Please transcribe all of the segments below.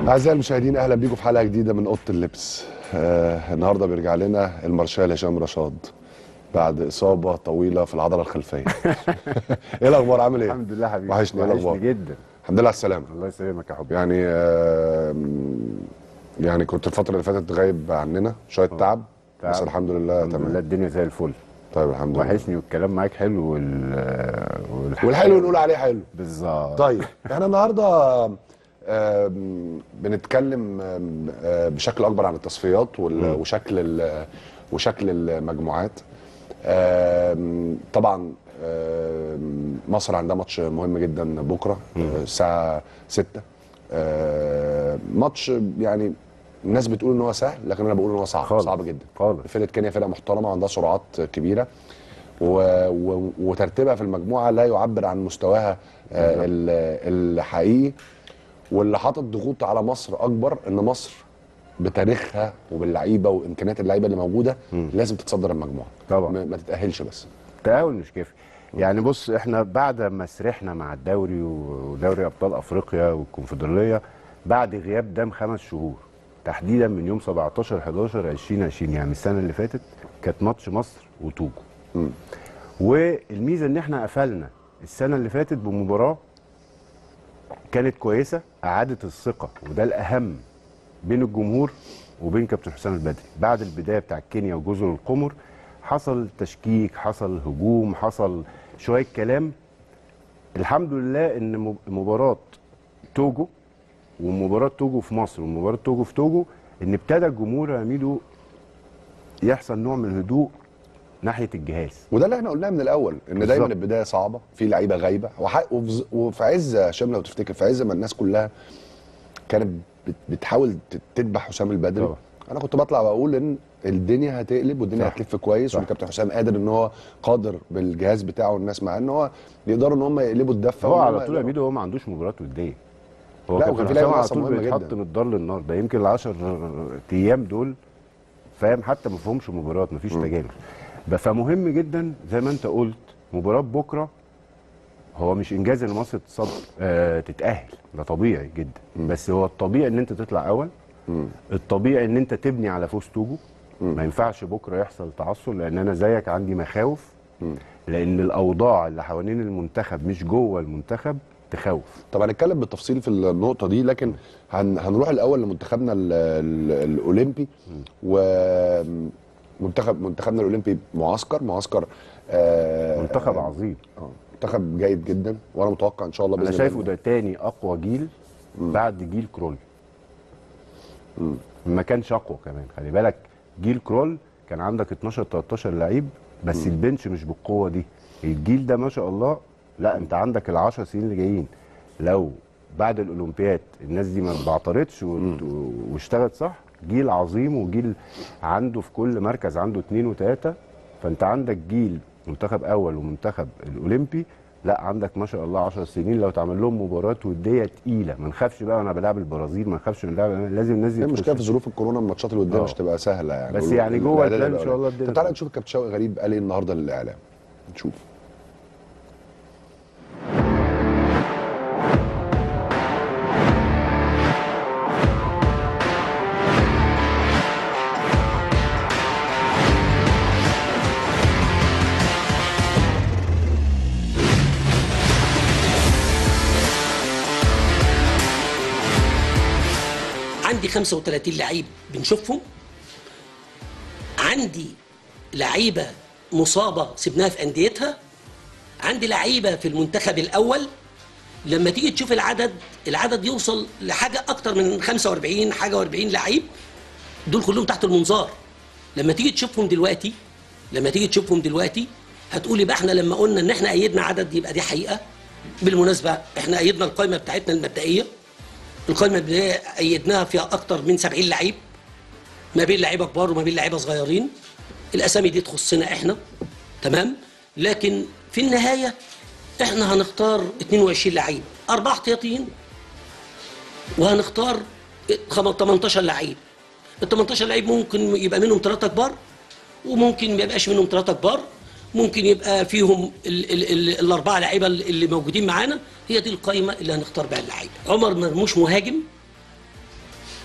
أعزائي المشاهدين أهلا بيكم في حلقة جديدة من أوضة اللبس آه النهاردة بيرجع لنا المارشال هشام رشاد بعد إصابة طويلة في العضلة الخلفية إيه الأخبار عامل إيه؟ الحمد لله حبيبي وحشني، إيه الأخبار؟ جدا الحمد لله على السلامة الله يسلمك يا حبيبي يعني آه يعني كنت الفترة اللي فاتت غايب عننا شوية تعب بس تعب. الحمد لله الحمد لله تمام الدنيا زي الفل طيب الحمد لله وحشني والكلام معاك حلو وال والح- والحلو نقول عليه حلو بالظبط طيب احنا النهارده آم، بنتكلم آم، آه، بشكل اكبر عن التصفيات وال- وشكل ال- وشكل المجموعات آم، طبعا آم، مصر عندها ماتش مهم جدا بكره آه، الساعه 6 آه، ماتش يعني الناس بتقول ان هو سهل لكن انا بقول ان هو صعب خالص. صعب جدا خالص. فرقه كينيا فرقه محترمه عندها سرعات كبيره و... و... وترتيبها في المجموعه لا يعبر عن مستواها آه ال- الحقيقي واللي حاطط ضغوط على مصر اكبر ان مصر بتاريخها وباللعيبه وامكانيات اللعيبه اللي موجوده لازم تتصدر المجموعه طبعا. ما, ما تتاهلش بس التأهل مش كافي يعني بص احنا بعد ما سرحنا مع الدوري ودوري ابطال افريقيا والكونفدراليه بعد غياب دام خمس شهور تحديدا من يوم 17 11 2020 يعني السنه اللي فاتت كانت ماتش مصر وتوجو والميزه ان احنا قفلنا السنه اللي فاتت بمباراه كانت كويسه اعادت الثقه وده الاهم بين الجمهور وبين كابتن حسام البدري بعد البدايه بتاع كينيا وجزر القمر حصل تشكيك حصل هجوم حصل شويه كلام الحمد لله ان مب- مباراه توجو ومباراه توجو في مصر ومباراه توجو في توجو ان ابتدى الجمهور يا ميدو يحصل نوع من الهدوء ناحيه الجهاز وده اللي احنا قلناه من الاول ان بالظبط. دايما البدايه صعبه في لعيبه غايبه وح- وفي- وفي عز يا هشام لو تفتكر في عز ما الناس كلها كانت بت- بتحاول ت- تذبح حسام البدري طبعا. انا كنت بطلع بقول ان الدنيا هتقلب والدنيا صح. هتلف كويس صح. والكابتن حسام قادر ان هو قادر بالجهاز بتاعه والناس معاه ان هو يقدروا ان هم يقلبوا الدفه هو وإن هم على طول يا يقدروا. ميدو هو ما عندوش مباراه وديه هو لا، كابتن وكان في حسام لعيبة على ناقصة طول مهمة بيتحط جدا. من الدار للنار ده يمكن ال 10 ايام دول فاهم حتى ما فيهمش مباريات ما فيش تجانس ب- فمهم جدا زي ما انت قلت مباراه بكره هو مش انجاز ان مصر تتصدر آه تتاهل ده طبيعي جدا بس هو الطبيعي ان انت تطلع اول الطبيعي ان انت تبني على فوز توجو ما ينفعش بكره يحصل تعثر لان انا زيك عندي مخاوف لان الاوضاع اللي حوالين المنتخب مش جوه المنتخب تخوف طب هنتكلم بالتفصيل في النقطه دي لكن هن هنروح الاول لمنتخبنا ال- ال- الاولمبي ومنتخب منتخبنا الاولمبي معسكر معسكر آه منتخب عظيم آه، منتخب جيد جدا وانا متوقع ان شاء الله انا باذن شايفه الله ده تاني اقوى جيل بعد جيل كرول ما كانش اقوى كمان خلي بالك جيل كرول كان عندك 12 13 لعيب بس البنش مش بالقوه دي الجيل ده ما شاء الله لا انت عندك ال10 سنين اللي جايين لو بعد الاولمبياد الناس دي ما بعترضش وت- واشتغلت صح جيل عظيم وجيل عنده في كل مركز عنده اثنين وثلاثه فانت عندك جيل منتخب اول ومنتخب الاولمبي لا عندك ما شاء الله 10 سنين لو تعمل لهم مباراه وديه تقيله ما نخافش بقى وانا بلعب البرازيل ما نخافش من اللعب لازم الناس دي هي المشكله في تخش. ظروف الكورونا الماتشات الوديه آه. مش تبقى سهله يعني بس وال- يعني جوه الإعداد البلان إن شاء الله الأولاني. الدنيا طب تعالى تمام. نشوف الكابتن شوقي غريب قال ايه النهارده للاعلام نشوف عندي 35 لعيب بنشوفهم عندي لعيبه مصابه سبناها في انديتها عندي لعيبه في المنتخب الاول لما تيجي تشوف العدد العدد يوصل لحاجه اكتر من 45 حاجه و40 لعيب دول كلهم تحت المنظار لما تيجي تشوفهم دلوقتي لما تيجي تشوفهم دلوقتي هتقول يبقى احنا لما قلنا ان احنا ايدنا عدد يبقى دي حقيقه بالمناسبه احنا ايدنا القائمه بتاعتنا المبدئيه القائمه البدائيه ايدناها فيها اكتر من 70 لعيب ما بين لعيبه كبار وما بين لعيبه صغيرين الاسامي دي تخصنا احنا تمام لكن في النهايه احنا هنختار 22 لعيب اربعه احتياطيين وهنختار 18 لعيب ال 18 لعيب ممكن يبقى منهم ثلاثه كبار وممكن ما يبقاش منهم ثلاثه كبار ممكن يبقى فيهم ال ال ال الاربعه لعيبه اللي موجودين معانا هي دي القائمه اللي هنختار بها اللعيبه عمر مرموش مهاجم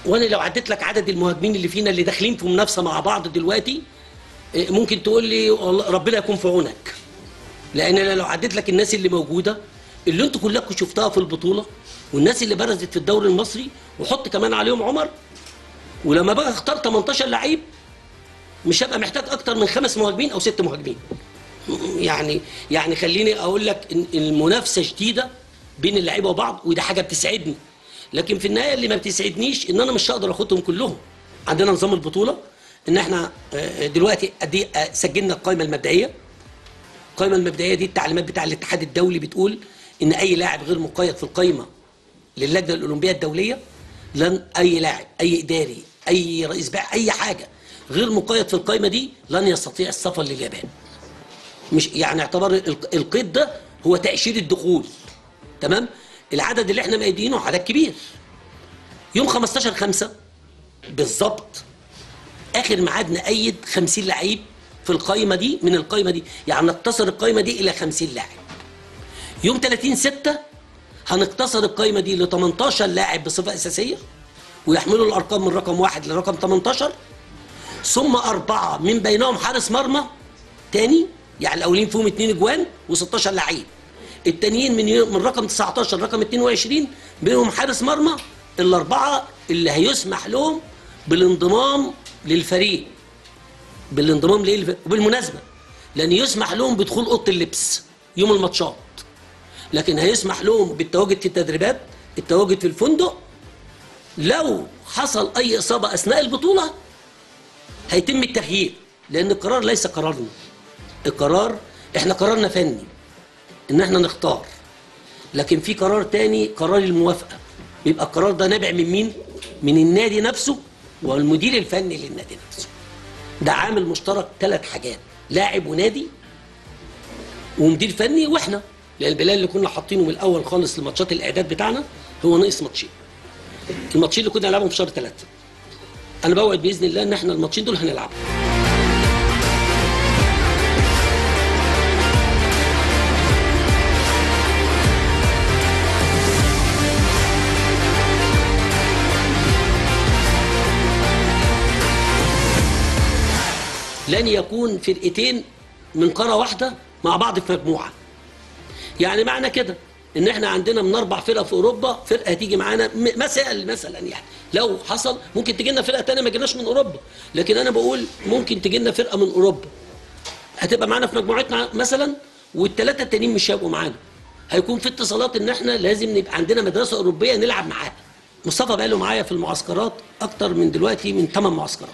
وانا لو عديت لك عدد المهاجمين اللي فينا اللي داخلين في منافسه مع بعض دلوقتي إيه، ممكن تقول لي والله ربنا يكون في عونك لان انا لو عديت لك الناس اللي موجوده اللي انتوا كلكم شفتها في البطوله والناس اللي برزت في الدوري المصري وحط كمان عليهم عمر ولما بقى اختار 18 لعيب مش هبقى محتاج اكتر من خمس مهاجمين او ست مهاجمين يعني يعني خليني اقول لك ان المنافسه شديده بين اللعيبه وبعض وده حاجه بتسعدني لكن في النهايه اللي ما بتسعدنيش ان انا مش هقدر اخدهم كلهم عندنا نظام البطوله ان احنا آه، دلوقتي ادي آه، سجلنا القائمه المبدئيه القائمه المبدئيه دي التعليمات بتاع الاتحاد الدولي بتقول ان اي لاعب غير مقيد في القائمه للجنه الاولمبيه الدوليه لن اي لاعب اي اداري اي رئيس بيع اي حاجه غير مقيد في القائمه دي لن يستطيع السفر لليابان مش يعني اعتبر ال- القيد ده هو تاشيره الدخول تمام العدد اللي احنا مقيدينه عدد كبير يوم 15 5 بالظبط اخر ميعاد نأيد 50 لعيب في القائمه دي من القائمه دي يعني نقتصر القائمه دي الى 50 لاعب يوم 30 6 هنقتصر القائمه دي ل 18 لاعب بصفه اساسيه ويحملوا الارقام من رقم واحد لرقم 18 ثم اربعه من بينهم حارس مرمى تاني يعني الاولين فيهم اتنين اجوان و16 لعيب التانيين من يو- من رقم 19 رقم 22 بينهم حارس مرمى الاربعه اللي هيسمح لهم بالانضمام للفريق بالانضمام ليه الف- وبالمناسبه لان يسمح لهم بدخول اوضه اللبس يوم الماتشات لكن هيسمح لهم بالتواجد في التدريبات التواجد في الفندق لو حصل اي اصابه اثناء البطوله هيتم التغيير لان القرار ليس قرارنا القرار احنا قرارنا فني ان احنا نختار لكن في قرار تاني قرار الموافقه بيبقى القرار ده نابع من مين من النادي نفسه والمدير الفني للنادي نفسه ده عامل مشترك ثلاث حاجات لاعب ونادي ومدير فني واحنا لان البلان اللي كنا حاطينه من الاول خالص لماتشات الاعداد بتاعنا هو ناقص ماتشين الماتشين اللي كنا هنلعبهم في شهر ثلاثة انا بوعد باذن الله ان احنا الماتشين دول هنلعبهم لن يكون فرقتين من قاره واحده مع بعض في مجموعه يعني معنى كده ان احنا عندنا من اربع فرق في اوروبا فرقه هتيجي معانا م- مثلا مثلا يعني لو حصل ممكن تجي لنا فرقه ثانيه ما جيناش من اوروبا لكن انا بقول ممكن تجي لنا فرقه من اوروبا هتبقى معانا في مجموعتنا مثلا والثلاثه التانيين مش هيبقوا معانا هيكون في اتصالات ان احنا لازم نبقى عندنا مدرسه اوروبيه نلعب معاها مصطفى بقى له معايا في المعسكرات اكتر من دلوقتي من 8 معسكرات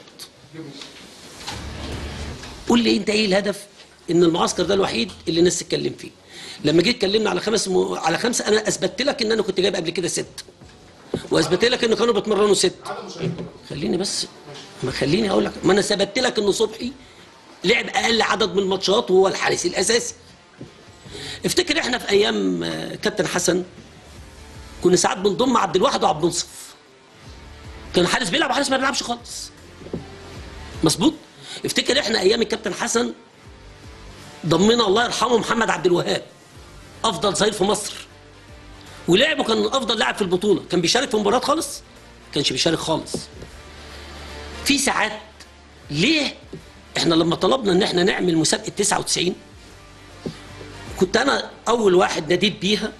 قول لي انت ايه الهدف ان المعسكر ده الوحيد اللي الناس تتكلم فيه لما جيت اتكلمنا على خمس م... على خمسه انا اثبتت لك ان انا كنت جايب قبل كده ست واثبت لك ان كانوا بيتمرنوا ست خليني بس ما خليني اقول لك ما انا ثبت لك ان صبحي لعب اقل عدد من الماتشات وهو الحارس الاساسي افتكر احنا في ايام آه، كابتن حسن كنا ساعات بنضم عبد الواحد وعبد المنصف كان حارس بيلعب وحارس ما بيلعبش خالص مظبوط افتكر احنا ايام الكابتن حسن ضمنا الله يرحمه محمد عبد الوهاب افضل ظهير في مصر ولعبه كان افضل لاعب في البطوله كان بيشارك في مباريات خالص كانش بيشارك خالص في ساعات ليه احنا لما طلبنا ان احنا نعمل مسابقه 99 كنت انا اول واحد ناديت بيها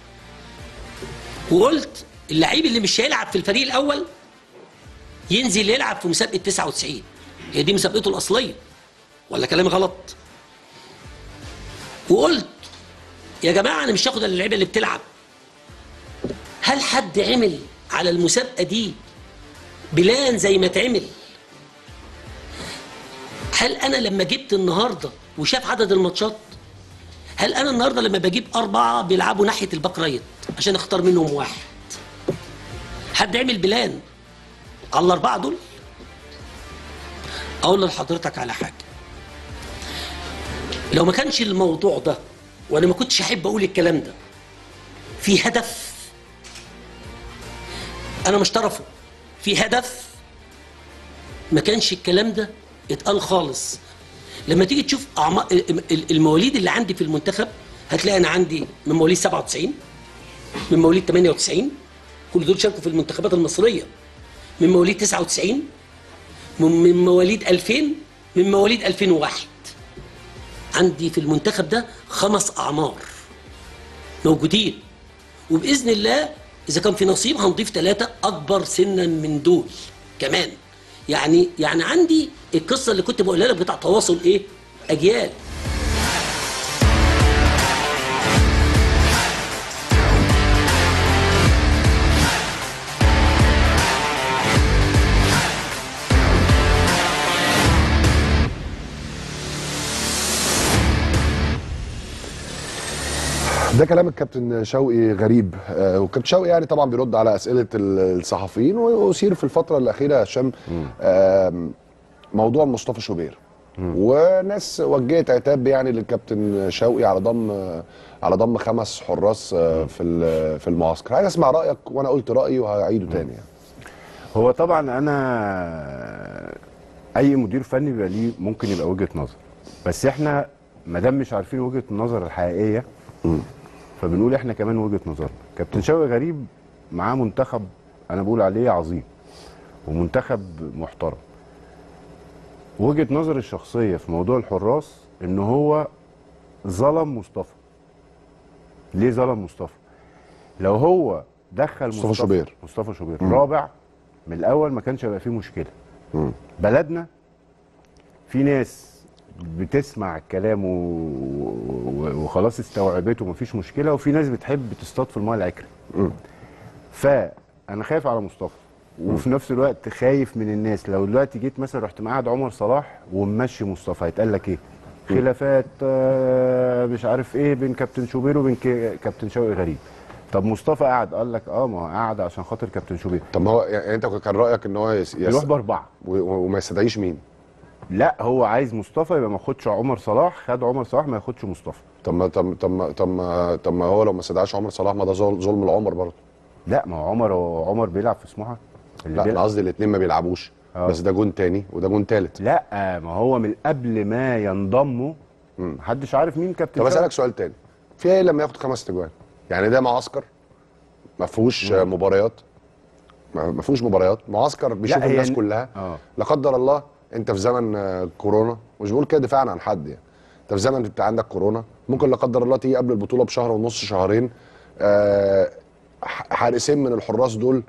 وقلت اللعيب اللي مش هيلعب في الفريق الاول ينزل يلعب في مسابقه 99 هي دي مسابقته الاصليه ولا كلامي غلط وقلت يا جماعه انا مش هاخد الا اللعيبه اللي بتلعب هل حد عمل على المسابقه دي بلان زي ما اتعمل هل انا لما جبت النهارده وشاف عدد الماتشات هل انا النهارده لما بجيب اربعه بيلعبوا ناحيه الباك رايت عشان اختار منهم واحد حد عمل بلان على الاربعه دول اقول لحضرتك على حاجه لو ما كانش الموضوع ده وانا ما كنتش احب اقول الكلام ده في هدف انا مش طرفه في هدف ما كانش الكلام ده اتقال خالص لما تيجي تشوف أعمار المواليد اللي عندي في المنتخب هتلاقي انا عندي من مواليد 97 من مواليد 98 كل دول شاركوا في المنتخبات المصريه من مواليد 99 من من مواليد 2000 من مواليد 2001 عندي في المنتخب ده خمس اعمار موجودين وباذن الله اذا كان في نصيب هنضيف ثلاثه اكبر سنا من دول كمان يعني يعني عندي القصه اللي كنت بقولها لك بتاع تواصل ايه اجيال ده كلام الكابتن شوقي غريب آه، والكابتن شوقي يعني طبعا بيرد على اسئله ال- الصحفيين ويثير في الفتره الاخيره يا هشام آم، موضوع مصطفى شوبير وناس وجهت عتاب يعني للكابتن شوقي على ضم على ضم خمس حراس آه، في ال- في المعسكر عايز اسمع رايك وانا قلت رايي وهعيده تاني يعني. هو طبعا انا اي مدير فني بيبقى ليه ممكن يبقى وجهه نظر بس احنا ما دام مش عارفين وجهه النظر الحقيقيه فبنقول احنا كمان وجهه نظرنا كابتن شوقي غريب معاه منتخب انا بقول عليه عظيم ومنتخب محترم وجهه نظري الشخصيه في موضوع الحراس ان هو ظلم مصطفى ليه ظلم مصطفى لو هو دخل مصطفى شوبير. مصطفى شوبير رابع من الاول ما كانش هيبقى فيه مشكله بلدنا في ناس بتسمع الكلام و... و... وخلاص استوعبته ومفيش مشكله وفي ناس بتحب تصطاد في الماء العكري فانا خايف على مصطفى وفي نفس الوقت خايف من الناس لو دلوقتي جيت مثلا رحت مقعد عمر صلاح وممشي مصطفى هيتقال لك ايه خلافات آه، مش عارف ايه بين كابتن شوبير وبين ك- كابتن شوقي غريب طب مصطفى قعد قال لك اه ما هو قعد عشان خاطر كابتن شوبير طب ما هو يعني انت كان رايك ان هو يس... يس... يروح باربعه و- و- وما يستدعيش مين لا هو عايز مصطفى يبقى ما ياخدش عمر صلاح خد عمر صلاح ما ياخدش مصطفى طب ما طب طب ما طب ما طب ما هو لو ما استدعاش عمر صلاح ما ده ظل- ظلم العمر برضه لا ما هو عمر هو عمر بيلعب في سموحه اللي لا انا بيلعب قصدي الاثنين ما بيلعبوش آه. بس ده جون تاني وده جون تالت لا ما هو من قبل ما ينضموا محدش عارف مين كابتن طب شوقي. اسالك سؤال تاني في ايه لما ياخد خمس تجوان يعني ده معسكر ما فيهوش آه، مباريات ما ما فيهوش مباريات معسكر بيشوف هي الناس ن- كلها آه. لا قدر الله انت في زمن آه، كورونا مش بقول كده دفاعا عن حد يعني انت في زمن انت عندك كورونا ممكن لا قدر الله تيجي قبل البطوله بشهر ونص شهرين آه، ح- حارسين من الحراس دول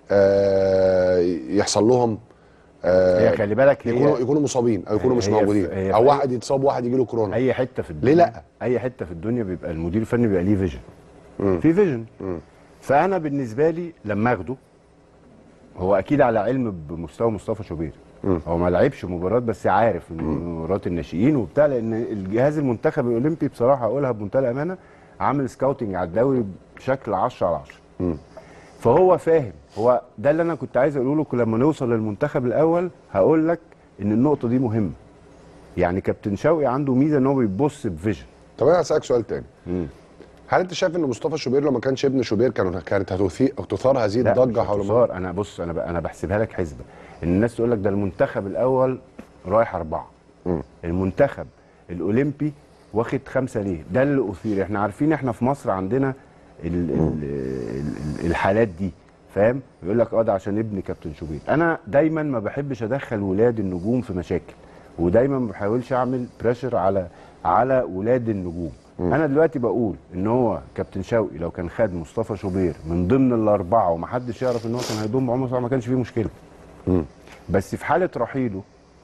آه، يحصل لهم آه، هي خلي بالك هي يكونوا يكونوا مصابين او يكونوا هي- مش هي موجودين في- هي او في- واحد يتصاب واحد يجي له كورونا اي حته في الدنيا ليه لا؟ اي حته في الدنيا بيبقى المدير الفني بيبقى ليه فيجن في فيجن فانا بالنسبه لي لما اخده هو اكيد على علم بمستوى مصطفى شوبير هو ما لعبش مباراه بس عارف إن مباراه الناشئين وبتاع لان الجهاز المنتخب الاولمبي بصراحه اقولها بمنتهى الامانه عامل سكاوتنج على الدوري بشكل 10 على 10 فهو فاهم هو ده اللي انا كنت عايز اقوله لكم لما نوصل للمنتخب الاول هقول لك ان النقطه دي مهمه يعني كابتن شوقي عنده ميزه ان هو بيبص بفيجن طب انا هسالك سؤال تاني هل انت شايف ان مصطفى شوبير لو ما كانش ابن شوبير كانوا كانت هتثير او تثار هذه لا الضجه مش حول هتثار. انا بص انا ب... انا بحسبها لك حسبه ان الناس تقول لك ده المنتخب الاول رايح اربعه المنتخب الاولمبي واخد خمسه ليه ده اللي اثير احنا عارفين احنا في مصر عندنا ال... ال... ال... الحالات دي فاهم يقول لك اه ده عشان ابن كابتن شوبير انا دايما ما بحبش ادخل ولاد النجوم في مشاكل ودايما ما بحاولش اعمل بريشر على على ولاد النجوم انا دلوقتي بقول ان هو كابتن شوقي لو كان خد مصطفى شوبير من ضمن الاربعه ومحدش يعرف ان هو كان هيضم عمر صلاح ما كانش فيه مشكله بس في حاله رحيله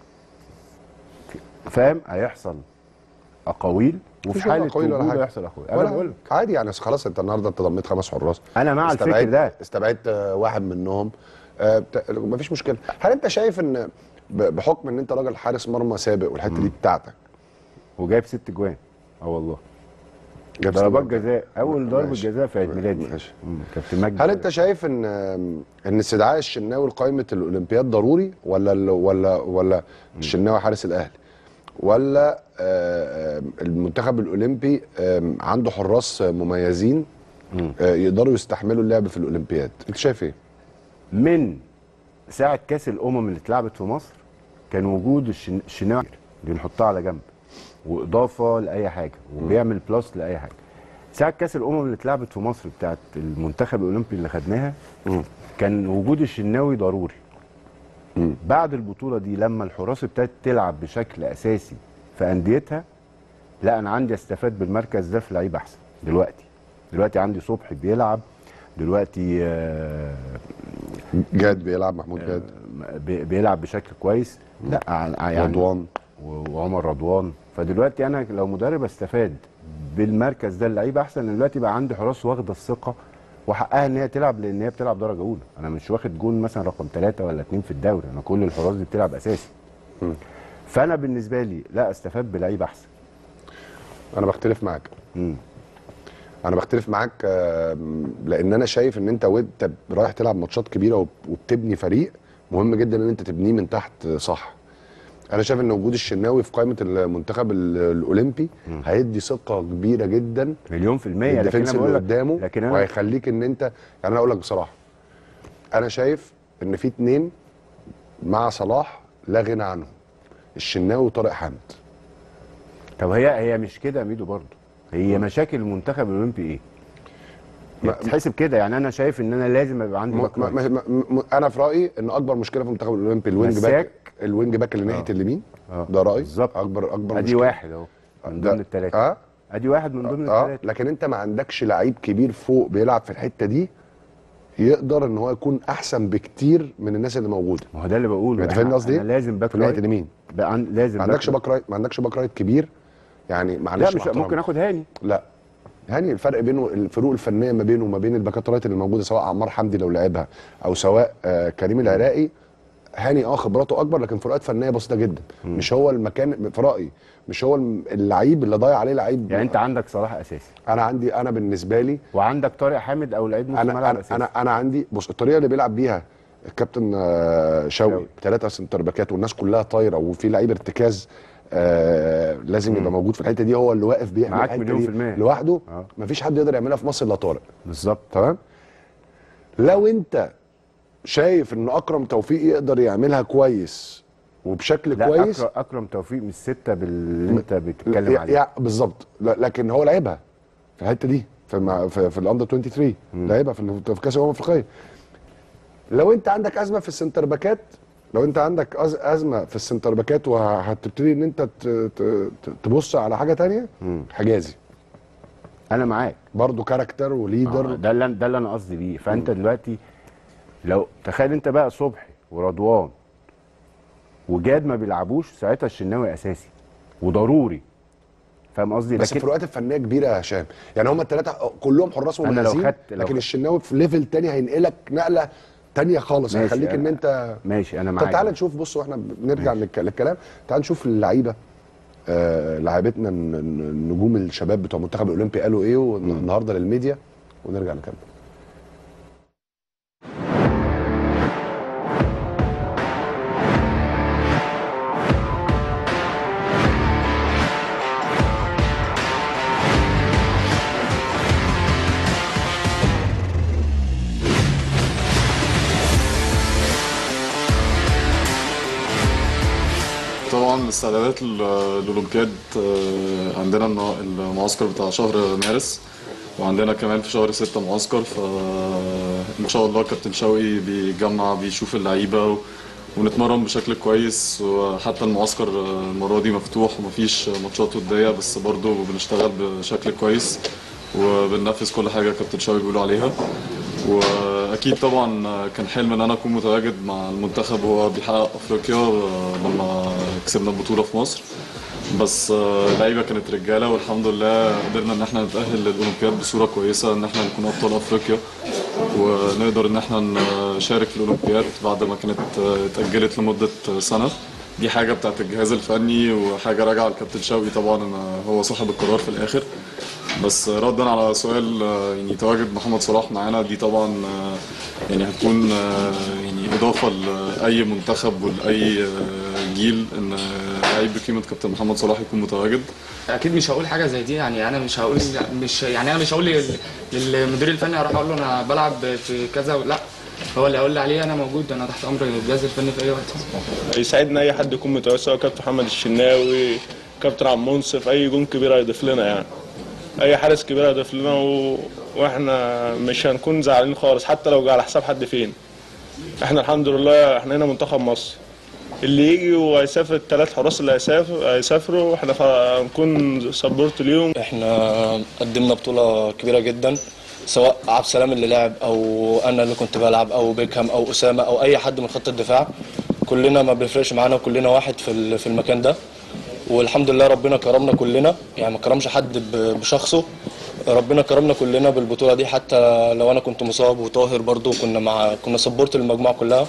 فاهم هيحصل اقاويل وفي مفيش حاله أقاويل ولا وجوده حاجة. هيحصل اقاويل انا ولا بقول لك عادي يعني خلاص انت النهارده انت ضميت خمس حراس انا مع الفكر استبعدت- ده استبعدت آه، واحد منهم آه، بتا- مفيش مشكله هل انت شايف ان ب- بحكم ان انت راجل حارس مرمى سابق والحته دي بتاعتك وجايب ست جوان اه والله جاب ضربات سنة. جزاء اول ضربه ماشي. جزاء في عيد ميلادي ماشي. مم، كابتن مجدي هل انت شايف ان ان استدعاء الشناوي لقائمه الاولمبياد ضروري ولا ال- ولا ولا الشناوي حارس الاهلي ولا آه، آه، المنتخب الاولمبي آه، عنده حراس مميزين آه، يقدروا يستحملوا اللعب في الاولمبياد انت شايف ايه من ساعه كاس الامم اللي اتلعبت في مصر كان وجود الشن- الشناوي دي نحطها على جنب واضافه لاي حاجه وبيعمل بلس لاي حاجه ساعه كاس الامم اللي اتلعبت في مصر بتاعت المنتخب الاولمبي اللي خدناها كان وجود الشناوي ضروري بعد البطوله دي لما الحراس ابتدت تلعب بشكل اساسي في انديتها لا انا عندي استفاد بالمركز ده في لعيب احسن دلوقتي دلوقتي عندي صبحي بيلعب دلوقتي آه، جاد بيلعب محمود جاد بي- بيلعب بشكل كويس لا ع- يعني رضوان و- وعمر رضوان فدلوقتي انا لو مدرب استفاد بالمركز ده اللعيبه احسن إن دلوقتي بقى عندي حراس واخده الثقه وحقها ان هي تلعب لان هي بتلعب درجه اولى انا مش واخد جون مثلا رقم ثلاثة ولا اتنين في الدوري انا كل الحراس دي بتلعب اساسي فانا بالنسبه لي لا استفاد بلعيب احسن انا بختلف معاك مم. انا بختلف معاك آم، لان انا شايف ان انت وانت رايح تلعب ماتشات كبيره وب- وبتبني فريق مهم جدا ان انت تبنيه من تحت صح انا شايف ان وجود الشناوي في قائمه المنتخب ال- الاولمبي هيدي ثقه كبيره جدا مليون في المية لكن الديفنس انا اللي بقول لك قدامه لكن انا وهيخليك ان انت يعني انا اقول لك بصراحه انا شايف ان في اتنين مع صلاح لا غنى عنهم الشناوي وطارق حامد طب هي هي مش كده يا ميدو برضه هي مشاكل المنتخب الاولمبي ايه؟ ما- بتتحسب كده يعني انا شايف ان انا لازم يبقى عندي م- باك رايت. م- م- م- انا في رايي ان اكبر مشكله في المنتخب الاولمبي الوينج باك مساك. الوينج باك اللي ناحيه آه. اليمين آه. ده رايي بالظبط. اكبر اكبر ادي مشكلة. واحد اهو من ده- ضمن الثلاثه اه ادي واحد من ضمن اه الثلاثه لكن انت ما عندكش لعيب كبير فوق بيلعب في الحته دي يقدر ان هو يكون احسن بكتير من الناس اللي موجوده ما هو ده اللي بقوله انت أنا- فاهمني قصدي انا لازم باك في ناحيه رايت اليمين بقى عن- لازم ما عندكش باك رايت ما عندكش باك رايت كبير يعني معلش لا مش مع ممكن اخد هاني لا هاني الفرق بينه الفروق الفنيه ما بينه وما بين الباكات رايت اللي موجوده سواء عمار حمدي لو لعبها او سواء آه كريم العراقي هاني اه خبراته اكبر لكن فروقات فنيه بسيطه جدا مش هو المكان في رايي مش هو الم- اللعيب اللي ضايع عليه لعيب يعني انت عندك صلاح اساسي انا عندي انا بالنسبه لي وعندك طارق حامد او لعيب نص انا ملعب انا اساسي انا, أنا عندي بص الطريقه اللي بيلعب بيها الكابتن آه، شوقي شوقي. بثلاثه سنتر باكات والناس كلها طايره وفي لعيب ارتكاز آه لازم يبقى موجود في الحته دي هو اللي واقف بيعمل معاك الحتة مليون دي في المية. لوحده آه. مفيش حد يقدر يعملها في مصر الا طارق بالظبط تمام لو انت شايف ان اكرم توفيق يقدر يعملها كويس وبشكل لا كويس أكرم, اكرم توفيق مش سته باللي انت بتتكلم يع- عليه يع- بالظبط ل- لكن هو لعبها في الحته دي في مع- في, في الاندر 23 لعبها في ال- في كاس الامم الافريقيه لو انت عندك ازمه في السنتر باكات لو انت عندك أز- ازمه في السنتر باكات وهتبتدي ان انت ت- ت- ت- تبص على حاجه تانية حجازي انا معاك برضو كاركتر وليدر آه، ده اللي ده اللي انا قصدي بيه فانت دلوقتي لو تخيل انت بقى صبحي ورضوان وجاد ما بيلعبوش ساعتها الشناوي اساسي وضروري فاهم قصدي بس الفروقات الفنيه كبيره يا هشام يعني هم الثلاثه كلهم حراس أنا لو مميزين خدت- لو لكن خدت- الشناوي في ليفل تاني هينقلك نقله تانية خالص ماشي، هيخليك ان أنا- انت ماشي انا معاك طب تعالى نشوف بص واحنا بنرجع للك- للكلام تعال نشوف اللعيبه آه لعيبتنا الن- الن- النجوم الشباب بتوع المنتخب الاولمبي قالوا ايه النهارده للميديا ونرجع نكمل طبعا الاستعدادات ال- الاولمبياد آه، عندنا النا- المعسكر بتاع شهر مارس وعندنا كمان في شهر ستة معسكر فان شاء الله كابتن شوقي بيجمع بيشوف اللعيبه و- ونتمرن بشكل كويس وحتى المعسكر آه، المره دي مفتوح ومفيش ماتشات وديه بس برضه بنشتغل بشكل كويس وبننفذ كل حاجه كابتن شوقي بيقول عليها واكيد طبعا كان حلم ان انا اكون متواجد مع المنتخب وهو بيحقق افريقيا لما كسبنا البطوله في مصر بس اللعيبه كانت رجاله والحمد لله قدرنا ان احنا نتاهل للاولمبياد بصوره كويسه ان احنا نكون ابطال افريقيا ونقدر ان احنا نشارك في الاولمبياد بعد ما كانت اتاجلت لمده سنه دي حاجه بتاعت الجهاز الفني وحاجه راجعه للكابتن شوقي طبعا ان هو صاحب القرار في الاخر بس ردا على سؤال آه، يعني تواجد محمد صلاح معانا دي طبعا آه، يعني هتكون آه، يعني اضافه لاي منتخب ولاي آه، جيل ان آه، لعيب بقيمه كابتن محمد صلاح يكون متواجد اكيد مش هقول حاجه زي دي يعني انا مش هقول مش يعني انا مش هقول لل- للمدير الفني اروح اقول له انا بلعب في كذا لا هو اللي هيقول لي عليه انا موجود انا تحت امر الجهاز الفني في اي وقت يسعدنا اي حد يكون متواجد سواء كابتن محمد الشناوي كابتن عبد المنصف اي جون كبير هيضيف لنا يعني اي حارس كبير هيضيف لنا و... واحنا مش هنكون زعلانين خالص حتى لو جه على حساب حد فين احنا الحمد لله احنا هنا منتخب مصر اللي يجي وهيسافر الثلاث حراس اللي هيسافر هيسافروا احنا خ- هنكون سبورت ليهم احنا قدمنا بطولة كبيرة جدا سواء عبد السلام اللي لعب او انا اللي كنت بلعب او بيكهام او اسامة او اي حد من خط الدفاع كلنا ما بيفرقش معانا وكلنا واحد في ال- في المكان ده والحمد لله ربنا كرمنا كلنا يعني ما كرمش حد ب- بشخصه ربنا كرمنا كلنا بالبطولة دي حتى لو انا كنت مصاب وطاهر برضو كنا مع كنا سبورت المجموعة كلها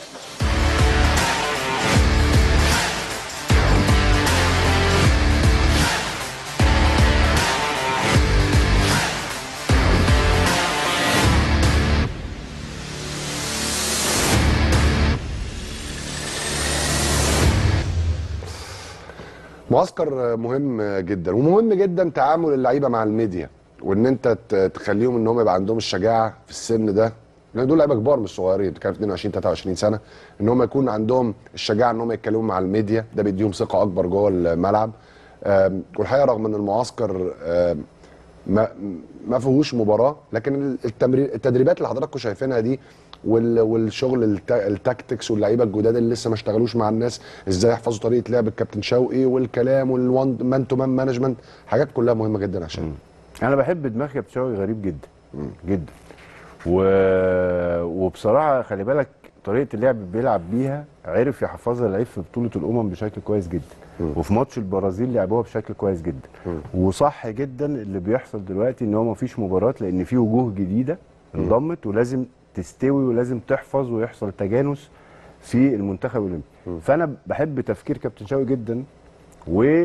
معسكر مهم جدا ومهم جدا تعامل اللعيبه مع الميديا وان انت ت- تخليهم ان هم يبقى عندهم الشجاعه في السن ده لان دول لعيبه كبار مش صغيرين كانوا 22 23 سنه ان هم يكون عندهم الشجاعه ان هم يتكلموا مع الميديا ده بيديهم ثقه اكبر جوه الملعب آم، والحقيقه رغم ان المعسكر آم، ما ما فيهوش مباراه لكن التمرين التدريبات اللي حضراتكم شايفينها دي وال- والشغل التا- التاكتكس واللعيبه الجداد اللي لسه ما اشتغلوش مع الناس ازاي يحفظوا طريقه لعب الكابتن شوقي والكلام والوان مان تو مان مانجمنت حاجات كلها مهمه جدا عشان انا بحب دماغ كابتن شوقي غريب جدا جدا و... وبصراحه خلي بالك طريقه اللعب اللي بيلعب بيها عرف يحفظها اللعيب في بطوله الامم بشكل كويس جدا وفي ماتش البرازيل لعبوها بشكل كويس جدا وصح جدا اللي بيحصل دلوقتي ان هو ما فيش مباراه لان في وجوه جديده انضمت ولازم تستوي ولازم تحفظ ويحصل تجانس في المنتخب الاولمبي فانا بحب تفكير كابتن شوقي جدا و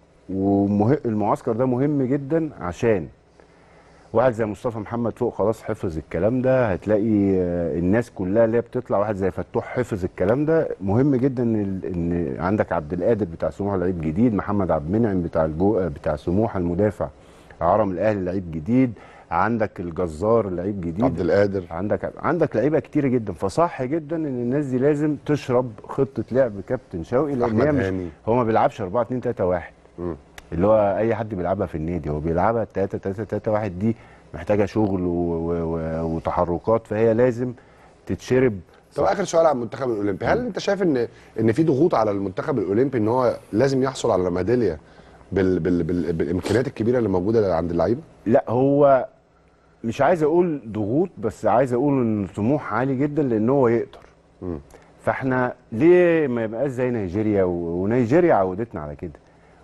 والمعسكر ده مهم جدا عشان واحد زي مصطفى محمد فوق خلاص حفظ الكلام ده هتلاقي آه، الناس كلها اللي هي بتطلع واحد زي فتوح حفظ الكلام ده مهم جدا ان ال- ان عندك عبد القادر بتاع سموحه لعيب جديد محمد عبد المنعم بتاع الجو آه، بتاع سموحه المدافع عرم الاهلي لعيب جديد عندك الجزار لعيب جديد عبد القادر عندك عندك لعيبه كتيره جدا فصح جدا ان الناس دي لازم تشرب خطه لعب كابتن شوقي لان أحمد هي مش هاني. هو ما بيلعبش 4 2 3 1 اللي هو اي حد بيلعبها في النادي هو بيلعبها 3 3 3 1 دي محتاجه شغل و... و... و... وتحركات فهي لازم تتشرب طب اخر سؤال عن المنتخب الاولمبي هل انت شايف ان ان في ضغوط على المنتخب الاولمبي ان هو لازم يحصل على ميداليه بال... بال... بال... بالامكانيات الكبيره اللي موجوده عند اللعيبه لا هو مش عايز اقول ضغوط بس عايز اقول ان الطموح عالي جدا لان هو يقدر فاحنا ليه ما يبقاش زي نيجيريا و- ونيجيريا عودتنا على كده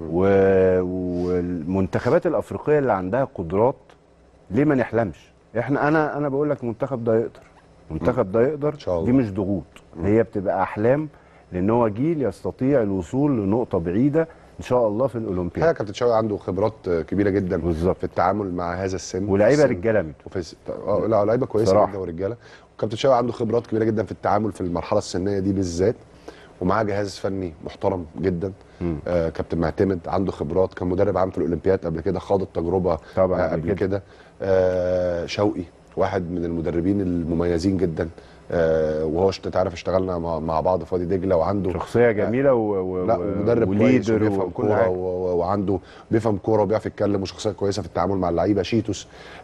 و- والمنتخبات الافريقيه اللي عندها قدرات ليه ما نحلمش احنا انا انا بقول لك المنتخب ده يقدر المنتخب ده يقدر إن شاء الله. دي مش ضغوط هي بتبقى احلام لان هو جيل يستطيع الوصول لنقطه بعيده ان شاء الله في الحقيقه الاولمبياد كابتن شوقي عنده خبرات كبيره جدا بالظبط. في التعامل مع هذا السن ولاعيبه السن. رجاله منه وفي الس- اه لا لعيبه كويسه صراحة. جدا ورجاله وكابتن شوقي عنده خبرات كبيره جدا في التعامل في المرحله السنيه دي بالذات ومعاه جهاز فني محترم جدا آه كابتن معتمد عنده خبرات كان مدرب عام في الاولمبياد قبل كده خاض التجربه طبعاً آه قبل قبل كده. كده آه شوقي واحد من المدربين المميزين جدا آه وهو اشت- تعرف اشتغلنا مع, مع بعض في وادي دجله وعنده شخصيه جميله و... و... لا و- ومدرب كويس وليدر وبيفهم وكل كوره حاجه و- و- وعنده بيفهم كوره وبيعرف يتكلم وشخصيه كويسه في التعامل مع اللعيبه شيتوس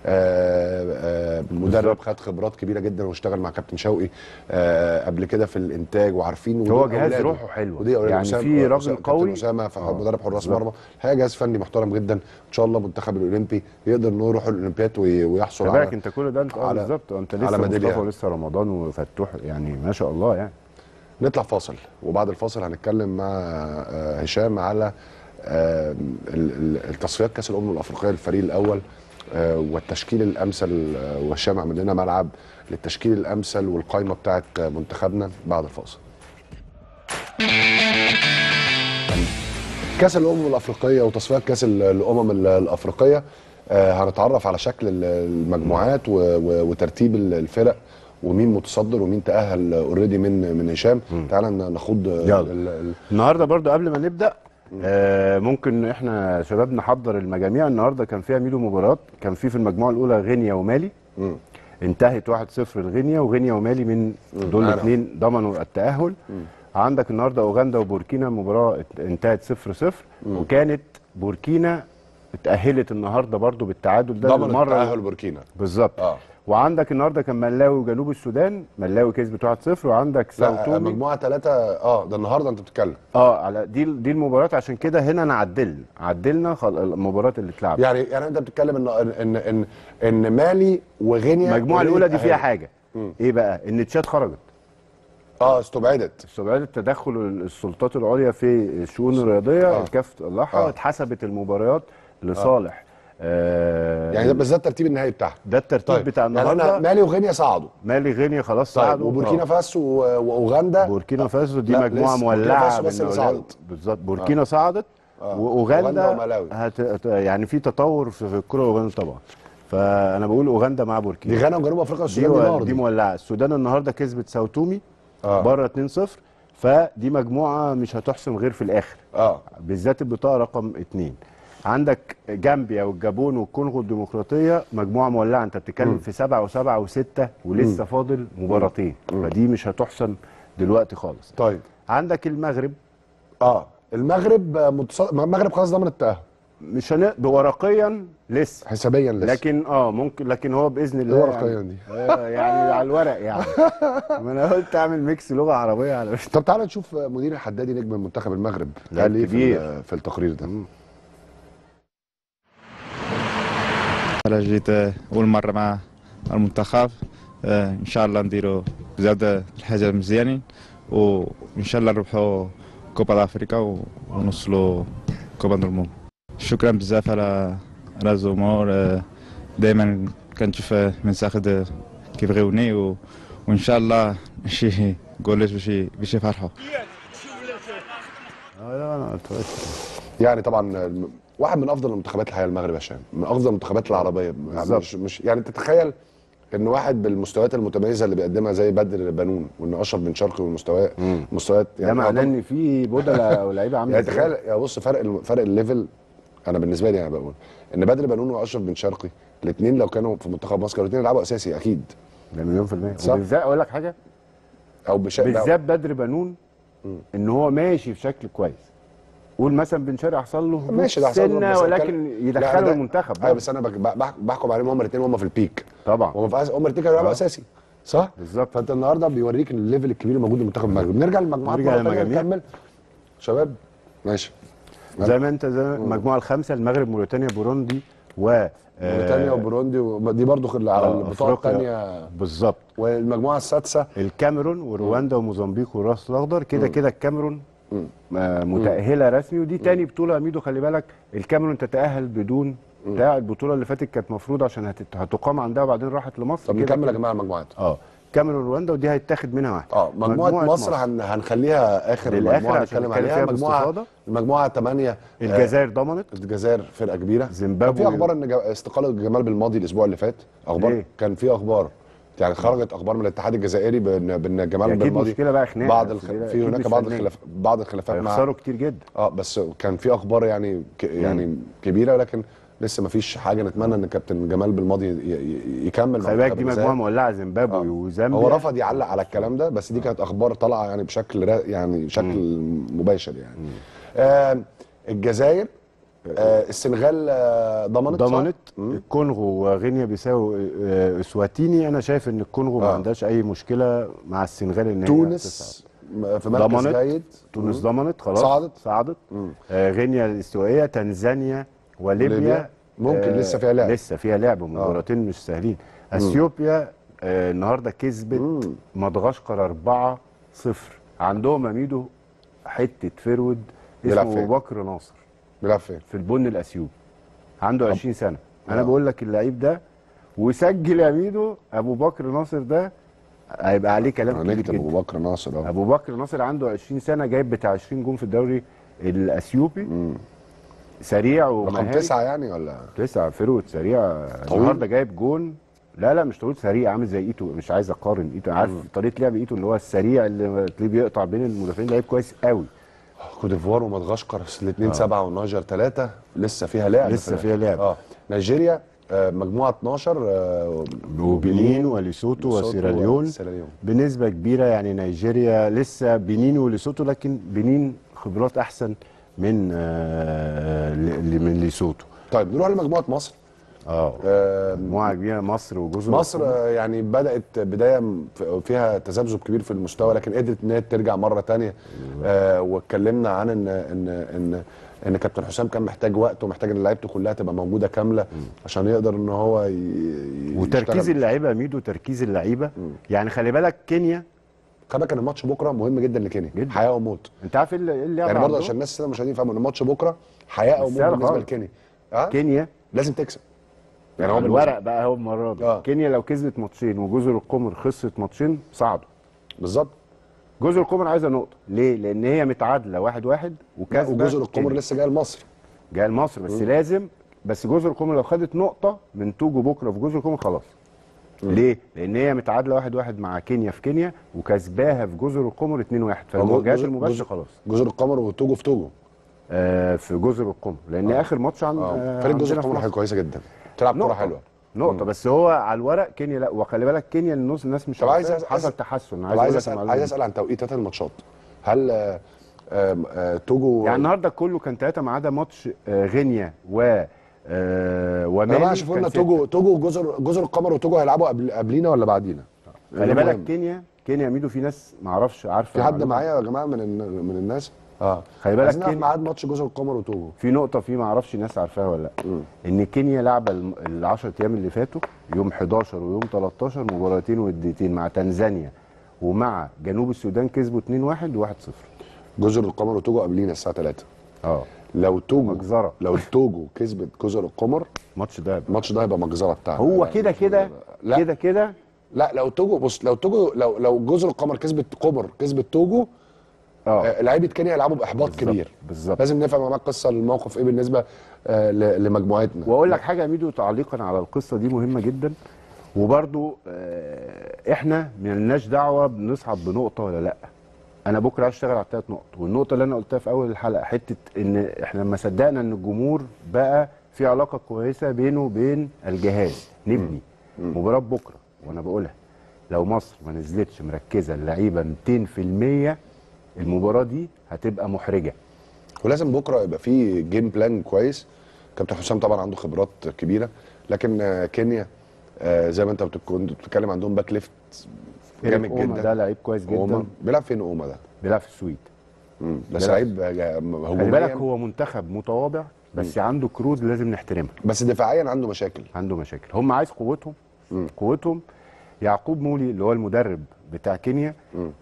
آه، آه، مدرب خد خبرات كبيره جدا واشتغل مع كابتن شوقي آه، قبل كده في الانتاج وعارفين ودول هو جهاز أولاده. روحه حلوة. ودي أولاده. يعني أسامة- في راجل أسامة- كابتن قوي. اسامه ف- آه، مدرب حراس بالظبط. مرمى الحقيقه جهاز فني محترم جدا ان شاء الله المنتخب الاولمبي يقدر انه يروح الاولمبياد وي- ويحصل خلي على بالك انت كل ده انت اه على- بالظبط انت على لسه ميدالية. مصطفى ولسه رمضان وفتوح يعني ما شاء الله يعني نطلع فاصل وبعد الفاصل هنتكلم مع آه، هشام على آه، ال- ال- التصفيات كاس الامم الافريقيه للفريق الاول آه، والتشكيل الامثل آه، وهشام عمل لنا ملعب للتشكيل الامثل والقائمه بتاعت منتخبنا بعد الفاصل كاس الامم الافريقيه وتصفيات كاس ال- الامم ال- الافريقيه آه، هنتعرف على شكل ال- المجموعات و- و- وترتيب ال- الفرق ومين متصدر ومين تاهل اوريدي من من هشام تعال ن- نخوض يلا. ال- ال- النهارده برضو قبل ما نبدا آه ممكن احنا شباب نحضر المجاميع النهارده كان فيها ميلو مباراه كان في في المجموعه الاولى غينيا ومالي مم. انتهت 1-0 لغينيا وغينيا ومالي من دول أنا. الاثنين ضمنوا التاهل عندك النهارده اوغندا وبوركينا مباراه ات- انتهت 0-0 وكانت بوركينا اتاهلت النهارده برضو بالتعادل ده ضمن المره تاهل بوركينا بالظبط اه وعندك النهارده كان ملاوي وجنوب السودان ملاوي كسبت 1-0 وعندك لا ساوتومي مجموعه ثلاثه اه ده النهارده انت بتتكلم اه على دي دي المباريات عشان كده هنا انا عدلنا عدلنا خل... المباريات اللي اتلعبت يعني يعني انت بتتكلم ان ان ان ان مالي وغينيا المجموعه وغينيا الاولى دي فيها أهي. حاجه ايه بقى ان تشاد خرجت اه استبعدت استبعاد تدخل السلطات العليا في الشؤون الرياضيه آه. الكاف طلعها آه. اتحسبت المباريات لصالح آه يعني ده بس ده الترتيب النهائي بتاعها ده الترتيب طيب بتاع يعني النهارده احنا مالي وغينيا صعدوا مالي غينيا خلاص طيب صعدوا وبوركينا آه. فاسو و- واوغندا بوركينا فاسو دي لا، مجموعه لسه. بوركينا مولعه فاسو بس اللي من صعدت. بالظبط بوركينا صعدت آه. أوغندا واوغندا وملاوي. هت... هت- يعني في تطور في في الكره اوغندا طبعا فانا بقول اوغندا مع بوركينا دي غانا وجنوب افريقيا دي, والسودان دي, و... نار دي دي مولعه السودان النهارده كسبت ساوتومي آه. بره 2-0 فدي مجموعه مش هتحسم غير في الاخر اه بالذات البطاقه رقم اتنين عندك جامبيا والجابون والكونغو الديمقراطيه مجموعه مولعه انت بتتكلم في سبعه وسبعه وسته ولسه فاضل مباراتين فدي مش هتحسم دلوقتي خالص طيب عندك المغرب اه المغرب آه، متص... المغرب خلاص ضمن التاهل مش هنقدر ورقيا لسه حسابيا لسه لكن اه ممكن لكن هو باذن الله إيه ورقياً يعني دي؟ آه يعني على الورق يعني ما انا قلت اعمل ميكس لغه عربيه على طب تعالى نشوف مدير الحدادي نجم منتخب المغرب لاعب قال ايه في, كبير. ال- في التقرير ده انا جيت اول مره مع المنتخب آه، ان شاء الله نديروا بزاف د الحاجات مزيانين وان شاء الله نربحوا كوبا افريقيا و- ونوصلوا كوبا دو الموند شكرا بزاف على على الجمهور آه، دائما كنشوف من ساخد كيبغيوني و... وان شاء الله شي جولات باش ي- باش يفرحوا آه لا انا قلت يعني طبعا الم- واحد من افضل المنتخبات الحقيقه المغرب يا هشام من افضل المنتخبات العربيه بالظبط. مش مش يعني تتخيل ان واحد بالمستويات المتميزه اللي بيقدمها زي بدر بنون وان اشرف بن شرقي والمستويات مستويات ده معناه طب- ان في بدلاء او لعيبه عامله يعني إزاي. تخيل يا بص فرق ال- فرق الليفل انا بالنسبه لي انا بقول ان بدر بنون واشرف بن شرقي الاثنين لو كانوا في منتخب مصر كانوا الاثنين يلعبوا اساسي اكيد ده مليون في المية صح. وبالذات اقول لك حاجه او بش... بالذات بدر بنون ان هو ماشي في شكل كويس قول مثلا بن شرقي حصل له ماشي ده حصل له، سنه بس ولكن لا، يدخله ده- المنتخب ايوه بس انا بك- بح- بحكم عليهم هم الاثنين هم في البيك طبعا هم في هم الاثنين كانوا يلعبوا آه. اساسي صح؟ بالظبط. فانت النهارده بيوريك الليفل الكبير الموجود في منتخب المغرب نرجع للمجموعات نرجع مرة تانية للمجاميع. نكمل شباب ماشي زي ما انت زي ما المجموعه الخامسه المغرب موريتانيا بوروندي و آه، موريتانيا وبوروندي ودي برضو خل- على آه، البطاقه أفريقيا. الثانيه بالظبط والمجموعه السادسه الكاميرون ورواندا وموزمبيق والراس الاخضر كده كده الكاميرون آه، متاهله رسمي ودي تاني بطوله يا ميدو خلي بالك الكاميرون تتاهل بدون بتاع البطوله اللي فاتت كانت مفروض عشان هتت- هتقام عندها وبعدين راحت لمصر طب كده نكمل يا كده. جماعه المجموعات اه كاميرون ورواندا ودي هيتاخد منها واحده اه مجموعه, مصر, هن... هنخليها اخر للآخر مجموعه عشان نتكلم نتكلم عليها فيها مجموعه باستفاضة. المجموعه 8 الجزائر ضمنت الجزائر فرقه كبيره زيمبابوي. كان في اخبار ان جا- استقاله جمال بالماضي الاسبوع اللي فات اخبار ليه؟ كان في اخبار يعني خرجت اخبار من الاتحاد الجزائري بان بان جمال أكيد بالماضي مشكلة بقى خناقة، بعض بس الخ... دي- في أكيد هناك مش بعض فنية. الخلاف بعض الخلافات مع هيخسروا كتير جدا اه بس كان في اخبار يعني ك... يعني كبيره ولكن لسه ما فيش حاجه نتمنى ان كابتن جمال بالماضي ي... ي... يكمل مع خلي بالك منتخب دي الجزائر. مجموعه مولعه زيمبابوي وزامبيا هو رفض يعلق على الكلام ده بس دي كانت اخبار طالعه يعني بشكل را... يعني بشكل مباشر يعني آه الجزائر آه السنغال آه ضمنت صح؟ ضمنت الكونغو وغينيا بيساو آه، اسواتيني انا شايف ان الكونغو ما آه. عندهاش اي مشكله مع السنغال ان هي تونس م- في مركز ضمنت. جيد تونس مم. ضمنت خلاص صعدت. صعدت آه غينيا الاستوائيه تنزانيا وليبيا وليبيا. ممكن لسه فيها لعب. لسه فيها لعب مباراتين مش سهلين اثيوبيا آه النهارده كسبت مدغشقر 4 0 عندهم اميدو حته فرود بيلعب اسمه فين؟ ابو بكر ناصر بيلعب فين؟ في البن الاثيوبي عنده 20 سنه انا بقول لك اللعيب ده وسجل يا ميدو ابو بكر ناصر ده هيبقى عليه كلام كبير هنكتب جدا ابو بكر ناصر اه ابو بكر ناصر عنده 20 سنه جايب بتاع 20 جون في الدوري الاثيوبي سريع رقم ومهاري تسعه يعني ولا تسعة فرود سريع طويل؟ النهارده جايب جون لا لا مش طويل سريع عامل زي ايتو مش عايز اقارن ايتو عارف طريقه لعب ايتو اللي هو السريع اللي تلاقيه بيقطع بين المدافعين لعيب كويس قوي كوت ديفوار ومدغشقر الاثنين سبعه والنيجر ثلاثه لسه فيها لعب لسه في فيها لعب. اه نيجيريا آه مجموعه 12 آه وبنين وليسوتو ليسوتو وسيراليون وسيراليون. بنسبه كبيره يعني نيجيريا لسه بنين وليسوتو لكن بنين خبرات احسن من آه ل- ل- من ليسوتو طيب نروح لمجموعه مصر اه آه، مجموعه كبيره مصر وجزر مصر القمر. آه، يعني بدات بدايه م- ف- فيها تذبذب كبير في المستوى لكن قدرت ان هي ترجع مره تانية آه واتكلمنا عن ان ان ان ان كابتن حسام كان محتاج وقت ومحتاج ان لعيبته كلها تبقى موجوده كامله عشان يقدر ان هو ي- ي- وتركيز يشتغل. اللعيبه يا ميدو تركيز اللعيبه يعني خلي بالك كينيا خلي بالك ان الماتش بكره مهم جدا لكينيا جدا. حياه وموت انت عارف ايه اللي إيه اللي يعني يعمل برضه عندهم؟ عشان الناس الساده المشاهدين يفهموا ان الماتش بكره حياه او مش موت سهل بالنسبه خالص. لكينيا اه كينيا لازم تكسب يعني على هو الورق بقى هو المره دي آه. كينيا لو كسبت ماتشين وجزر القمر خسرت ماتشين صعدوا بالظبط جزر القمر عايزه نقطه ليه لان هي متعادله واحد واحد لا، وكسبه وجزر القمر كينيا. لسه جايه لمصر جاي لمصر بس لازم بس جزر القمر لو خدت نقطه من توجو بكره في جزر القمر خلاص ليه؟ لان هي متعادله واحد واحد مع كينيا في كينيا وكسباها في جزر القمر 2-1 فالمواجهات جزر- المباشره جزر- خلاص جزر القمر وتوجو في توجو آه في جزر القمر لان اخر ماتش عن اه آه فريق جزر عندنا في القمر مصر. حاجه كويسه جدا تلعب كوره نقطة. حلوه نقطة بس هو على الورق كينيا لا وخلي بالك كينيا الناس الناس مش طب عايز عارفة، أس- حصل عايز- تحسن طب عايز عايز أقول لك اسال المعلومة عايز دي. اسال عن توقيتات الماتشات هل آه، آه، آه، توجو يعني النهارده كله كان ثلاثة ما عدا ماتش آه، غينيا و آه يا ومالي جماعه شوفوا كان لنا ستة. توجو توجو جزر جزر القمر وتوجو هيلعبوا قبل قبلينا ولا بعدينا خلي ده بالك مهم. كينيا كينيا ميدو في ناس ما اعرفش عارفه في حد المعلومة. معايا يا جماعه من الن- من الناس اه خلي بالك عايزين نعرف كينيا- ميعاد ماتش جزر القمر وتوجو في نقطة في ما اعرفش الناس عارفاها ولا لا ان كينيا لعبة ال 10 ايام اللي فاتوا يوم 11 ويوم 13 مباراتين وديتين مع تنزانيا ومع جنوب السودان كسبوا 2-1 و1-0 جزر القمر وتوجو قبلينا الساعه 3 اه لو توجو مجزرة. لو توجو كسبت جزر القمر الماتش ده الماتش ده هيبقى مجزره بتاعنا هو كده كده لا. كده كده لا لو توجو بص لو توجو لو لو جزر القمر كسبت قمر كسبت توجو اه آه، لعيبه كينيا هيلعبوا باحباط بالظبط، كبير بالظبط. لازم نفهم يا جماعه القصه الموقف ايه بالنسبه آه، ل- لمجموعتنا واقول لك حاجه يا ميدو تعليقا على القصه دي مهمه جدا وبرضو آه، احنا ملناش دعوه بنصعد بنقطه ولا لا انا بكره عايز اشتغل على الثلاث نقط والنقطه اللي انا قلتها في اول الحلقه حته ان احنا لما صدقنا ان الجمهور بقى في علاقه كويسه بينه وبين الجهاز نبني مباراه بكره وانا بقولها لو مصر ما نزلتش مركزه اللعيبه 200% المباراه دي هتبقى محرجه ولازم بكره يبقى في جيم بلان كويس كابتن حسام طبعا عنده خبرات كبيره لكن آه، كينيا آه، زي ما انت بتك- كنت بتتكلم عندهم باك ليفت جامد إيريك أوما جدا ده لعيب كويس أوما. جدا بيلعب فين اوما ده؟ بيلعب في السويد مم. بس بيلعب- لعيب آه، خلي بالك هجوميا هو منتخب متواضع بس عنده كروز لازم نحترمها بس دفاعيا عنده مشاكل عنده مشاكل هم عايز قوتهم قوتهم يعقوب مولي اللي هو المدرب بتاع كينيا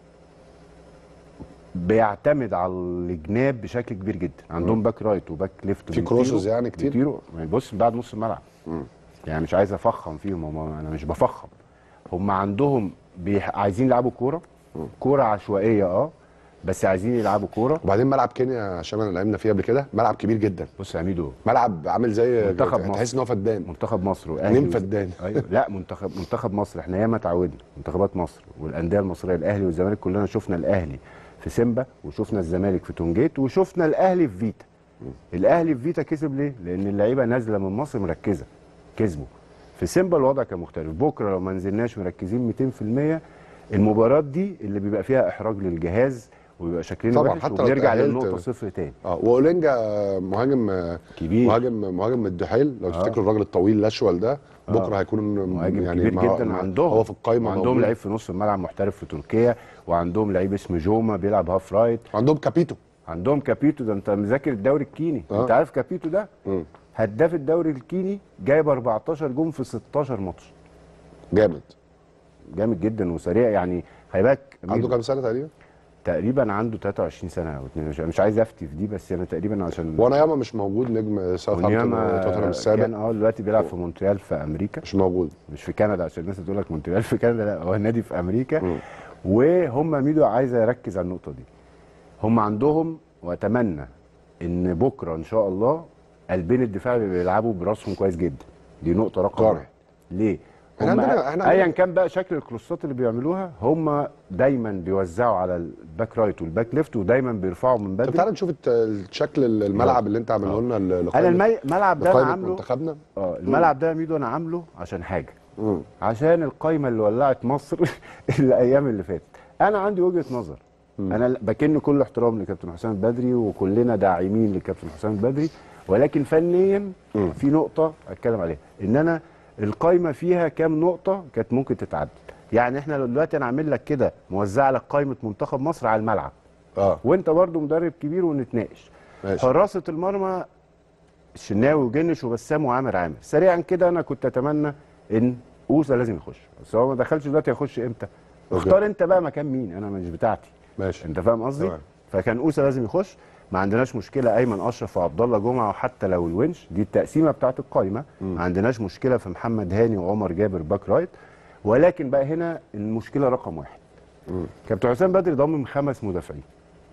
بيعتمد على الجناب بشكل كبير جدا عندهم باك رايت وباك ليفت في بيطيروا- كروسز يعني كتير؟ بيطيروا يعني بص بعد نص الملعب يعني مش عايز افخم فيهم هم انا مش بفخم هم عندهم بيح... عايزين يلعبوا كوره كوره عشوائيه اه بس عايزين يلعبوا كوره وبعدين ملعب كينيا عشان انا لعبنا فيه قبل كده ملعب كبير جدا بص يا ميدو ملعب عامل زي منتخب مصر. تحس ان هو فدان منتخب مصر والاهلي نيم فدان. ايوه لا منتخب منتخب مصر احنا ياما اتعودنا منتخبات مصر والانديه المصريه الاهلي والزمالك كلنا شفنا الاهلي في سيمبا وشفنا الزمالك في تونجيت وشفنا الاهلي في فيتا الاهلي في فيتا كسب ليه لان اللعيبه نازله من مصر مركزه كسبوا في سيمبا الوضع كان مختلف بكره لو ما نزلناش مركزين 200% المباراه دي اللي بيبقى فيها احراج للجهاز وبيبقى شكلنا طبعاً، وحش حتى لو وبنرجع اتأهلت- للنقطه صفر تاني اه واولينجا مهاجم آه، كبير. مهاجم مهاجم من الدحيل لو تفتكروا الراجل الطويل الاشول ده بكره هيكون مهاجم يعني كبير مع- جدا مع- عندهم هو في القايمه وعندهم موجود. لعيب في نص الملعب محترف في تركيا وعندهم لعيب اسمه جوما بيلعب هاف رايت عندهم كابيتو عندهم كابيتو ده انت مذاكر الدوري الكيني آه. انت عارف كابيتو ده مم. هداف الدوري الكيني جايب 14 جون في 16 ماتش جامد جامد جدا وسريع يعني خلي بالك عنده ميدو كام سنه تقريبا تقريبا عنده 23 سنه او 22 مش عايز افتي في دي بس انا تقريبا عشان وانا ياما مش موجود نجم ساوثهامبتون ونياما وتوتنهام كان السابق اه دلوقتي بيلعب في مونتريال في امريكا مش موجود مش في كندا عشان الناس تقول لك مونتريال في كندا لا هو النادي في امريكا وهم ميدو عايز يركز على النقطه دي هم عندهم واتمنى ان بكره ان شاء الله قلبين الدفاع بيلعبوا براسهم كويس جدا دي نقطه رقم طبعا. واحد ليه احنا هم عندنا- احنا ايا عندنا- كان بقى شكل الكروسات اللي بيعملوها هم دايما بيوزعوا على الباك رايت والباك ليفت ودايما بيرفعوا من طب بدري تعالى نشوف الت- الشكل الملعب اللي انت عامله لنا ل- انا لقائمة- المي- الملعب ده انا لقائمة عامله منتخبنا اه الملعب ده يا ميدو انا عامله عشان حاجه مم. عشان القايمه اللي ولعت مصر الايام اللي فاتت انا عندي وجهه نظر انا بكن كل احترام لكابتن حسام البدري وكلنا داعمين لكابتن حسام البدري ولكن فنيا في نقطه اتكلم عليها ان انا القايمه فيها كام نقطه كانت ممكن تتعدل يعني احنا لو دلوقتي انا عامل لك كده موزع لك قائمه منتخب مصر على الملعب اه وانت برضو مدرب كبير ونتناقش ماشي. حراسه المرمى الشناوي وجنش وبسام وعامر عامر سريعا كده انا كنت اتمنى ان اوسا لازم يخش بس هو ما دخلش دلوقتي هيخش امتى أوكي. اختار انت بقى مكان مين انا مش بتاعتي ماشي انت فاهم قصدي تمام. فكان اوسا لازم يخش ما عندناش مشكله ايمن اشرف وعبد الله جمعه وحتى لو الونش دي التقسيمه بتاعت القايمه ما عندناش مشكله في محمد هاني وعمر جابر باك رايت ولكن بقى هنا المشكله رقم واحد كابتن حسام بدري ضمن خمس مدافعين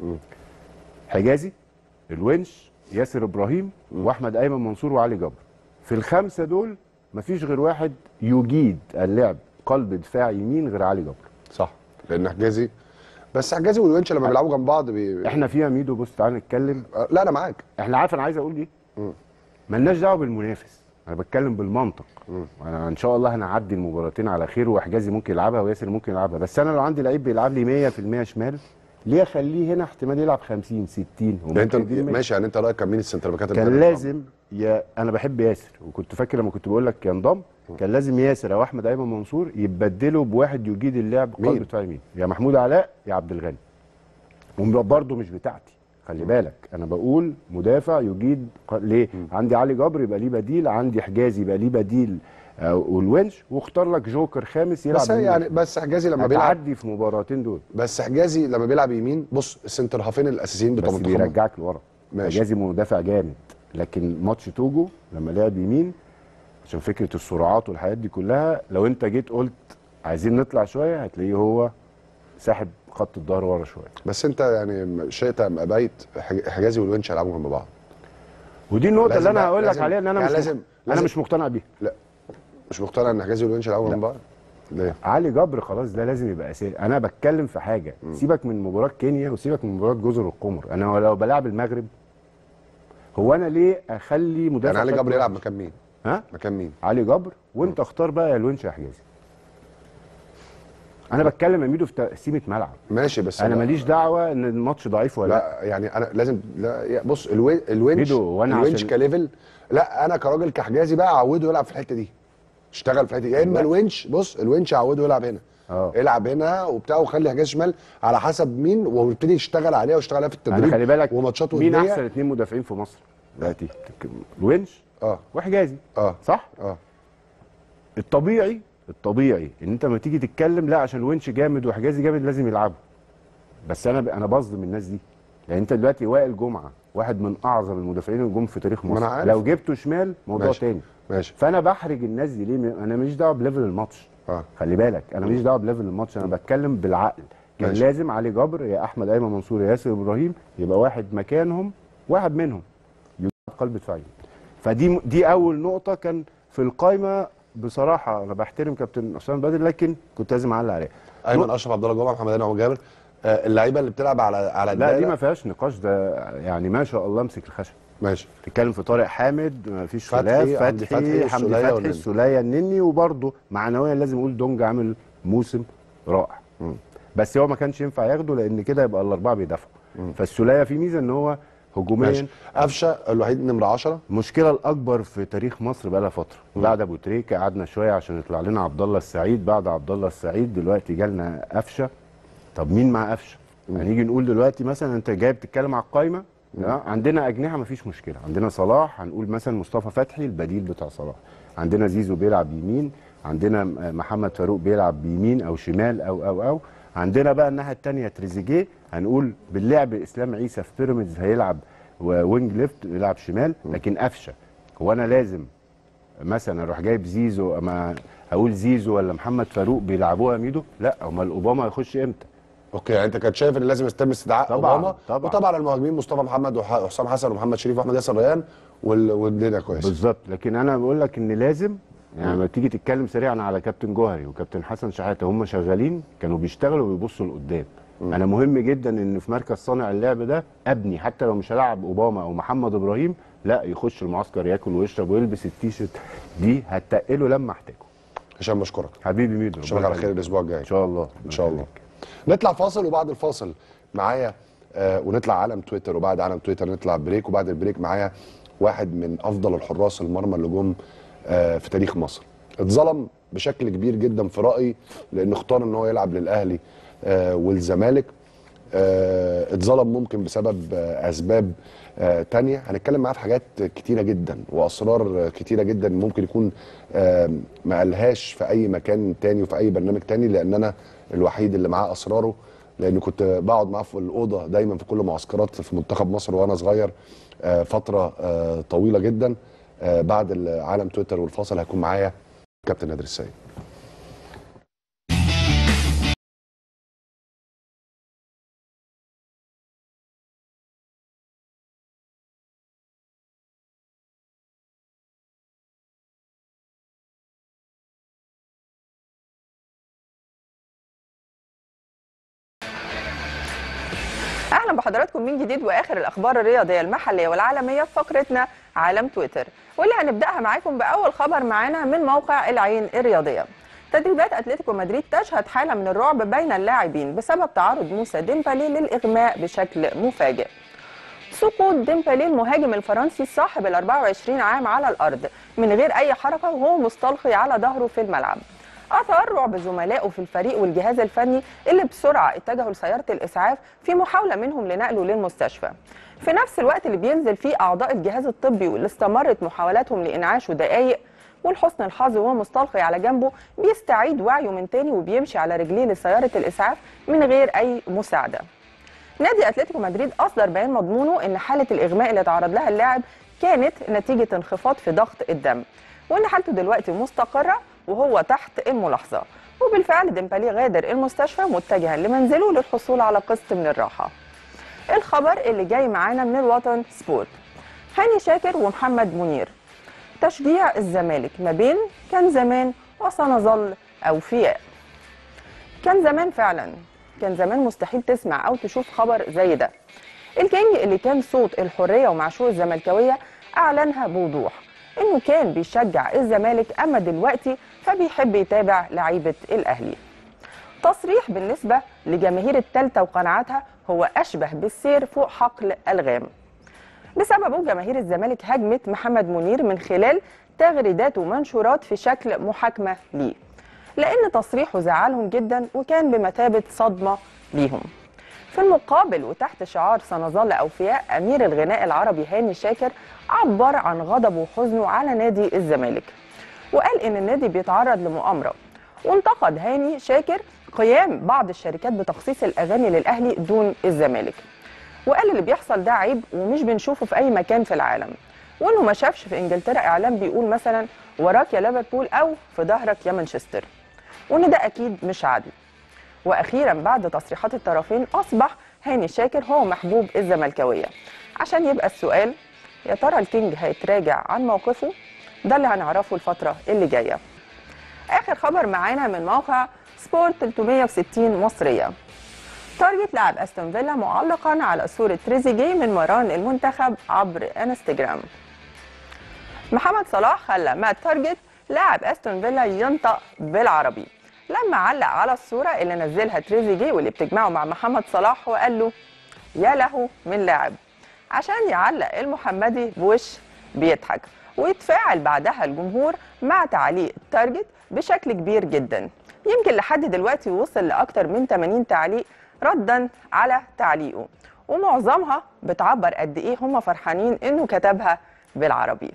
حجازي الونش ياسر ابراهيم واحمد ايمن منصور وعلي جبر في الخمسه دول مفيش غير واحد يجيد اللعب قلب دفاع يمين غير علي جبر صح لان حجازي بس حجازي والونش لما بيلعبوا جنب بعض بي... احنا فيها ميدو بص تعالى نتكلم آه، لا انا معاك احنا عارف انا عايز اقول ايه ملناش دعوه بالمنافس انا بتكلم بالمنطق انا ان شاء الله هنعدي المباراتين على خير وحجازي ممكن يلعبها وياسر ممكن يلعبها بس انا لو عندي لعيب بيلعب لي 100% شمال ليه اخليه هنا احتمال يلعب 50 60 يعني انت وممكن يديني مية. ماشي يعني انت رايك كان مين السنتر باكات اللي كان كانوا لازم يا انا بحب ياسر وكنت فاكر لما كنت بقول لك ينضم كان لازم ياسر او احمد ايمن منصور يتبدلوا بواحد يجيد اللعب مين؟ قلب دفاع يمين يا محمود علاء يا عبد الغني وبرضه مش بتاعتي خلي بالك انا بقول مدافع يجيد ق- ليه عندي علي جبر يبقى ليه بديل عندي حجازي يبقى ليه بديل آه، والونش واختار لك جوكر خامس يلعب بس يمين. يعني بس حجازي لما بيلعب هتعدي في مباراتين دول بس حجازي لما بيلعب يمين بص السنتر هافين الاساسيين بتوع بس منتخب مصر. بيرجعك لورا ماشي. حجازي مدافع جامد لكن ماتش توجو لما لعب يمين عشان فكره السرعات والحاجات دي كلها لو انت جيت قلت عايزين نطلع شويه هتلاقيه هو ساحب خط الظهر ورا شويه بس انت يعني شئت ام ابيت حج- حجازي والونش هيلعبوا جنب بعض ودي النقطه لازم اللي انا بقى- هقول لك لازم- عليها ان انا يعني مش لازم- انا لازم- مش مقتنع بيها لا مش مقتنع ان حجازي والونش هيلعبوا جنب بعض ليه؟ علي جبر خلاص ده لازم يبقى اساسي انا بتكلم في حاجه سيبك من مباراه كينيا وسيبك من مباراه جزر القمر انا لو بلعب المغرب هو انا ليه اخلي مدافع يعني علي شكله جبر يلعب وحش؟ مكان مين؟ ها مكان مين؟ علي جبر وانت اختار بقى يا الونش يا حجازي انا بتكلم يا ميدو في تقسيمه ملعب ماشي بس انا لا- ماليش دعوه ان الماتش ضعيف ولا لا لا يعني انا لازم لا يا- بص الوين الونش ميدو، وأنا الونش عشان- كليفل لا انا كراجل كحجازي بقى اعوده يلعب في الحته دي اشتغل في الحته دي يا اما الونش بص الونش اعوده يلعب هنا اه. العب هنا وبتاع وخلي حجاز شمال على حسب مين وابتدي يشتغل عليها واشتغل عليها في التدريب انا خلي بالك وماتشات مين وديه احسن اتنين مدافعين في مصر دلوقتي الونش اه وحجازي اه صح اه الطبيعي الطبيعي ان انت لما تيجي تتكلم لا عشان الونش جامد وحجازي جامد لازم يلعبوا بس انا انا بصدم الناس دي يعني انت دلوقتي وائل جمعه واحد من اعظم المدافعين اللي جم في تاريخ ما أنا مصر عارف. لو جبته شمال موضوع ماشي. تاني ماشي فانا بحرج الناس دي ليه انا ماليش دعوه بليفل الماتش اه خلي بالك انا ماليش دعوه بليفل الماتش انا بتكلم بالعقل كان ماشي. لازم علي جبر يا احمد ايمن منصور يا ياسر ابراهيم يبقى واحد مكانهم واحد منهم يلعب قلب دفاعي فدي دي اول نقطه كان في القايمه بصراحه انا بحترم كابتن حسام بدر لكن كنت لازم اعلق عليها ايمن اشرف عبد الله جمعه محمد هاني عمر جابر آه اللعيبه اللي بتلعب على على لا دي الدايرة. ما فيهاش نقاش ده يعني ما شاء الله امسك الخشب ماشي تتكلم في طارق حامد ما فيش فتحي، خلاف حمدي فتحي فتحي، حمدي السولية فتحي والنني. السوليه النني وبرده معنويا لازم اقول دونج عامل موسم رائع بس هو ما كانش ينفع ياخده لان كده يبقى الاربعه بيدافعوا فالسوليه في ميزه ان هو هجوميا ماشي قفشه الوحيد نمره 10 المشكله الاكبر في تاريخ مصر بقى لها فتره بعد ابو تريكه قعدنا شويه عشان يطلع لنا عبد الله السعيد بعد عبد الله السعيد دلوقتي جالنا قفشه طب مين مع قفشه هنيجي نقول دلوقتي مثلا انت جاي بتتكلم على القايمه لا، عندنا اجنحه مفيش مشكله عندنا صلاح هنقول مثلا مصطفى فتحي البديل بتاع صلاح عندنا زيزو بيلعب يمين عندنا م- محمد فاروق بيلعب بيمين او شمال او او او عندنا بقى الناحيه الثانيه تريزيجيه هنقول باللعب اسلام عيسى في بيراميدز هيلعب و- وينج ليفت يلعب شمال لكن قفشه هو انا لازم مثلا اروح جايب زيزو اما اقول زيزو ولا محمد فاروق بيلعبوها ميدو لا امال اوباما هيخش امتى اوكي يعني انت كنت شايف ان لازم يتم استدعاء طبعاً، اوباما طبعاً. وطبعا المهاجمين مصطفى محمد وح- وحسام حسن ومحمد شريف واحمد ياسر ريان وال- والدنيا كويسه بالظبط لكن انا بقول لك ان لازم يعني لما تيجي تتكلم سريعا على كابتن جوهري وكابتن حسن شحاته هم شغالين كانوا بيشتغلوا ويبصوا لقدام انا مهم جدا ان في مركز صانع اللعب ده ابني حتى لو مش هلاعب اوباما او محمد ابراهيم لا يخش المعسكر ياكل ويشرب ويلبس التيشيرت دي هتقله لما احتاجه هشام بشكرك حبيبي ميدو اشوفك على خير الاسبوع الجاي ان شاء الله ان شاء الله نطلع فاصل وبعد الفاصل معايا آه ونطلع عالم تويتر وبعد عالم تويتر نطلع بريك وبعد البريك معايا واحد من افضل الحراس المرمى اللي جم آه، في تاريخ مصر اتظلم بشكل كبير جدا في رايي لانه اختار ان هو يلعب للاهلي آه، والزمالك آه، اتظلم ممكن بسبب آه، اسباب آه، تانية هنتكلم معاه في حاجات كتيره جدا واسرار آه، كتيره جدا ممكن يكون آه، ما قالهاش في اي مكان تاني وفي اي برنامج تاني لان انا الوحيد اللي معاه اسراره لان كنت بقعد معاه في الاوضه دايما في كل معسكرات في منتخب مصر وانا صغير آه، فتره آه، طويله جدا آه، بعد عالم تويتر والفاصل هيكون معايا كابتن نادر السيد اهلا بحضراتكم من جديد واخر الاخبار الرياضيه المحليه والعالميه في فقرتنا عالم تويتر واللي هنبداها معاكم باول خبر معانا من موقع العين الرياضيه تدريبات اتلتيكو مدريد تشهد حاله من الرعب بين اللاعبين بسبب تعرض موسى ديمبالي للاغماء بشكل مفاجئ سقوط ديمبالي المهاجم الفرنسي صاحب ال 24 عام على الارض من غير اي حركه وهو مستلقي على ظهره في الملعب اثار رعب زملائه في الفريق والجهاز الفني اللي بسرعه اتجهوا لسياره الاسعاف في محاوله منهم لنقله للمستشفى في نفس الوقت اللي بينزل فيه اعضاء الجهاز الطبي واللي استمرت محاولاتهم لانعاشه دقائق ولحسن الحظ وهو مستلقي على جنبه بيستعيد وعيه من تاني وبيمشي على رجليه لسياره الاسعاف من غير اي مساعده نادي اتلتيكو مدريد اصدر بيان مضمونه ان حاله الاغماء اللي تعرض لها اللاعب كانت نتيجه انخفاض في ضغط الدم وان حالته دلوقتي مستقره وهو تحت الملاحظه وبالفعل ديمبالي غادر المستشفى متجها لمنزله للحصول على قسط من الراحه الخبر اللي جاي معانا من الوطن سبورت هاني شاكر ومحمد منير تشجيع الزمالك ما بين كان زمان وسنظل اوفياء كان زمان فعلا كان زمان مستحيل تسمع او تشوف خبر زي ده الكينج اللي كان صوت الحريه ومعشوق الزملكاويه اعلنها بوضوح انه كان بيشجع الزمالك اما دلوقتي فبيحب يتابع لعيبه الاهلي تصريح بالنسبه لجماهير التالتة وقناعاتها هو اشبه بالسير فوق حقل الغام بسببه جماهير الزمالك هاجمت محمد منير من خلال تغريدات ومنشورات في شكل محاكمه ليه لان تصريحه زعلهم جدا وكان بمثابه صدمه ليهم في المقابل وتحت شعار سنظل اوفياء امير الغناء العربي هاني شاكر عبر عن غضبه وحزنه على نادي الزمالك وقال ان النادي بيتعرض لمؤامره وانتقد هاني شاكر قيام بعض الشركات بتخصيص الاغاني للاهلي دون الزمالك وقال اللي بيحصل ده عيب ومش بنشوفه في اي مكان في العالم وانه ما شافش في انجلترا اعلام بيقول مثلا وراك يا ليفربول او في ظهرك يا مانشستر وان ده اكيد مش عدل واخيرا بعد تصريحات الطرفين اصبح هاني شاكر هو محبوب الزملكاويه عشان يبقى السؤال يا ترى الكينج هيتراجع عن موقفه ده اللي هنعرفه الفتره اللي جايه اخر خبر معانا من موقع سبورت 360 مصريه تارجت لاعب استون فيلا معلقا على صوره تريزيجيه من مران المنتخب عبر انستجرام محمد صلاح خلى مات تارجت لاعب استون فيلا ينطق بالعربي لما علق على الصوره اللي نزلها تريزيجيه واللي بتجمعه مع محمد صلاح وقال له يا له من لاعب عشان يعلق المحمدي بوش بيضحك ويتفاعل بعدها الجمهور مع تعليق تارجت بشكل كبير جدا يمكن لحد دلوقتي وصل لاكتر من 80 تعليق ردا على تعليقه ومعظمها بتعبر قد ايه هم فرحانين انه كتبها بالعربي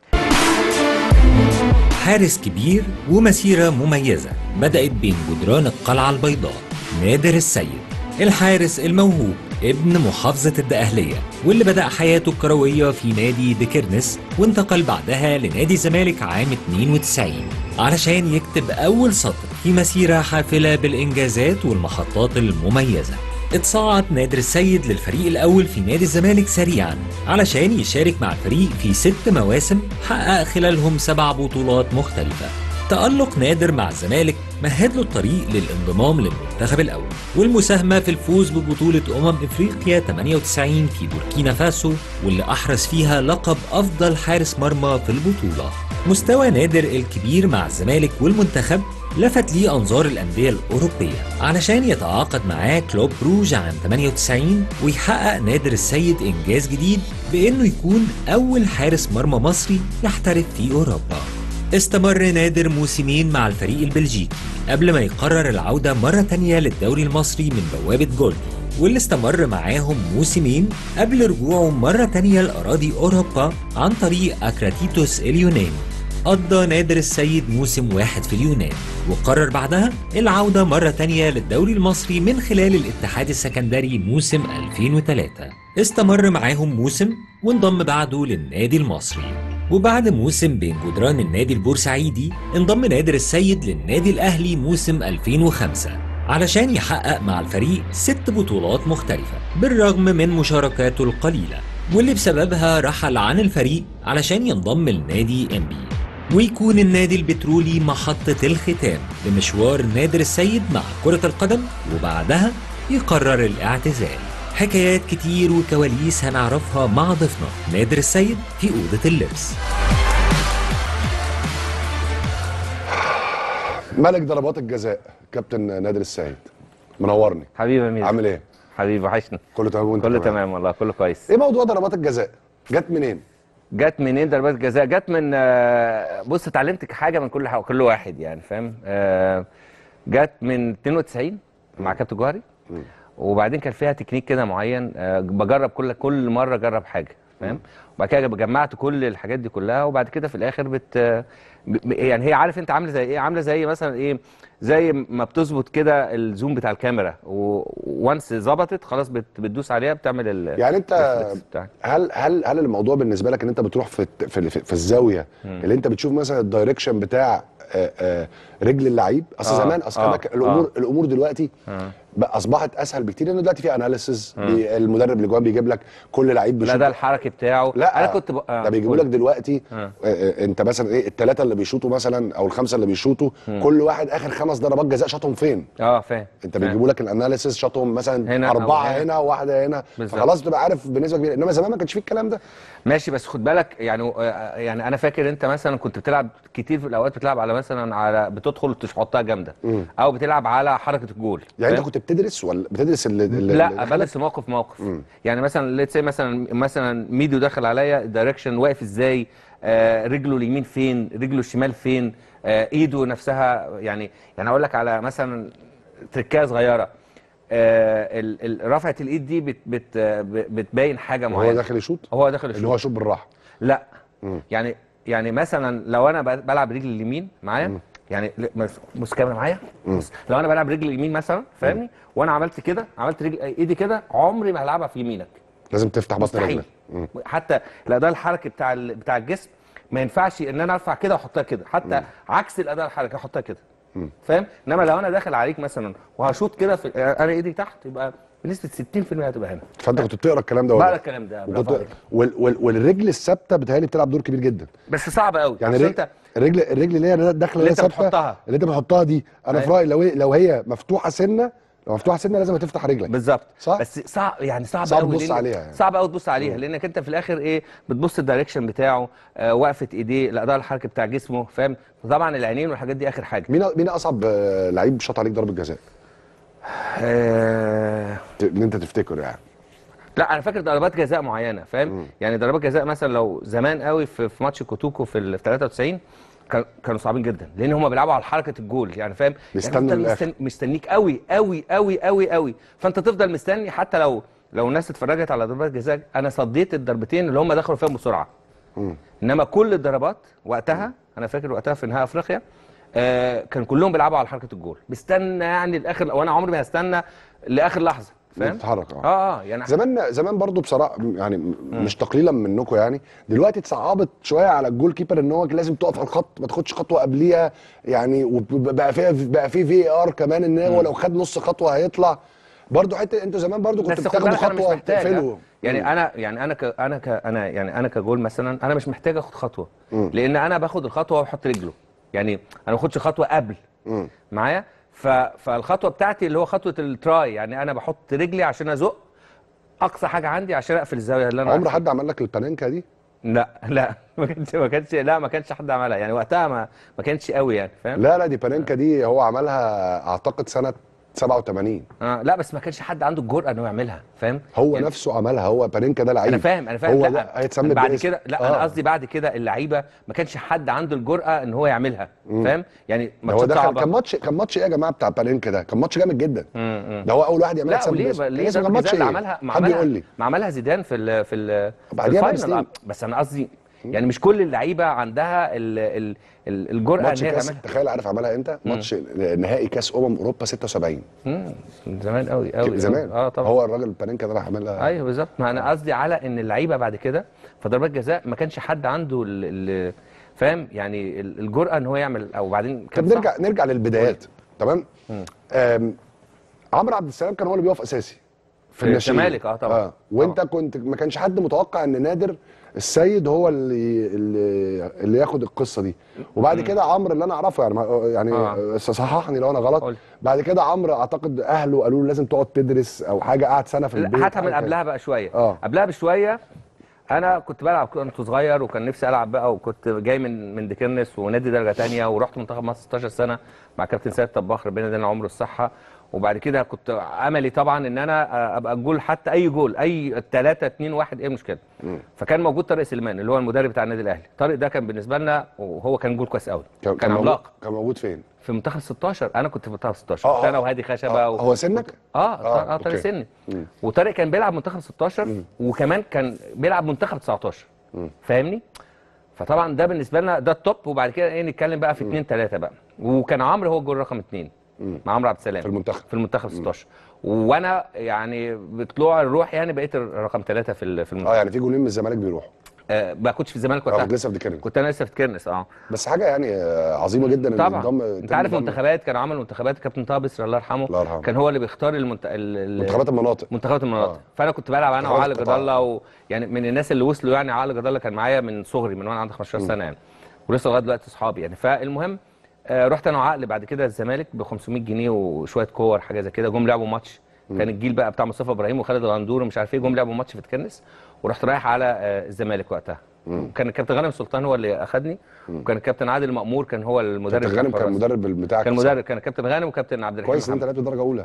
حارس كبير ومسيرة مميزة بدأت بين جدران القلعة البيضاء نادر السيد الحارس الموهوب ابن محافظة الدقهلية واللي بدأ حياته الكروية في نادي بكرنس وانتقل بعدها لنادي الزمالك عام 92 علشان يكتب أول سطر في مسيرة حافلة بالإنجازات والمحطات المميزة اتصعد نادر السيد للفريق الأول في نادي الزمالك سريعا علشان يشارك مع الفريق في ست مواسم حقق خلالهم سبع بطولات مختلفة تألق نادر مع الزمالك مهد له الطريق للانضمام للمنتخب الأول والمساهمة في الفوز ببطولة أمم إفريقيا 98 في بوركينا فاسو واللي أحرز فيها لقب أفضل حارس مرمى في البطولة مستوى نادر الكبير مع الزمالك والمنتخب لفت ليه أنظار الأندية الأوروبية علشان يتعاقد معاه كلوب بروج عام 98 ويحقق نادر السيد إنجاز جديد بإنه يكون أول حارس مرمى مصري يحترف في أوروبا استمر نادر موسمين مع الفريق البلجيكي قبل ما يقرر العودة مرة تانية للدوري المصري من بوابة جولدي واللي استمر معاهم موسمين قبل رجوعه مرة تانية لأراضي أوروبا عن طريق أكراتيتوس اليوناني قضى نادر السيد موسم واحد في اليونان وقرر بعدها العودة مرة تانية للدوري المصري من خلال الاتحاد السكندري موسم 2003 استمر معاهم موسم وانضم بعده للنادي المصري وبعد موسم بين جدران النادي البورسعيدي انضم نادر السيد للنادي الأهلي موسم 2005 علشان يحقق مع الفريق ست بطولات مختلفة بالرغم من مشاركاته القليلة واللي بسببها رحل عن الفريق علشان ينضم لنادي انبي ويكون النادي البترولي محطة الختام لمشوار نادر السيد مع كرة القدم وبعدها يقرر الاعتزال حكايات كتير وكواليس هنعرفها مع ضيفنا نادر السيد في أوضة اللبس ملك ضربات الجزاء كابتن نادر السيد منورني حبيبي يا ميزو عامل ايه حبيبي وحشني كله تمام وانت كله كمان؟ تمام والله كله كويس ايه موضوع ضربات الجزاء جت منين جت منين ضربات الجزاء جت من آه، بص اتعلمت حاجه من كل حاجة كل واحد يعني فاهم آه، جت من 92 مع كابتن جوهري وبعدين كان فيها تكنيك كده معين آه، بجرب كل كل مره اجرب حاجه فاهم وبعد كده جمعت كل الحاجات دي كلها وبعد كده في الاخر بت ب- يعني هي عارف انت عامله زي ايه عامله زي مثلا ايه زي ما بتظبط كده الزوم بتاع الكاميرا وانس ظبطت خلاص بت بتدوس عليها بتعمل ال يعني انت الريفلكس بتاعك. هل هل هل الموضوع بالنسبه لك ان انت بتروح في الت- في, في, في الزاويه اللي انت بتشوف مثلا الدايركشن بتاع آه، آه، رجل اللعيب اصل آه، زمان اصل آه، آه الامور آه. الامور دلوقتي آه. بقى اصبحت اسهل بكتير لان دلوقتي في اناليسز المدرب اللي جوه بيجيب لك كل لعيب لا بيشوط ده الحركي بتاعه لا انا كنت ب... ده بيجيبوا لك دلوقتي آه. آه. آه انت مثلا ايه الثلاثه اللي بيشوطوا مثلا او الخمسه اللي بيشوطوا كل واحد اخر خمس ضربات جزاء شاطهم فين اه فاهم انت فاهم. بيجيبوا لك الاناليسز شاطهم مثلا هنا أو اربعه هنا. هنا وواحده هنا بالظبط. فخلاص بتبقى عارف بنسبه كبيره انما زمان ما كانش فيه الكلام ده ماشي بس خد بالك يعني آه، يعني انا فاكر انت مثلا كنت بتلعب كتير في الاوقات بتلعب على مثلا على بتدخل تحطها جامده او بتلعب على حركه الجول يعني انت فاهم؟ كنت بتدرس ولا بتدرس اللي, اللي لا اللي بدرس موقف موقف يعني مثلا ليتس سي مثلا مثلا ميدو دخل عليا الدايركشن واقف ازاي آه رجله اليمين فين رجله الشمال فين آه ايده نفسها يعني يعني اقول لك على مثلا تركايه صغيره آه ال- ال- رفعه الايد دي بت بت بتبين حاجه هو معينه داخل يشوط هو داخل اللي الشوط هو يشوط بالراحه لا يعني يعني مثلا لو انا ب- بلعب رجلي اليمين معايا يعني ل- بص- بص كاميرا معايا بص لو انا بلعب رجلي اليمين مثلا فاهمني وانا عملت كده عملت رجل ايدي كده عمري ما هلعبها في يمينك لازم تفتح بطن مستحيل رجلك حتى الاداء الحركي بتاع ال- بتاع الجسم ما ينفعش ان انا ارفع كده واحطها كده حتى عكس الاداء الحركي احطها كده فاهم انما لو انا داخل عليك مثلا وهشوط كده في انا ايدي تحت يبقى بنسبه 60% هتبقى هنا فانت كنت بتقرا الكلام ده بقرا ولا الكلام ده برافو وكنت عليك. وال وال والرجل الثابته بتهيألي بتلعب دور كبير جدا بس صعب قوي يعني أصل الرجل الرجل الرجل اللي هي داخله اللي اللي هي أنت ثابته بتحطها. اللي انت بتحطها دي انا في أيوة. رايي لو هي- لو هي مفتوحه سنه لو مفتوحه سنه لازم تفتح رجلك بالظبط صح؟ بس صعب يعني صعب صعب قوي تبص لأن- عليها يعني. صعب قوي تبص عليها لانك انت في الاخر ايه بتبص الدايركشن بتاعه آه وقفه ايديه الاداء الحركي بتاع جسمه فاهم طبعا العينين والحاجات دي اخر حاجه مين مين اصعب آه، لعيب شاط عليك ضربه جزاء آه ت- ان انت تفتكره يعني لا انا فاكر ضربات جزاء معينه فاهم يعني ضربات جزاء مثلا لو زمان قوي في, في ماتش كوتوكو في, ال- في 93 كان- كانوا صعبين جدا لان هم بيلعبوا على حركه الجول يعني فاهم بيستنوا يعني للآخر. مستن... مستنيك قوي قوي قوي قوي قوي فانت تفضل مستني حتى لو لو الناس اتفرجت على ضربات جزاء انا صديت الضربتين اللي هم دخلوا فيهم بسرعه انما كل الضربات وقتها انا فاكر وقتها في نهائي افريقيا آه كان كلهم بيلعبوا على حركه الجول بيستنى يعني الاخر وانا عمري ما هستنى لاخر لحظه فاهم تتحرك اه اه اه يعني زمان زمان برضو بصراحه يعني م- مش تقليلا منكم يعني دلوقتي اتصعبت شويه على الجول كيبر ان هو لازم تقف على الخط ما تاخدش خطوه قبليها يعني وبقى فيها بقى في في ار كمان ان هو لو خد نص خطوه هيطلع برضو حته انتوا زمان برضو كنتوا بس خد بتاخدوا بالك انا مش خطوه محتاج تقفلوا يعني انا يعني انا ك انا ك انا يعني انا كجول مثلا انا مش محتاج اخد خطوه لان انا باخد الخطوه واحط رجله يعني انا ما باخدش خطوه قبل معايا ف فالخطوه بتاعتي اللي هو خطوه التراي يعني انا بحط رجلي عشان ازق اقصى حاجه عندي عشان اقفل الزاويه اللي انا عمر واقف حد عمل لك البانينكا دي لا لا ما كانش ما كانش لا ما كانش حد عملها يعني وقتها ما ما كانش قوي يعني فاهم لا لا دي بانينكا دي هو عملها اعتقد سنه 87 آه لا بس ما كانش حد عنده الجرأه انه يعملها فاهم هو يعني نفسه عملها هو بانينكا ده لعيب انا فاهم انا فاهم هو لا ده هيتسمى بعد باسم. كده لا آه. انا قصدي بعد كده اللعيبه ما كانش حد عنده الجرأه ان هو يعملها فاهم يعني هو ماتشات ده كان- صعبه كان ماتش كان ماتش ايه يا جماعه بتاع بانينكا ده كان ماتش جامد جدا مم. ده هو اول واحد يعملها لا يتسمى وليه باسم. ليه كان اسمه ضربة كان جزاء ماتش اللي ايه عملها ما حد عملها يقول لي ما عملها زيدان في ال في ال في بعديها الفاينل بسنين. آه. بس انا قصدي يعني مش كل اللعيبه عندها ال ال ال الجرأه ان ماتش هي كاس تعملها تخيل عارف عملها امتى ماتش نهائي كاس امم اوروبا 76 مم. من زمان قوي قوي زمان اه طبعا هو الراجل بانينكا ده راح عاملها ايوه بالظبط ما انا قصدي على ان اللعيبه بعد كده في ضربات جزاء ما كانش حد عنده ال ال فاهم يعني ال- الجرأه ان هو يعمل او بعدين طب كان صح. نرجع نرجع للبدايات تمام آم، عمرو عبد السلام كان هو اللي بيقف اساسي في الناشئين. الزمالك، آه طبعا. آه. وانت كنت ما كانش حد متوقع ان نادر السيد هو اللي اللي, اللي ياخد القصه دي وبعد كده عمرو اللي انا اعرفه يعني ما- يعني آه. آه. صححني لو انا غلط قول. بعد كده عمرو اعتقد اهله قالوا له لازم تقعد تدرس او حاجه قعد سنه في البيت لا هاتها من حاجة كده. قبلها بقى شويه آه. قبلها بشويه انا كنت بلعب كنت صغير وكان نفسي العب بقى وكنت جاي من من ديكنس ونادي درجه تانية ورحت منتخب مصر 16 سنه مع كابتن سيد طباخ ربنا يدينا عمره الصحه وبعد كده كنت املي طبعا ان انا ابقى الجول حتى اي جول اي 3 2 1 ايه المشكله فكان موجود طارق سليمان اللي هو المدرب بتاع النادي الاهلي طارق ده كان بالنسبه لنا وهو كان جول كويس قوي كان كان موجود- عملاق كان موجود فين؟ في منتخب 16 انا كنت في منتخب 16 آه، كنت انا آه. وهادي خشبه آه. و... هو سنك؟ اه آه، اه, آه طارق أوكي. سني وطارق كان بيلعب منتخب 16 وكمان كان بيلعب منتخب 19 فاهمني فطبعا ده بالنسبه لنا ده التوب وبعد كده ايه نتكلم بقى في اثنين ثلاثه بقى وكان عمرو هو الجول رقم اثنين مع عمرو عبد السلام في المنتخب في المنتخب 16 وانا يعني بطلوع الروح يعني بقيت رقم ثلاثه في ال- في اه المنتخب يعني في جولين من الزمالك بيروحوا آه ما كنتش في الزمالك اه وقتها كنت لسه في كده كنت انا لسه في كيرنس اه بس حاجه يعني آه، عظيمه جدا إن طبعا ينضم- انت تم عارف ضم- المنتخبات كان عمل منتخبات كابتن طه بسر الله يرحمه الله يرحمه. كان هو اللي بيختار المنت... ال... ال... منتخبات المناطق منتخبات المناطق آه. فانا كنت بلعب انا منتخبات وعلي القطاع. جد الله و... يعني من الناس اللي وصلوا يعني علي جد الله كان معايا من صغري من وانا عندي 15 سنه يعني ولسه لغايه دلوقتي اصحابي يعني فالمهم آه رحت انا وعقل بعد كده الزمالك ب 500 جنيه وشويه كور حاجه زي كده جم لعبوا ماتش كان الجيل بقى بتاع مصطفى ابراهيم وخالد الغندور ومش عارف ايه جم لعبوا ماتش في تكنس ورحت رايح على آه الزمالك وقتها كان الكابتن غانم سلطان هو اللي اخدني وكان الكابتن عادل مأمور كان هو المدرب كابتن غانم بتاع كان الحراس. مدرب بتاعك كان صح؟ مدرب كان كابتن غانم وكابتن عبد الرحيم كويس ان انت محمد. لعبت درجه اولى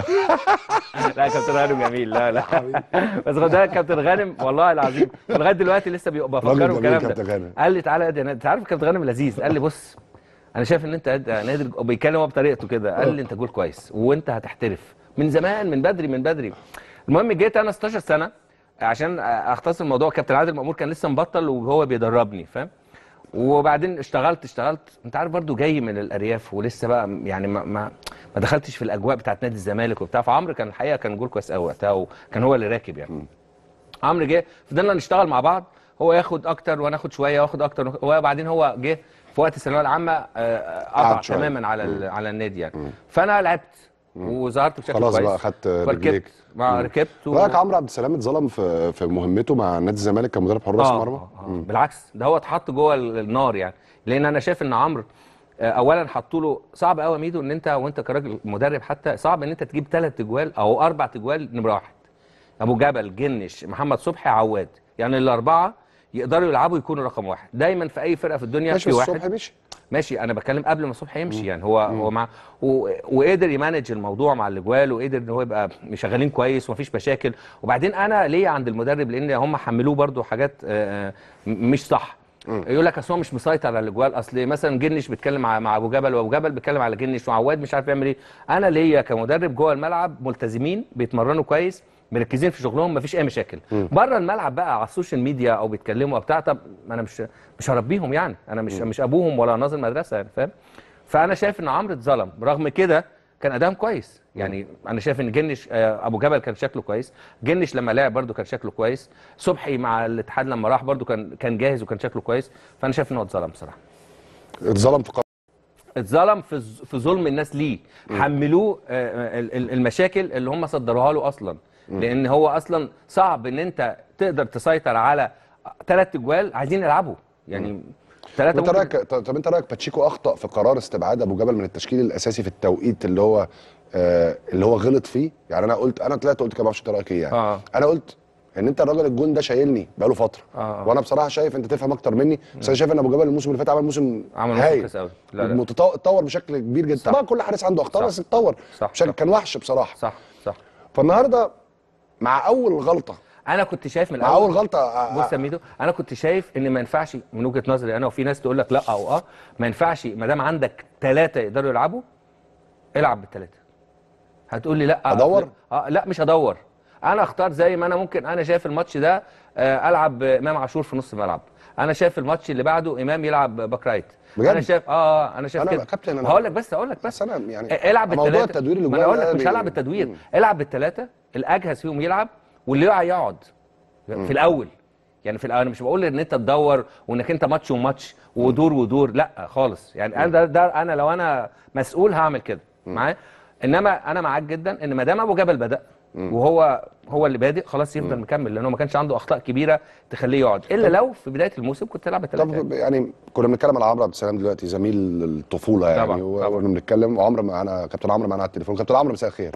لا كابتن غانم جميل لا لا بس خد بالك كابتن غانم والله العظيم لغايه دلوقتي لسه بي- بفكره جميل بالكلام كابتن ده غانم. قال لي تعالى يا نادر انت عارف كابتن غانم لذيذ قال لي بص انا شايف ان انت قد- نادر بيتكلم هو بطريقته كده قال لي انت جول كويس وانت هتحترف من زمان من بدري من بدري المهم جيت انا 16 سنه عشان اختصر الموضوع كابتن عادل مأمور كان لسه مبطل وهو بيدربني فاهم وبعدين اشتغلت اشتغلت انت عارف برضو جاي من الارياف ولسه بقى يعني ما ما, ما دخلتش في الاجواء بتاعت نادي الزمالك وبتاع فعمرو كان الحقيقه كان جول كويس قوي وقتها وكان هو اللي راكب يعني عمرو جه فضلنا نشتغل مع بعض هو ياخد اكتر وانا اخد شويه واخد اكتر وبعدين هو جه في وقت الثانويه العامه آه، قطع قعد شوية. تماما على ال- على النادي يعني فانا لعبت وظهرت بشكل خلاص كويس بقى خدت رجليك فركبت مع ركبت و... رايك عمرو عبد السلام اتظلم في في مهمته مع نادي الزمالك كمدرب حراس آه، مرمى آه، آه. بالعكس ده هو اتحط جوه ال- النار يعني لان انا شايف ان عمرو آه، اولا حطوا له صعب قوي يا ميدو ان انت وانت كراجل مدرب حتى صعب ان انت تجيب ثلاث تجوال او اربع تجوال نمره واحد ابو جبل جنش محمد صبحي عواد يعني الاربعه يقدروا يلعبوا يكونوا رقم واحد دايما في اي فرقه في الدنيا ماشي في بس واحد الصبح مشي ماشي انا بتكلم قبل ما صبحي يمشي يعني هو هو مع و... وقدر يمانج الموضوع مع الاجوال وقدر ان هو يبقى شغالين كويس ومفيش مشاكل وبعدين انا ليه عند المدرب لان هم حملوه برضو حاجات آه، آه، م- مش صح يقول لك اصل هو مش مسيطر على الاجوال اصل مثلا جنش بيتكلم مع مع ابو جبل وابو جبل بيتكلم على جنش وعواد مش عارف يعمل ايه انا ليا كمدرب جوه الملعب ملتزمين بيتمرنوا كويس مركزين في شغلهم مفيش اي مشاكل بره الملعب بقى على السوشيال ميديا او بيتكلموا او بتاع طب ما انا مش مش هربيهم يعني انا مش مش ابوهم ولا ناظر مدرسه يعني فاهم فانا شايف ان عمرو اتظلم رغم كده كان ادائهم كويس يعني انا شايف ان جنش آه، ابو جبل كان شكله كويس جنش لما لعب برده كان شكله كويس صبحي مع الاتحاد لما راح برده كان كان جاهز وكان شكله كويس فانا شايف ان هو اتظلم بصراحه اتظلم في قرار اتظلم في ز- في ظلم الناس ليه حملوه آه، ال- ال- المشاكل اللي هم صدروها له اصلا لان هو اصلا صعب ان انت تقدر تسيطر على ثلاث اجوال عايزين يلعبوا يعني ثلاثه انت رايك طب انت رايك باتشيكو اخطا في قرار استبعاد ابو جبل من التشكيل الاساسي في التوقيت اللي هو آه اللي هو غلط فيه يعني انا قلت انا طلعت قلت كده ما اعرفش انت رايك ايه يعني آه. انا قلت ان انت الراجل الجون ده شايلني بقاله فتره آه. وانا بصراحه شايف انت تفهم اكتر مني بس انا شايف ان ابو جبل الموسم اللي فات عمل موسم عمل موسم هايل كويس قوي لا لا متطو- اتطور بشكل كبير جدا صح. طبعا كل حارس عنده اخطاء صح. بس اتطور صح، بشكل صح. كان وحش بصراحه صح صح فالنهارده مع اول غلطه انا كنت شايف من مع الاول اول غلطه آه، بص يا ميدو انا كنت شايف ان ما ينفعش من وجهه نظري انا وفي ناس تقول لك لا او اه ما ينفعش ما دام عندك ثلاثه يقدروا يلعبوا العب بالثلاثه هتقول لي لا أدور؟ اه لا مش هدور انا اختار زي ما انا ممكن انا شايف الماتش ده آه العب امام عاشور في نص الملعب انا شايف الماتش اللي بعده امام يلعب باك رايت بجد؟ انا شايف اه انا شايف أنا كده كابتن، أنا- هقول لك بس هقول لك بس بس انا يعني العب موضوع بالثلاثه التدوير اللي ما انا جوه اقول ده لك مش بي- هلعب بالتدوير مم. العب بالثلاثه الاجهز فيهم يلعب واللي يقع يقعد في الاول يعني في الأول انا مش بقول ان انت تدور وانك انت ماتش وماتش ودور ودور لا خالص يعني انا ده, ده انا لو انا مسؤول هعمل كده معايا انما انا معاك جدا ان ما دام ابو جبل بدا وهو هو اللي بادئ خلاص يفضل مكمل لانه ما كانش عنده اخطاء كبيره تخليه يقعد الا لو في بدايه الموسم كنت تلعب الثلاثه طب يعني كنا بنتكلم على عمرو عبد السلام دلوقتي زميل الطفوله يعني طبعاً، و- طبعاً. وكنا بنتكلم وعمرو معانا كابتن عمرو معانا على التليفون كابتن عمرو مساء الخير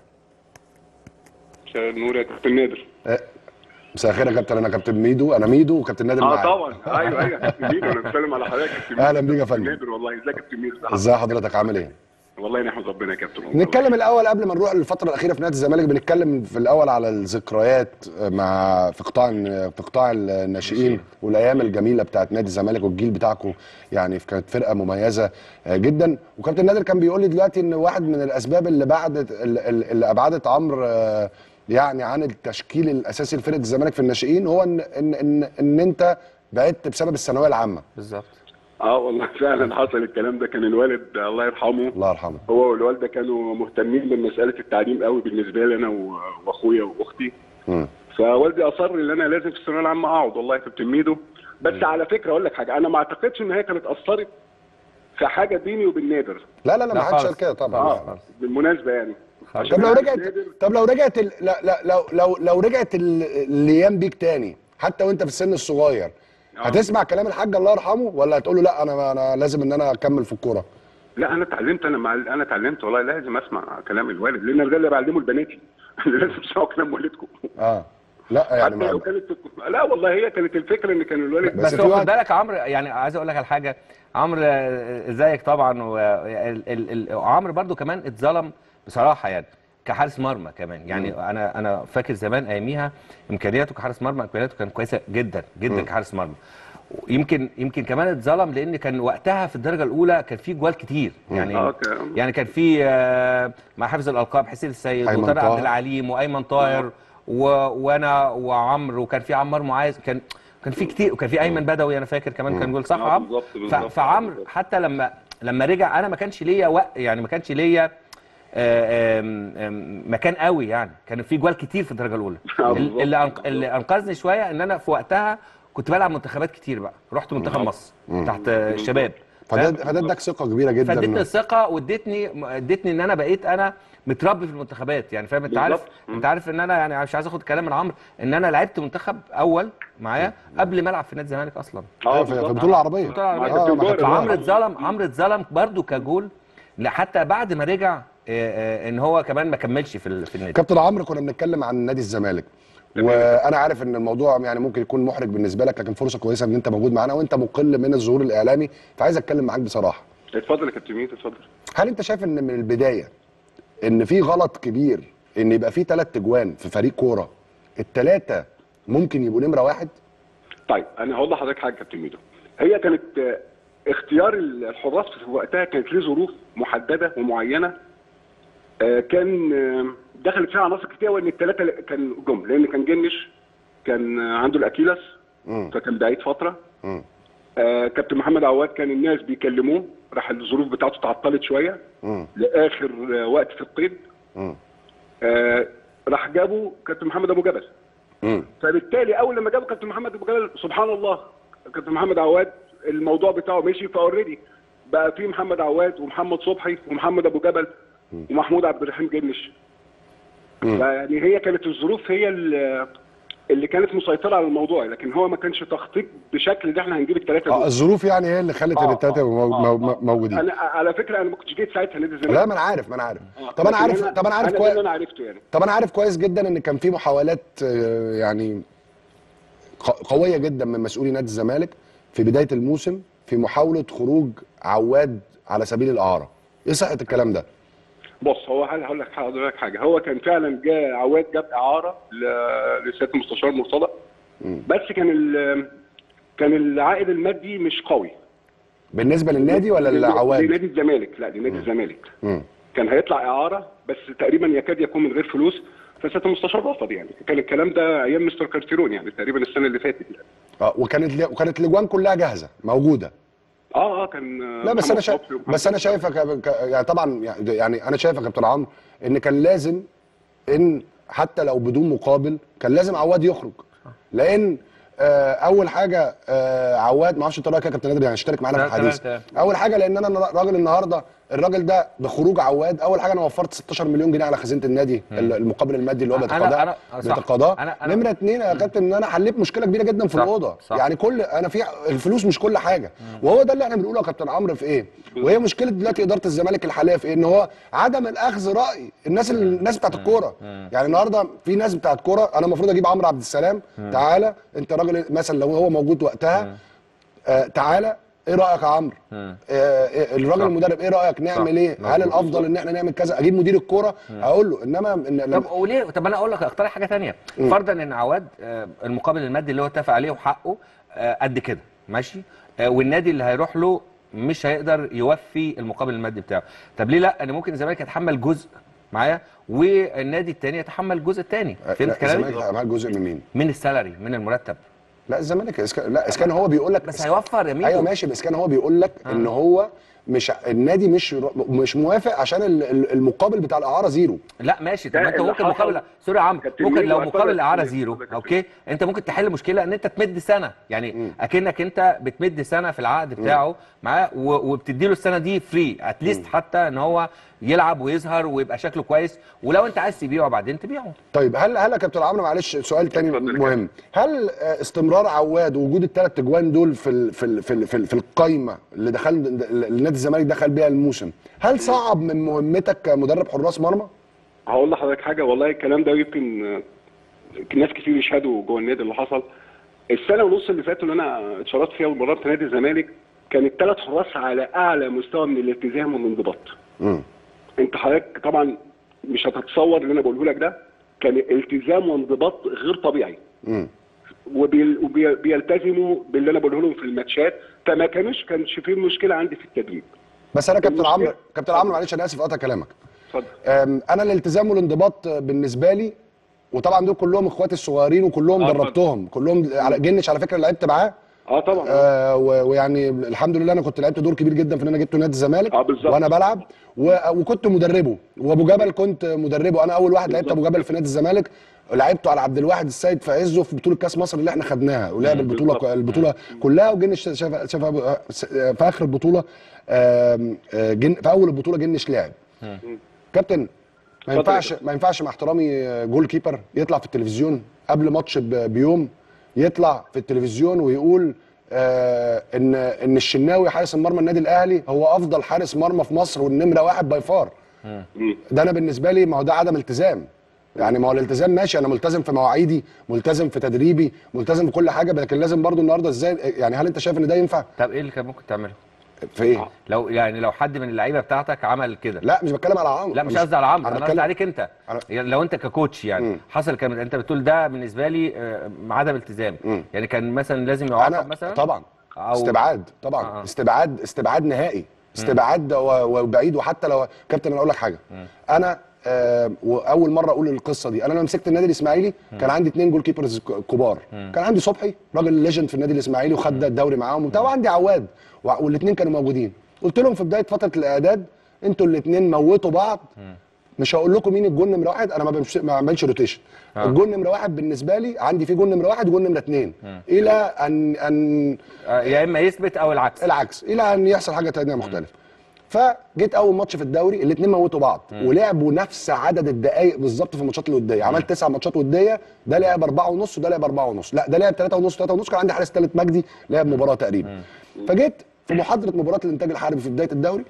مساء النور يا كابتن نادر آه، مساء الخير يا كابتن انا كابتن ميدو انا ميدو وكابتن نادر اه معايا طبعا ايوه ايوه يا كابتن ميدو انا بتكلم على حضرتك يا كابتن أهلاً ميدو. بيك يا كابتن فندم. نادر والله ازيك يا كابتن ميدو ازاي حضرتك عامل ايه والله نحمد ربنا يا كابتن والله. نتكلم الاول قبل ما نروح للفتره الاخيره في نادي الزمالك بنتكلم في الاول على الذكريات مع في قطاع في قطاع الناشئين والايام الجميله بتاعت نادي الزمالك والجيل بتاعكم يعني كانت فرقه مميزه جدا وكابتن نادر كان بيقول لي دلوقتي ان واحد من الاسباب اللي بعدت اللي ابعدت عمرو آه، يعني عن التشكيل الاساسي لفرقه الزمالك في الناشئين هو ان ان ان, إن انت بعدت بسبب الثانويه العامه بالظبط اه والله فعلا حصل الكلام ده كان الوالد الله يرحمه الله يرحمه هو والوالده كانوا مهتمين بمساله التعليم قوي بالنسبه لي انا و- واخويا واختي مم. فوالدي اصر ان انا لازم في الثانويه العامه اقعد والله يا كابتن ميدو بس على فكره اقول لك حاجه انا ما اعتقدش ان هي كانت اثرت في حاجه بيني وبين نادر لا لا لا ما لا حدش خالص. قال كده طبعا اه بالمناسبه يعني عشان طب لو عارف رجعت نادر طب لو رجعت ال... لا لا لو لو لو رجعت ال- الايام بيك تاني حتى وانت في السن الصغير هتسمع كلام الحاج الله يرحمه ولا هتقول له لا انا انا لازم ان انا اكمل في الكوره لا انا اتعلمت انا مع انا اتعلمت والله لازم اسمع كلام الوالد لان ده اللي بعلمه لبناتي لازم تسمعوا كلام والدكم اه لا يعني حتى لو ما... كانت لا والله هي كانت الفكره ان كان الوالد بس بس في هو وقت- خد بالك يا عمرو يعني عايز اقول لك على حاجه عمرو آه، ازيك طبعا وعمرو برضو كمان اتظلم بصراحه يعني كحارس مرمى كمان يعني انا انا فاكر زمان اياميها امكانياته كحارس مرمى امكانياته كانت كويسه جدا جدا كحارس مرمى يمكن يمكن كمان اتظلم لان كان وقتها في الدرجه الاولى كان في جوال كتير يعني آه، كان- يعني كان في آه، مع حافظ الالقاب حسين السيد أيمن وطارق طاهر. عبد العليم وايمن طاهر و... وانا وعمرو وكان في عمار معاذ كان كان في كتير وكان في ايمن بدوي انا فاكر كمان كان جول صح يا آه، عمرو بالظبط، ف... بالظبط. فعمرو حتى لما لما رجع انا ما كانش ليا وق... يعني ما كانش ليا آه، آم، آم، مكان قوي يعني كان في جوال كتير في الدرجه الاولى آه، ال- بالظبط، اللي, أنق... بالظبط. اللي انقذني شويه ان انا في وقتها كنت بلعب منتخبات كتير بقى رحت منتخب مصر تحت الشباب فده فاهم؟ فده اداك ثقه كبيره جدا فادتني الثقه وادتني ادتني ان انا بقيت انا متربي في المنتخبات يعني فاهم انت عارف بالظبط. انت عارف ان انا يعني مش عايز اخد كلام من عمرو ان انا لعبت منتخب اول معايا قبل ما العب في نادي الزمالك اصلا أيوة، في في البطوله العربيه البطوله العربيه مع كابتن مع جوهر. كابتن فعمرو جوهر. اتظلم عمرو اتظلم برده كجول لا حتى بعد ما رجع آه، آه، ان هو كمان ما كملش في ال- في النادي كابتن عمرو كنا بنتكلم عن نادي الزمالك وانا عارف ان الموضوع يعني ممكن يكون محرج بالنسبه لك لكن فرصه كويسه ان انت موجود معانا وانت مقل من الظهور الاعلامي فعايز اتكلم معاك بصراحه اتفضل يا كابتن ميدو اتفضل هل انت شايف ان من البدايه ان في غلط كبير ان يبقى في ثلاث تجوان في فريق كوره الثلاثه ممكن يبقوا نمره واحد طيب انا هقول لحضرتك حاجه يا كابتن ميدو هي كانت آه، اختيار الحراس في وقتها كانت ليه ظروف محدده ومعينه آه، كان آه، دخلت فيها عناصر كتير وان الثلاثه كان جم لان كان جنش كان آه، عنده الاكيلس مم. فكان بعيد فتره مم. آه، كابتن محمد عواد كان الناس بيكلموه راح الظروف بتاعته تعطلت شويه مم. لاخر آه، وقت في القيد مم. آه، راح جابوا كابتن محمد ابو جبل مم. فبالتالي اول لما جابوا كابتن محمد ابو جبل سبحان الله كابتن محمد عواد الموضوع بتاعه مشي فاوريدي بقى في محمد عواد ومحمد صبحي ومحمد ابو جبل ومحمود عبد الرحيم جنش مم. يعني هي كانت الظروف هي اللي اللي كانت مسيطره على الموضوع لكن هو ما كانش تخطيط بشكل ان احنا هنجيب الثلاثه اه دول الظروف يعني هي اللي خلت ان آه، الثلاثه آه، يبقوا مو- آه، مو- آه. موجودين انا على فكره انا ما كنتش جيت ساعتها نادي الزمالك لا ما انا عارف ما انا عارف آه، طب انا لكن عارف طب انا عارف أنا ده كويس اللي انا عرفته يعني طب انا عارف كويس جدا ان كان في محاولات آه، يعني ق- قويه جدا من مسؤولي نادي الزمالك في بدايه الموسم في محاوله خروج عواد على سبيل الاعاره ايه صحه الكلام ده بص هو هل هقول لك حضرتك حاجه هو كان فعلا جاء عواد جاب اعاره ل- لسياده المستشار مرتضى بس كان ال- كان العائد المادي مش قوي بالنسبه للنادي ولا لعواد لنادي الزمالك لا لنادي الزمالك مم. كان هيطلع اعاره بس تقريبا يكاد يكون من غير فلوس فسياده المستشار رفض يعني كان الكلام ده ايام مستر كارتيرون يعني تقريبا السنه اللي فاتت يعني اه وكانت ل- وكانت الاجوان كلها جاهزه موجوده اه اه كان لا بس محمد انا شايف صبحي ومحمد بس انا شايف ك- ك- يعني طبعا يعني انا شايف يا كابتن عمرو ان كان لازم ان حتى لو بدون مقابل كان لازم عواد يخرج لان آه، اول حاجه آه، عواد ما اعرفش انت رايك يا كابتن نادر يعني اشترك معانا في لا، تمام، الحديث تمام. اول حاجه لان انا راجل النهارده الراجل ده بخروج عواد اول حاجه انا وفرت 16 مليون جنيه على خزينه النادي المقابل المادي اللي هو أنا- بيتقاضاه أنا- صح. بيتقاضاه أنا- أنا- نمره اتنين يا كابتن ان انا حليت مشكله كبيره جدا في صح، الاوضه صح. يعني كل انا في الفلوس مش كل حاجه وهو ده اللي احنا بنقوله يا كابتن عمرو في ايه وهي مشكله دلوقتي اداره الزمالك الحاليه في ايه ان هو عدم الاخذ راي الناس الناس بتاعت الكوره يعني النهارده في ناس بتاعت كوره انا المفروض اجيب عمرو عبد السلام تعالى انت راجل مثلا لو هو موجود وقتها آه تعالى ايه رايك يا عمرو آه إيه الراجل المدرب ايه رايك نعمل صح. ايه هل مظبوط. الافضل ان احنا نعمل كذا اجيب مدير الكوره اقول له انما إن لما طب وليه طب انا اقول لك اقترح حاجه تانية مم. فرضا ان عواد آه، المقابل المادي اللي هو اتفق عليه وحقه آه، قد كده ماشي آه، والنادي اللي هيروح له مش هيقدر يوفي المقابل المادي بتاعه طب ليه لا ان ممكن الزمالك يتحمل جزء معايا والنادي التاني يتحمل الجزء التاني فهمت لا، كلامي الزمالك هيعمل جزء من مين من السالري من المرتب لا الزمالك إذا كان- لا اذا كان هو بيقول لك بس هيوفر يا ميدو. ايوه ماشي بس كان هو بيقول لك آه. ان هو مش النادي مش مش موافق عشان ال- ال- المقابل بتاع الاعاره زيرو لا ماشي طب ده ما انت اللي ممكن حصل. مقابل سوري يا عمرو كابتن ممكن ميدو لو اعترض. مقابل الاعاره زيرو اوكي انت ممكن تحل مشكله ان انت تمد سنه يعني اكنك انت بتمد سنه في العقد بتاعه معاه و- وبتدي له السنه دي فري اتليست حتى ان هو يلعب ويظهر ويبقى شكله كويس ولو انت عايز تبيعه بعدين تبيعه طيب هل هل يا كابتن عمرو معلش سؤال تاني مهم هل آه، استمرار عواد ووجود الثلاث اجوان دول في ال في ال في, ال في, ال في القايمه اللي دخل اللي نادي الزمالك دخل بيها الموسم هل صعب من مهمتك كمدرب حراس مرمى؟ هقول لحضرتك حاجه والله الكلام ده يمكن آه، ناس كتير يشهدوا جوه النادي اللي حصل السنه ونص اللي فاتوا اللي انا اتشرفت فيها ومررت نادي الزمالك كان الثلاث حراس على اعلى مستوى من الالتزام والانضباط انت حضرتك طبعا مش هتتصور اللي انا بقوله لك ده كان التزام وانضباط غير طبيعي وبيلتزموا باللي انا بقوله لهم في الماتشات فما كانوش كانش في مشكله عندي في التدريب بس انا كابتن عمرو كابتن عمرو معلش انا اسف اقطع كلامك اتفضل أم، انا الالتزام والانضباط بالنسبه لي وطبعا دول كلهم اخواتي الصغيرين وكلهم آه، دربتهم كلهم على جنش على فكره لعبت معاه اه طبعا آه و- ويعني الحمد لله انا كنت لعبت دور كبير جدا في ان انا جبته نادي الزمالك اه بالظبط. وانا بلعب و... وكنت مدربه وابو جبل كنت مدربه انا اول واحد لعبت ابو جبل في نادي الزمالك لعبته على عبد الواحد السيد في عزه في بطوله كاس مصر اللي احنا خدناها ولعب البطوله البطوله كلها وجنش شاف شاف في اخر البطوله آم، آه، جن في اول البطوله جنش لعب كابتن ما اتفضل يا ينفعش ما ينفعش مع احترامي جول كيبر يطلع في التلفزيون قبل ماتش ب- بيوم يطلع في التلفزيون ويقول آه ان ان الشناوي حارس المرمى النادي الاهلي هو افضل حارس مرمى في مصر والنمره واحد باي فار ده انا بالنسبه لي ما هو ده عدم التزام يعني ما هو الالتزام ماشي انا ملتزم في مواعيدي ملتزم في تدريبي ملتزم في كل حاجه لكن لازم برضو النهارده ازاي يعني هل انت شايف ان ده ينفع طب ايه اللي كان ممكن تعمله في ايه لو يعني لو حد من اللعيبه بتاعتك عمل كده لا مش بتكلم على عمرو لا مش قصدي على عمرو انا انا قصدي بتكلم عليك انت يعني لو انت ككوتش يعني حصل كان انت بتقول ده بالنسبه لي آه، عدم التزام يعني كان مثلا لازم يعاقب مثلا طبعا أو- استبعاد طبعا آه. آه. استبعاد استبعاد نهائي استبعاد و- وبعيد وحتى لو كابتن انا اقول لك حاجه انا آه واول مره اقول القصه دي انا لما مسكت النادي الاسماعيلي كان عندي اثنين جول كيبرز ك- كبار كان عندي صبحي راجل ليجند في النادي الاسماعيلي وخد الدوري معاهم وبتاع وعندي عواد والاثنين كانوا موجودين قلت لهم في بدايه فتره الاعداد انتوا الاثنين موتوا بعض مش هقول لكم مين الجون نمره واحد انا ما بمش... ما بعملش روتيشن آه. الجون نمره واحد بالنسبه لي عندي فيه جون نمره واحد وجون نمره اثنين الى ان ان آه، يا اما يثبت او العكس العكس الى ان يحصل حاجه ثانيه مختلفه فجيت اول ماتش في الدوري الاثنين موتوا بعض ولعبوا نفس عدد الدقائق بالظبط في الماتشات الوديه عملت تسع ماتشات وديه ده لعب أربعة ونص وده لعب أربعة ونص لا ده لعب ثلاثة ونص ثلاثة ونص كان عندي حارس ثالث مجدي لعب مباراه تقريبا فجيت في محاضره مباراه الانتاج الحربي في بدايه الدوري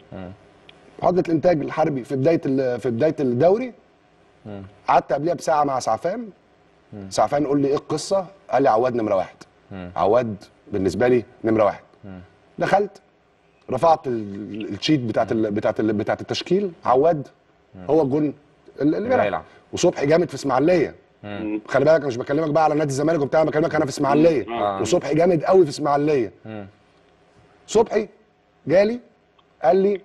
محاضره الانتاج الحربي في بدايه ال- في بدايه الدوري قعدت قبلها بساعه مع سعفان سعفان قول لي ايه القصه قال لي عواد نمره واحد عواد بالنسبه لي نمره واحد دخلت رفعت ال- الشيت بتاعت ال بتاعت ال بتاعت التشكيل عواد هو الجون اللي اللي بيلعب هيلعب. وصبحي جامد في اسماعيليه خلي بالك انا مش بكلمك بقى على نادي الزمالك وبتاع انا بكلمك انا في اسماعيليه آه. وصبحي جامد قوي في اسماعيليه مم. صبحي جالي قال لي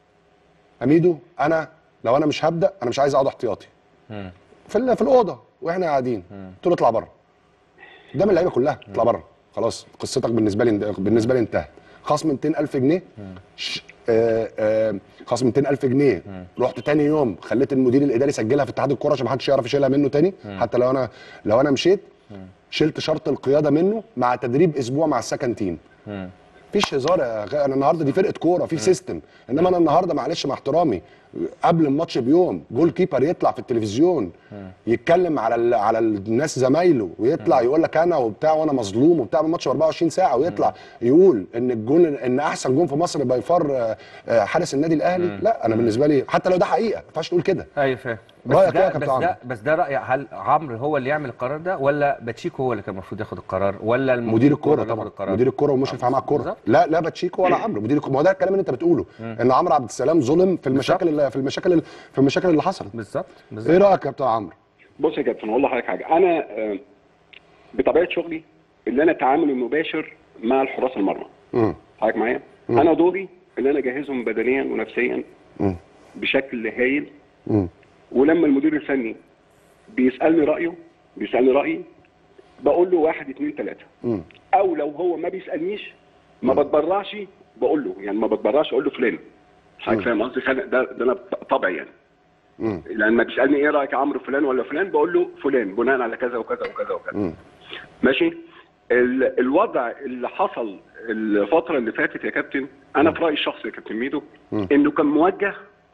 اميدو انا لو انا مش هبدا انا مش عايز اقعد احتياطي مم. في ال- في الاوضه واحنا قاعدين قلت له اطلع بره قدام اللعيبه كلها اطلع بره خلاص قصتك بالنسبه لي بالنسبه لي انتهت خصم 200000 جنيه ش- آه، آه، خصم 200000 جنيه رحت تاني يوم خليت المدير الاداري يسجلها في اتحاد الكوره عشان محدش يعرف يشيلها منه تاني حتى لو انا لو انا مشيت شلت شرط القياده منه مع تدريب اسبوع مع السكن تيم مفيش هزار يا غ- انا النهارده دي فرقه كوره في سيستم انما انا النهارده معلش مع احترامي قبل الماتش بيوم جول كيبر يطلع في التلفزيون يتكلم على ال... على الناس زمايله ويطلع يقول لك انا وبتاع وانا مظلوم وبتاع الماتش ب 24 ساعه ويطلع يقول ان الجون ان احسن جون في مصر باي فار حارس النادي الاهلي لا انا بالنسبه لي حتى لو ده حقيقه ما ينفعش تقول كده ايوه فاهم بس رأيك إيه يا ده كابتن بس عمرو؟ ده بس ده راي هل عمرو هو اللي يعمل القرار ده ولا باتشيكو هو اللي كان المفروض ياخد القرار ولا المدير مدير الكوره اللي ياخد طبعا القرار؟ مدير الكوره ومشرف عام على الكوره بالظبط. لا لا باتشيكو ولا عمرو مدير الكوره ما هو ده الكلام اللي انت بتقوله ان عمرو عبد السلام ظلم في المشاكل اللي في المشاكل اللي في المشاكل اللي حصلت بالظبط ايه بالظبط رايك يا كابتن عمرو بص يا كابتن اقول لحضرتك حاجه انا آه، بطبيعه شغلي اللي انا التعامل المباشر مع الحراس المرمى مم. حضرتك معايا انا دوري ان انا اجهزهم بدنيا ونفسيا مم. بشكل هايل مم. ولما المدير الفني بيسالني رايه بيسالني رايي بقول له واحد اتنين تلاته مم. او لو هو ما بيسالنيش ما بتبرعش بقول له يعني ما بتبرعش اقول له فلان حضرتك فاهم قصدي خل- ده ده انا طبعي يعني مم. لما بيسالني ايه رايك يا عمرو فلان ولا فلان بقول له فلان بناء على كذا وكذا وكذا وكذا مم. ماشي ال- الوضع اللي حصل الفتره اللي فاتت يا كابتن انا في رايي الشخصي يا كابتن ميدو انه كان موجه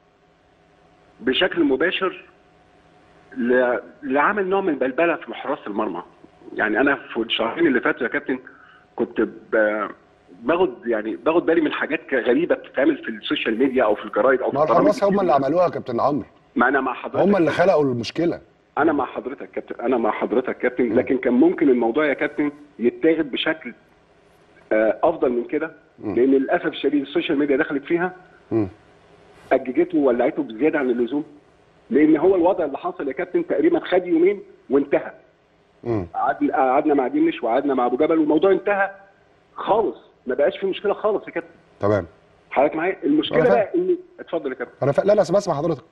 بشكل مباشر ل- لعمل نوع من البلبله في حراسه المرمى يعني انا في الشهرين اللي فاتوا يا كابتن كنت ب- باخد يعني باخد بالي من حاجات غريبه بتتعمل في السوشيال ميديا او في الجرايد او في ما البرامج الحراس هم اللي عملوها يا كابتن عمرو ما انا مع حضرتك هم اللي خلقوا المشكله انا مع حضرتك كابتن انا مع حضرتك كابتن لكن كان ممكن الموضوع يا كابتن يتاخد بشكل آه، افضل من كده لان للاسف الشديد السوشيال ميديا دخلت فيها مم. اججته وولعته بزياده عن اللزوم لان هو الوضع اللي حصل يا كابتن تقريبا خد يومين وانتهى مم. قعدنا قعدنا مع دينش وقعدنا مع ابو جبل والموضوع انتهى خالص ما بقاش في مشكله خالص يا كابتن تمام حضرتك معايا المشكله أنا فاهم. بقى ان اتفضل يا كابتن انا ف... لا لا بسمع حضرتك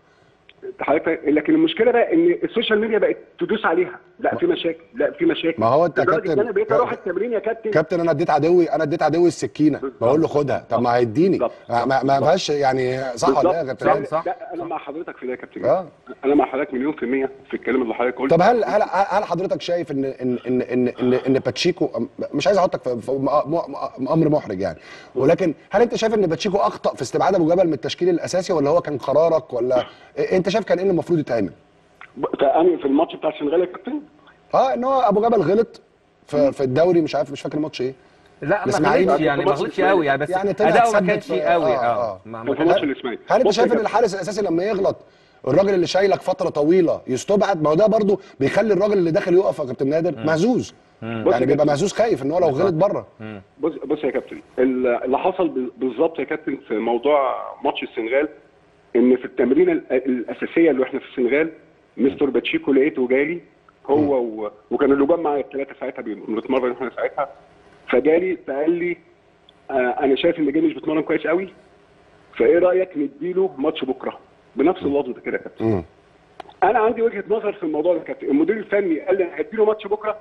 حضرتك لكن المشكله بقى ان السوشيال ميديا بقت تدوس عليها لا في مشاكل لا في مشاكل ما هو أنت يا لدرجة كابتن- إن انا بقيت اروح التمرين يا كابتن كابتن انا اديت عدوي انا اديت عدوي السكينه بقول له خدها طب ما هيديني بالظبط. ما, ما ما فيهاش يعني صح ولا ايه يا بالظبط. كابتن لا، عمرو؟ لا انا مع حضرتك في ده يا كابتن اه انا مع حضرتك مليون في المية في الكلام اللي حضرتك قلته طب هل هل هل حضرتك شايف ان ان ان ان ان, إن باتشيكو مش عايز احطك في في م- م- امر محرج يعني ولكن هل انت شايف ان باتشيكو اخطا في استبعاد ابو جبل من التشكيل الاساسي ولا هو كان قرارك ولا إيه- انت شايف كان ايه اللي المفروض يتعمل؟ فانا في الماتش بتاع السنغال يا كابتن اه ان هو ابو جبل غلط في, في الدوري مش عارف مش فاكر الماتش ايه لا ما الإسماعيلي غلطش يعني ما في غلطش قوي يعني بس يعني طلع اداؤه ما تثبت كانش في- قوي آه، اه آه. ما- في ما الماتش هل, الاسماعيلي هل انت بص يا شايف ان كابتن، الحارس الاساسي لما يغلط الراجل اللي شايلك فتره طويله يستبعد ما هو ده برضه بيخلي الراجل اللي داخل يقف يا كابتن نادر مهزوز بص يا يعني بيبقى كابتن. مهزوز خايف ان هو لو غلط بره بص بص يا كابتن ال- اللي حصل ب- بالظبط يا كابتن في موضوع ماتش السنغال ان في التمرين ال- الاساسيه اللي احنا في السنغال مستر باتشيكو لقيته جالي هو و... وكان اللجان معايا الثلاثه ساعتها بنتمرن احنا ساعتها فجالي فقال لي آه انا شايف ان جاي مش بيتمرن كويس قوي فايه رايك نديله ماتش بكره بنفس اللفظ ده كده يا كابتن مم. انا عندي وجهه نظر في الموضوع ده يا كابتن المدير الفني قال لي انا هديله ماتش بكره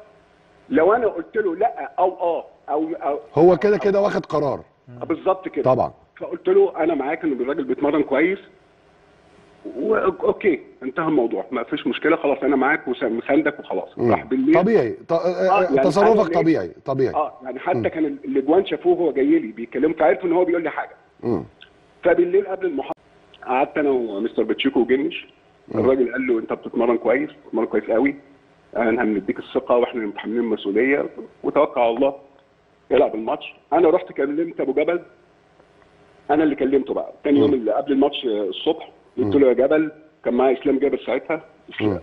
لو انا قلت له لا او اه او, أو هو كده كده واخد قرار بالظبط كده طبعا فقلت له انا معاك ان الراجل بيتمرن كويس واوكي انتهى الموضوع ما فيش مشكله خلاص انا معاك وس- مساندك وخلاص مم. راح بالليل طبيعي ط- آه، يعني تصرفك أنا ليه- طبيعي طبيعي اه يعني حتى كان ال- الاجوان شافوه هو جاي لي بيتكلموا فعرفوا ان هو بيقول لي حاجه مم. فبالليل قبل المحاضره قعدت انا ومستر باتشيكو وجنش الراجل قال له انت بتتمرن كويس بتتمرن كويس قوي انا هنديك الثقه واحنا متحملين المسؤوليه وتوكل على الله العب الماتش انا رحت كلمت ابو جبل انا اللي كلمته بقى تاني يوم اللي قبل الماتش آه، الصبح قلت له يا جبل كان معايا اسلام جابر ساعتها مم.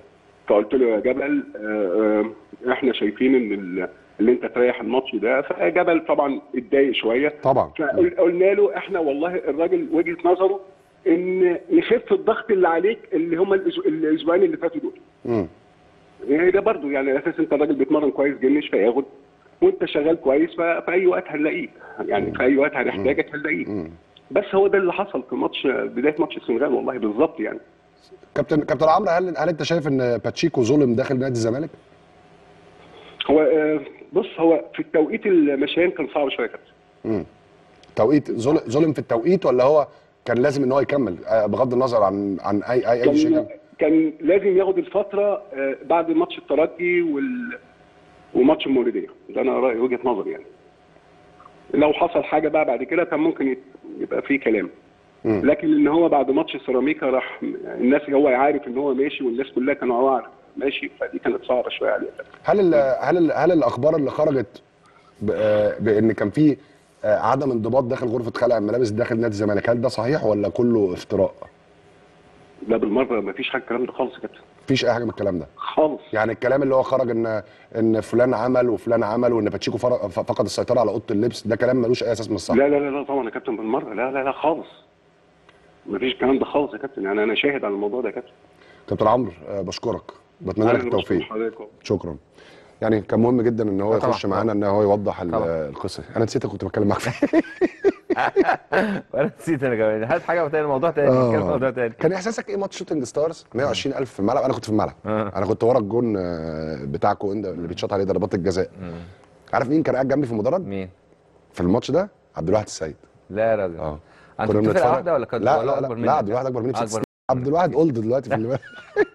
فقلت له يا جبل آه، آه، احنا شايفين ان ال- اللي انت تريح الماتش ده فجبل طبعا اتضايق شويه طبعا فقلنا له احنا والله الراجل وجهه نظره ان نخف الضغط اللي عليك اللي هم الأسبوع- الاسبوعين اللي فاتوا دول مم. يعني ده برضو يعني على اساس انت الراجل بيتمرن كويس جنش فياخد وانت شغال كويس ففي اي وقت هنلاقيك يعني في اي وقت هنحتاجك هنلاقيك بس هو ده اللي حصل في ماتش بدايه ماتش السنغال والله بالظبط يعني كابتن كابتن عمرو هل هل انت شايف ان باتشيكو ظلم داخل نادي الزمالك؟ هو آه، بص هو في التوقيت المشيان كان صعب شويه يا كابتن مم. توقيت ظلم ظلم في التوقيت ولا هو كان لازم ان هو يكمل آه، بغض النظر عن عن اي اي اي شيء كان كان لازم ياخد الفتره آه، بعد ماتش الترجي وال وماتش المولوديه ده انا رايي وجهه نظري يعني لو حصل حاجه بقى بعد كده كان ممكن يت- يبقى في كلام مم. لكن ان هو بعد ماتش سيراميكا راح الناس هو عارف ان هو ماشي والناس كلها كانوا عارف ماشي فدي كانت صعبه شويه عليه هل ال هل ال هل الاخبار اللي خرجت ب- آه، بان كان في آه، عدم انضباط داخل غرفه خلع الملابس داخل نادي الزمالك هل ده صحيح ولا كله افتراء؟ لا بالمره ما فيش حاجه الكلام ده خالص يا كابتن مفيش اي حاجه من الكلام ده خالص يعني الكلام اللي هو خرج ان ان فلان عمل وفلان عمل وان باتشيكو فر- ف- فقد السيطره على اوضه اللبس ده كلام ملوش اي اساس من الصح لا لا لا لا طبعا يا كابتن بالمره لا لا لا خالص ما فيش الكلام ده خالص يا كابتن يعني انا شاهد على الموضوع ده يا كابتن كابتن عمرو آه، بشكرك بتمنى لك أنا بشكر التوفيق حضرتك. شكرا يعني كان مهم جدا ان هو آه طبعا، يخش معانا ان هو يوضح ال- طبعا. القصه انا نسيت كنت بتكلم معاك فيه وانا نسيت انا كمان هات حاجه تاني موضوع تاني آه. نتكلم في موضوع تاني كان احساسك ايه ماتش شوتنج ستارز 120000 في الملعب انا كنت في الملعب آه. انا كنت ورا الجون آه، بتاعكم انت اللي بيتشاط عليه ضربات الجزاء عارف مين كان قاعد جنبي في المدرج مين في الماتش ده عبد الواحد السيد لا يا راجل اه انت كنت فرقه واحده ولا كنت لا ولا لا أكبر لا, منك؟ لا عبد الواحد اكبر مني بست أكبر سنين عبد الواحد اولد دلوقتي في اللي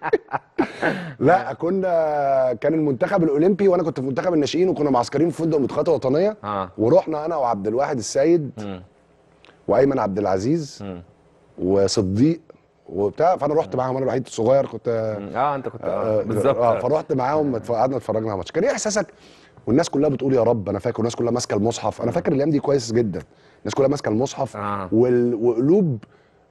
لا كنا كان المنتخب الاولمبي وانا كنت في منتخب الناشئين وكنا معسكرين في فندق مدخلات وطنيه اه ورحنا انا وعبد الواحد السيد مم. وايمن عبد العزيز مم. وصديق وبتاع فانا رحت معاهم انا الوحيد الصغير كنت اه انت كنت آه، آه بالظبط اه فرحت معاهم اتف- قعدنا اتفرجنا على الماتش كان ايه احساسك والناس كلها بتقول يا رب انا فاكر والناس كلها ماسكه المصحف انا فاكر الايام دي كويس جدا الناس كلها ماسكه المصحف آه. وال... وقلوب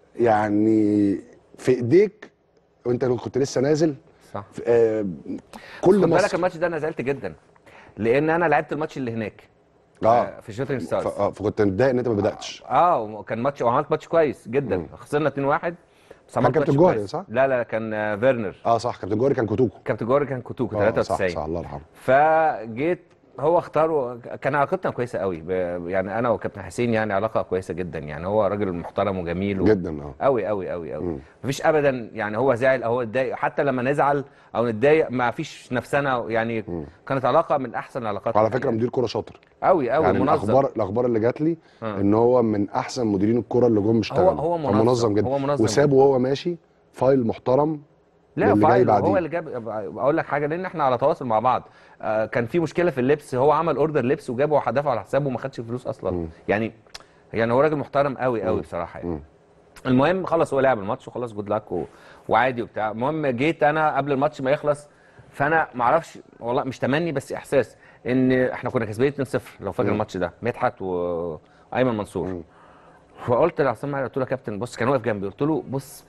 يعني في ايديك وانت كنت لسه نازل صح في- آه كل خد بالك مصر الماتش ده انا زعلت جدا لان انا لعبت الماتش اللي هناك اه في شوتنج ف... ستارز آه فكنت متضايق ان انت ما بداتش اه وكان ماتش وعملت ماتش كويس جدا خسرنا 2-1 بس كان عملت كابتن ماتش جوهري، كويس. صح؟ لا لا كان آه، فيرنر اه صح كابتن جوهري كان كوتوكو كابتن جوهري كان كوتوكو آه، 93 صح صح الله يرحمه فجيت هو اختار كان علاقتنا كويسه قوي ب... يعني انا وكابتن حسين يعني علاقه كويسه جدا يعني هو راجل محترم وجميل و... جدا اه قوي قوي قوي قوي مفيش ابدا يعني هو زعل او هو اتضايق حتى لما نزعل او نتضايق ما فيش نفسنا يعني كانت علاقه من احسن العلاقات وعلى فكره مدير كوره شاطر قوي قوي يعني منظم الاخبار الاخبار اللي جات لي آه. ان هو من احسن مديرين الكوره اللي جم اشتغلوا هو منظم، فمنظم جدا هو منظم وسابه وهو ماشي فايل محترم لا للي جاي فايل هو بعديه اللي جاب اقول لك حاجه لان احنا على تواصل مع بعض آه كان في مشكله في اللبس هو عمل اوردر لبس وجابه ودفعه على حسابه وما خدش فلوس اصلا يعني يعني هو راجل محترم قوي قوي بصراحه يعني المهم خلص هو لعب الماتش وخلاص جود لك و... وعادي وبتاع المهم جيت انا قبل الماتش ما يخلص فانا ما اعرفش والله مش تمني بس احساس ان احنا كنا كسبانين 2-0 لو فاكر مم. الماتش ده مدحت وايمن منصور فقلت لعصام قلت له يا كابتن بص كان واقف جنبي قلت له بص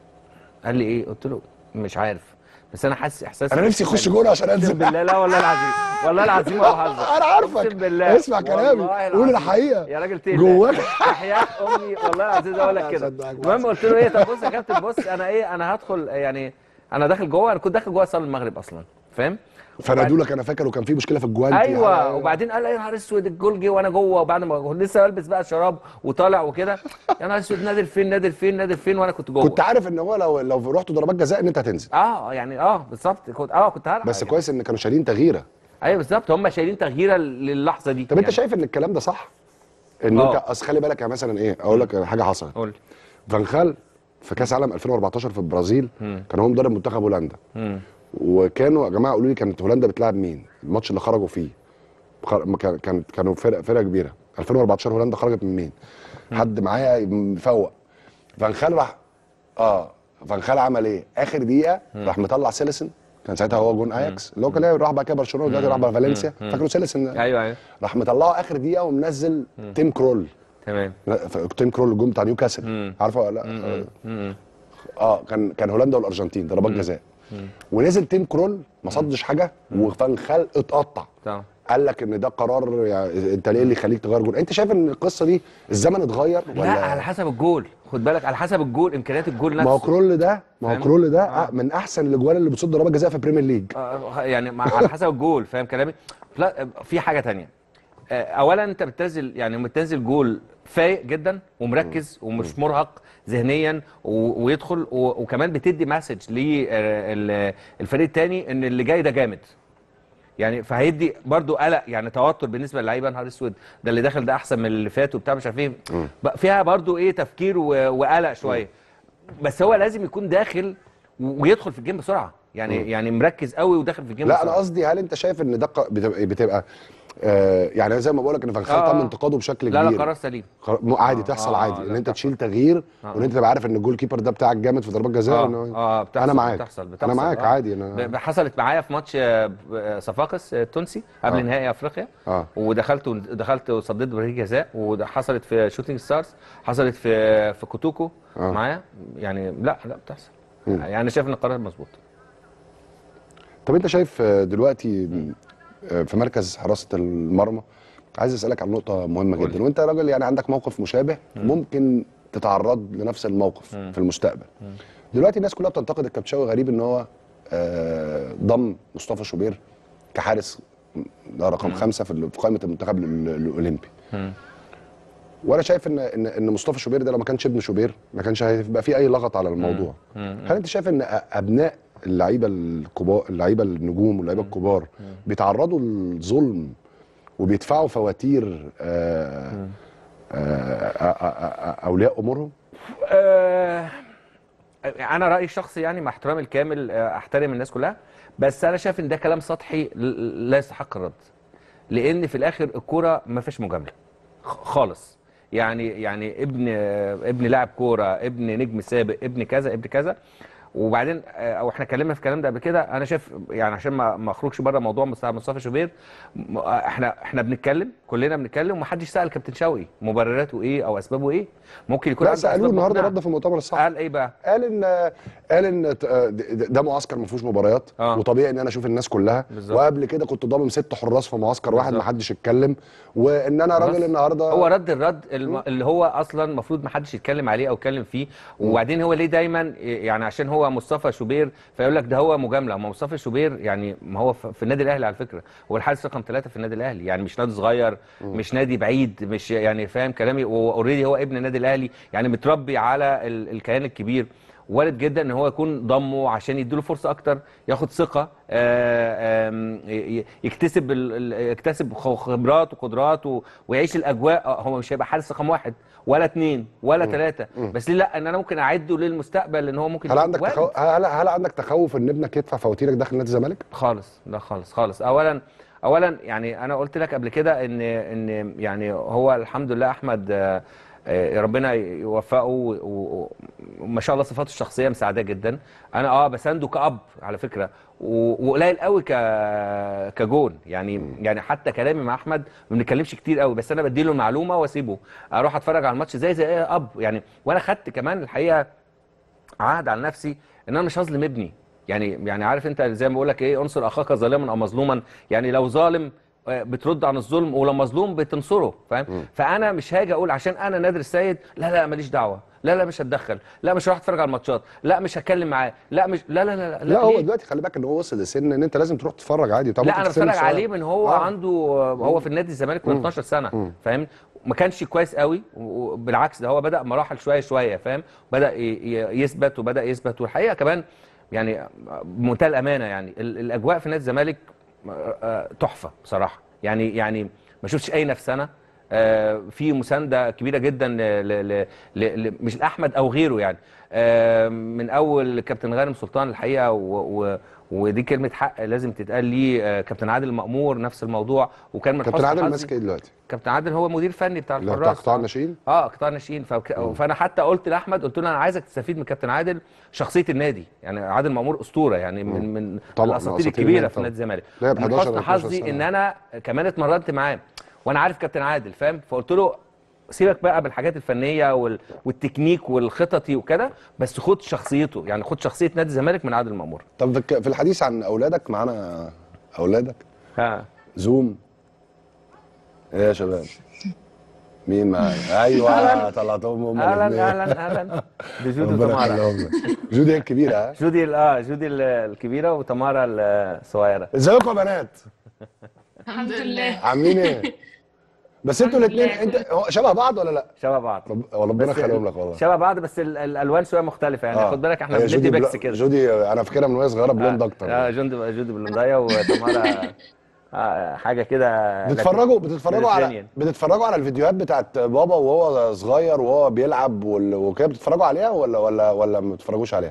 قال لي ايه قلت له مش عارف بس انا حاسس احساس انا نفسي اخش جول عشان انزل اقسم بالله لا والله العظيم والله العظيم ما بهزر انا عارفك اقسم بالله اسمع كلامي والله قول العظيم. الحقيقه يا راجل تقلق جواك احياء امي والله العظيم اقول لك كده المهم قلت له ايه طب بص يا كابتن بص انا ايه انا هدخل يعني انا داخل جوه انا كنت داخل جوه صلاه المغرب اصلا فاهم فنادوا لك انا فاكر وكان في مشكله في الجوانتي ايوه وبعدين قال يا نهار اسود الجول جه وانا جوه وبعد ما لسه بلبس بقى شراب وطالع وكده يا نهار اسود نادر فين نادر فين نادر فين وانا كنت جوه كنت عارف ان هو لو لو رحتوا ضربات جزاء ان انت هتنزل اه يعني اه بالظبط كنت اه كنت هلعب بس يعني. كويس ان كانوا شايلين تغييره ايوه بالظبط هم شايلين تغييره للحظه دي طب انت شايف ان الكلام ده صح ان آه. انت اصل خلي بالك يا مثلا ايه اقول لك حاجه حصلت قول فان خال في كاس عالم 2014 في البرازيل مم. كان هو مدرب منتخب هولندا مم. وكانوا يا جماعه قولوا لي كانت هولندا بتلعب مين الماتش اللي خرجوا فيه خر- ما كان كان- كانوا فرقه فرقه كبيره 2014 هولندا خرجت من مين حد معايا مفوق فان خال راح اه فان خال عمل ايه اخر دقيقه راح مطلع سيلسن كان ساعتها هو جون اياكس اللي هو كان راح بقى كده برشلونه دلوقتي راح بقى فالنسيا مم. فاكره سيلسن ايوه ايوه راح مطلعه اخر دقيقه ومنزل تيم كرول تمام لا، ف- تيم كرول الجون بتاع نيوكاسل عارفه ولا لا اه كان كان هولندا والارجنتين ضربات جزاء ونزل تيم كرول ما صدش حاجه وفان خال اتقطع تمام قال لك ان ده قرار يعني انت ليه اللي يخليك تغير جول انت شايف ان القصه دي الزمن اتغير ولا لا على حسب الجول خد بالك على حسب الجول امكانيات الجول نفسه ما هو كرول ده ما هو فاهم؟ كرول ده آه. من احسن الاجوال اللي بتصد ضربات جزاء في بريمير ليج آه، يعني مع- على حسب الجول فاهم كلامي لا في حاجه تانية آه، اولا انت بتنزل يعني بتنزل جول فايق جدا ومركز ومش مرهق ذهنيا و- ويدخل و- وكمان بتدي مسج للفريق التاني ان اللي جاي ده جامد يعني فهيدي برضو قلق يعني توتر بالنسبه للعيبه نهار اسود ده اللي داخل ده احسن من اللي فات وبتاع مش عارف ايه بقى فيها برضو ايه تفكير و- وقلق شويه بس هو لازم يكون داخل و- ويدخل في الجيم بسرعه يعني مم. يعني مركز قوي وداخل في الجيم لا بسرعه انا قصدي هل انت شايف ان ده ق- بتبقى, بتبقى آه يعني زي ما بقول لك ان فان خال آه. تم انتقاده بشكل لا لا كبير قرار سليم قرار- مو- عادي آه، تحصل آه، عادي لا ان انت بتحصل. تشيل تغيير آه. وان انت تبقى عارف ان الجول كيبر ده بتاعك جامد في ضربات جزاء اه وإنه- اه بتحصل انا معاك بتحصل بتحصل انا معاك آه. عادي ب- انا ب- حصلت معايا في ماتش آه، آه، صفاقس آه، التونسي قبل آه. نهائي افريقيا اه ودخلت دخلت وصديت ضربه جزاء وحصلت في شوتينج ستارز حصلت في في كوتوكو آه. معايا يعني لا لا بتحصل مم. يعني انا شايف ان القرار مظبوط طب انت شايف آه، دلوقتي آه، في مركز حراسه المرمى عايز اسالك عن نقطه مهمه جدا وانت راجل يعني عندك موقف مشابه ممكن تتعرض لنفس الموقف مم. في المستقبل دلوقتي الناس كلها بتنتقد الكابتشاوي غريب ان هو آه، ضم مصطفى شوبير كحارس ده رقم خمسه في ال- في قائمه المنتخب ال- الاولمبي وانا شايف ان ان ان مصطفى شوبير ده لو ما كانش ابن شوبير ما كانش هيبقى في اي لغط على الموضوع هل انت شايف ان أ- ابناء اللعيبه الكبار اللعيبه النجوم واللعيبه الكبار بيتعرضوا للظلم وبيدفعوا فواتير آه آه آه آه اولياء امورهم آه، انا رايي الشخصي يعني مع احترامي الكامل آه، احترم الناس كلها بس انا شايف ان ده كلام سطحي ل- لا يستحق الرد لان في الاخر الكوره ما فيش مجامله خ- خالص يعني يعني ابن آه، ابن لاعب كوره ابن نجم سابق ابن كذا ابن كذا وبعدين آه، او احنا اتكلمنا في الكلام ده قبل كده انا شايف يعني عشان ما ما اخرجش بره موضوع مصطفى مصطفى شوبير م- آه، احنا احنا بنتكلم كلنا بنتكلم ومحدش سال كابتن شوقي مبرراته ايه او اسبابه ايه ممكن يكون لا عنده سالوه أسباب النهارده مقنعة. رد في المؤتمر الصحفي قال ايه بقى قال ان قال ان ت- آه، ده ده معسكر ما فيهوش مباريات آه. وطبيعي ان انا اشوف الناس كلها بالظبط. وقبل كده كنت ضامن ست حراس في معسكر واحد ما بالظبط. حدش اتكلم وان انا خلاص. راجل النهارده هو رد الرد الم... اللي هو اصلا المفروض ما حدش يتكلم عليه او يتكلم فيه وبعدين هو ليه دايما يعني عشان هو مصطفى شوبير فيقول لك ده هو مجامله ما مصطفى شوبير يعني ما هو في في النادي الاهلي على فكره هو الحارس رقم ثلاثه في النادي الاهلي يعني مش نادي صغير مش نادي بعيد مش يعني فاهم كلامي اوريدي هو ابن النادي الاهلي يعني متربي على ال... الكيان الكبير وارد جدا ان هو يكون ضمه عشان يديله فرصه اكتر ياخد ثقه آه، آم، ي- ي- يكتسب ال- ال- يكتسب خ- خبرات وقدرات و- ويعيش الاجواء آه، هو مش هيبقى حارس رقم واحد ولا اثنين ولا ثلاثه بس ليه لا ان انا ممكن اعده للمستقبل ان هو ممكن هل يكون عندك وارد. تخو... هل... هل عندك تخوف ان ابنك يدفع فواتيرك داخل نادي الزمالك؟ خالص لا خالص خالص اولا اولا يعني انا قلت لك قبل كده ان ان يعني هو الحمد لله احمد آه، آه، ربنا يوفقه و- و- وما شاء الله صفاته الشخصيه مساعداه جدا انا اه بسنده كاب على فكره و- وقليل قوي ك كجون يعني يعني حتى كلامي مع احمد ما بنتكلمش كتير قوي بس انا بديله المعلومه واسيبه اروح اتفرج على الماتش زي زي اي اب يعني وانا خدت كمان الحقيقه عهد على نفسي ان انا مش هظلم ابني يعني يعني عارف انت زي ما بقول لك ايه انصر اخاك ظالما او مظلوما يعني لو ظالم آه، بترد عن الظلم ولو مظلوم بتنصره فاهم فانا مش هاجي اقول عشان انا نادر السيد لا لا ماليش دعوه لا لا مش هتدخل لا مش هروح اتفرج على الماتشات لا مش هتكلم معاه لا مش لا لا لا لا, هو ليه؟ دلوقتي خلي بالك ان هو وصل لسن ان انت لازم تروح تتفرج عادي طب لا ممكن انا تستلم بتفرج الصغير. عليه من هو آه. عنده هو في النادي الزمالك من مم. 12 سنه مم. فاهم ما كانش كويس قوي وبالعكس ده هو بدا مراحل شويه شويه فاهم بدا ي- ي- يثبت وبدا يثبت والحقيقه كمان يعني بمنتهى الامانه يعني ال- الاجواء في نادي الزمالك آه، آه، تحفه بصراحه يعني يعني ما شفتش اي نفسنه آه، في مسانده كبيره جدا ل ل ل ل مش لاحمد او غيره يعني آه، من اول كابتن غانم سلطان الحقيقه و و ودي كلمه حق لازم تتقال ليه آه، كابتن عادل مأمور نفس الموضوع وكان من كابتن حسن عادل حظي- ماسك ايه دلوقتي؟ كابتن عادل هو مدير فني بتاع اللي هو الحراس بتاع قطاع الناشئين؟ اه قطاع الناشئين فك... فانا حتى قلت لاحمد قلت له انا عايزك تستفيد من كابتن عادل شخصيه النادي يعني عادل مأمور اسطوره يعني من من طبعاً، الاساطير أساطير الكبيره النادي في طبعاً. نادي الزمالك لعب من 11 حسن 12 حظي سنة. ان انا كمان اتمرنت معاه وانا عارف كابتن عادل فاهم فقلت له سيبك بقى بالحاجات الفنيه وال... والتكنيك والخططي وكده بس خد شخصيته يعني خد شخصيه نادي الزمالك من عادل مامور طب في الك- في الحديث عن اولادك معانا اولادك ها زوم ايه يا شباب مين معايا ايوه طلعتهم هم اهلا الاتنين. اهلا اهلا دي جودي ربنا وتمارا يخليهم لك. جودي هي الكبيره ها جودي ال- اه جودي ال- الكبيره وتمارا الصغيره ازيكم يا بنات الحمد لله عاملين ايه بس انتوا الحمد الاثنين لله. انت هو شبه بعض ولا لا شبه بعض رب... ربنا بس يخليهم لك والله شبه بعض بس ال- الالوان شويه مختلفه يعني آه. خد بالك احنا هي بندي جودي بيكس بلا- كده جودي انا فاكرها من وهي صغيره بلوند اكتر اه جودي جودي بلوندايه وتمارا آه حاجه كده بتتفرجوا بتتفرجوا على ميديترينيان. بتتفرجوا على الفيديوهات بتاعت بابا وهو صغير وهو بيلعب وال- وكده بتتفرجوا عليها ولا ولا ولا ما بتتفرجوش عليها؟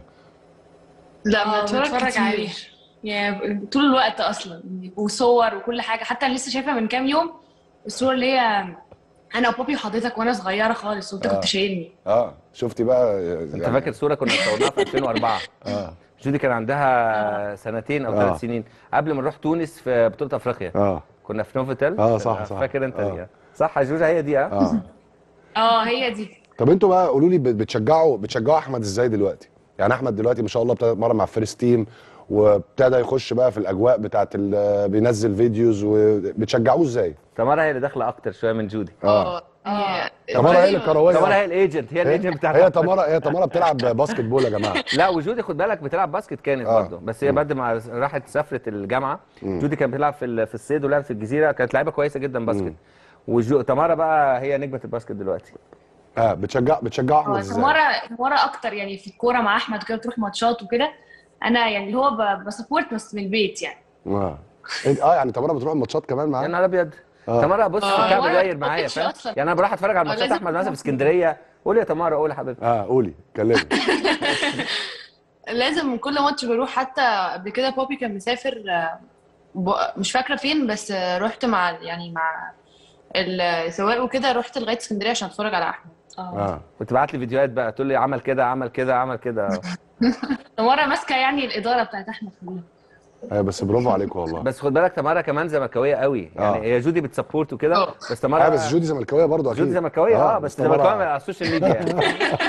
لا آه، بتفرج بتفرج كتير عليها. يعني طول الوقت اصلا وصور وكل حاجه حتى انا لسه شايفه من كام يوم الصور اللي هي انا وبابي وحضرتك وانا صغيره خالص وانت آه. كنت شايلني اه شفتي بقى انت فاكر صوره كنا صورناها في 2004 اه جودي كان عندها سنتين او آه. ثلاث سنين قبل ما نروح تونس في بطوله افريقيا اه كنا في نوفوتيل آه، صح، صح. فاكر انت آه. دي آه. صح يا جوجا هي دي اه اه اه هي دي طب انتوا بقى قولوا لي بت- بتشجعوا بتشجعوا احمد ازاي دلوقتي؟ يعني احمد دلوقتي ما شاء الله ابتدى يتمرن مع فيرست تيم وابتدى يخش بقى في الاجواء بتاعت ال- بينزل فيديوز وبتشجعوه ازاي؟ تمارا هي اللي داخله اكتر شويه من جودي اه اه تمارا هي اللي كرويه تمارا هي الايجنت هي الايجنت بتاعت هي أحمد. تمارا هي تمارا بتلعب باسكت بول يا جماعه لا وجودي خد بالك بتلعب باسكت كانت آه. برضه بس هي بعد ما راحت سافرت الجامعه مم. جودي كانت بتلعب في ال- في الصيد ولعبت في الجزيره كانت لعيبه كويسه جدا باسكت وجو تمارا بقى هي نجمه الباسكت دلوقتي اه بتشجع بتشجعوا احمد اه ازاي؟ تمارا تمارا اكتر يعني في الكوره مع احمد كده بتروح ماتشات وكده انا يعني اللي هو ب- بسبورت بس من البيت يعني اه انت- اه يعني تمارا بتروح الماتشات كمان يا معاه؟ نهار ابيض آه. تمارا بص آه. كعب وأنا داير ما معايا بطيقش فاهم أصلاً. يعني انا بروح اتفرج على آه، ماتشات لازم احمد مثلا في تكون اسكندريه قول يا تمارا قول يا حبيبتي اه قولي كلمي لازم كل ماتش بروح حتى قبل كده بابي كان مسافر آه، ب- مش فاكره فين بس آه، رحت مع يعني مع السواق وكده رحت لغايه اسكندريه عشان اتفرج على احمد اه وتبعت لي فيديوهات بقى تقول لي عمل كده عمل كده عمل كده تمارا ماسكه يعني الاداره بتاعت احمد كلها ايوه بس برافو عليكم والله بس خد بالك تمارا كمان زملكاويه قوي يعني آه. هي جودي بتسبورت وكده آه. بس تمارا اه بس جودي زملكاويه برضه اكيد جودي زملكاويه اه بس تمارا- زملكاويه على السوشيال ميديا يعني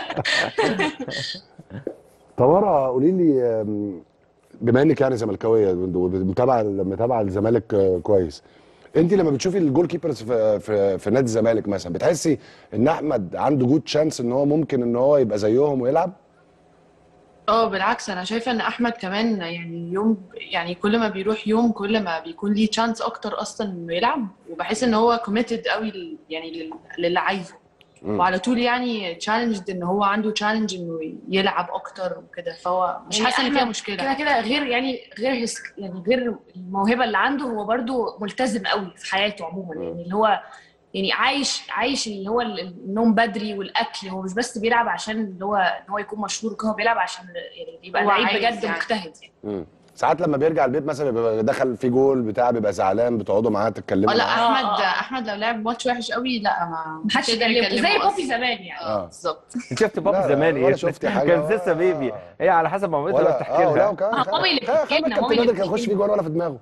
تمارا قولي لي آم، بما انك يعني زملكاويه ومتابعه متابعه الزمالك آه، كويس انت لما بتشوفي الجول كيبرز في في, في نادي الزمالك مثلا بتحسي ان احمد عنده جود شانس ان هو ممكن ان هو يبقى زيهم ويلعب اه بالعكس انا شايفه ان احمد كمان يعني يوم يعني كل ما بيروح يوم كل ما بيكون ليه تشانس اكتر اصلا انه يلعب وبحس ان هو كوميتد قوي لل- يعني لل- للي عايزه مم. وعلى طول يعني تشالنجد ان هو عنده تشالنج انه يلعب اكتر وكده فهو مش يعني حاسه ان فيها أحمد مشكله كده كده غير يعني غير هس يعني غير الموهبه اللي عنده هو برضو ملتزم قوي في حياته عموما يعني اللي هو يعني عايش عايش اللي هو ال- النوم بدري والاكل هو مش بس بيلعب عشان اللي هو ان هو يكون مشهور وكده هو بيلعب عشان يعني يبقى هو لعيب عايز بجد يعني. مجتهد يعني مم. ساعات لما بيرجع البيت مثلا بيبقى دخل في جول بتاع بيبقى زعلان بتقعدوا معاه تتكلموا اه لا معاه احمد آه. احمد لو لعب ماتش وحش قوي لا ما محدش يقدر يكلمه زي يكلمه بوبي أصلاً. زمان يعني اه آه. بالظبط انت شفت بابي لا، لا، زمان ولا ايه شفتي حاجة. كان لسه بيبي هي على حسب ما مامتها ولا بتحكي اه لا لها وكمان آه، مامي اللي خلي بتحكي لنا، بالك مامي كابتن اللي نادر كان يخش بتحكي فيه جول ولا في دماغه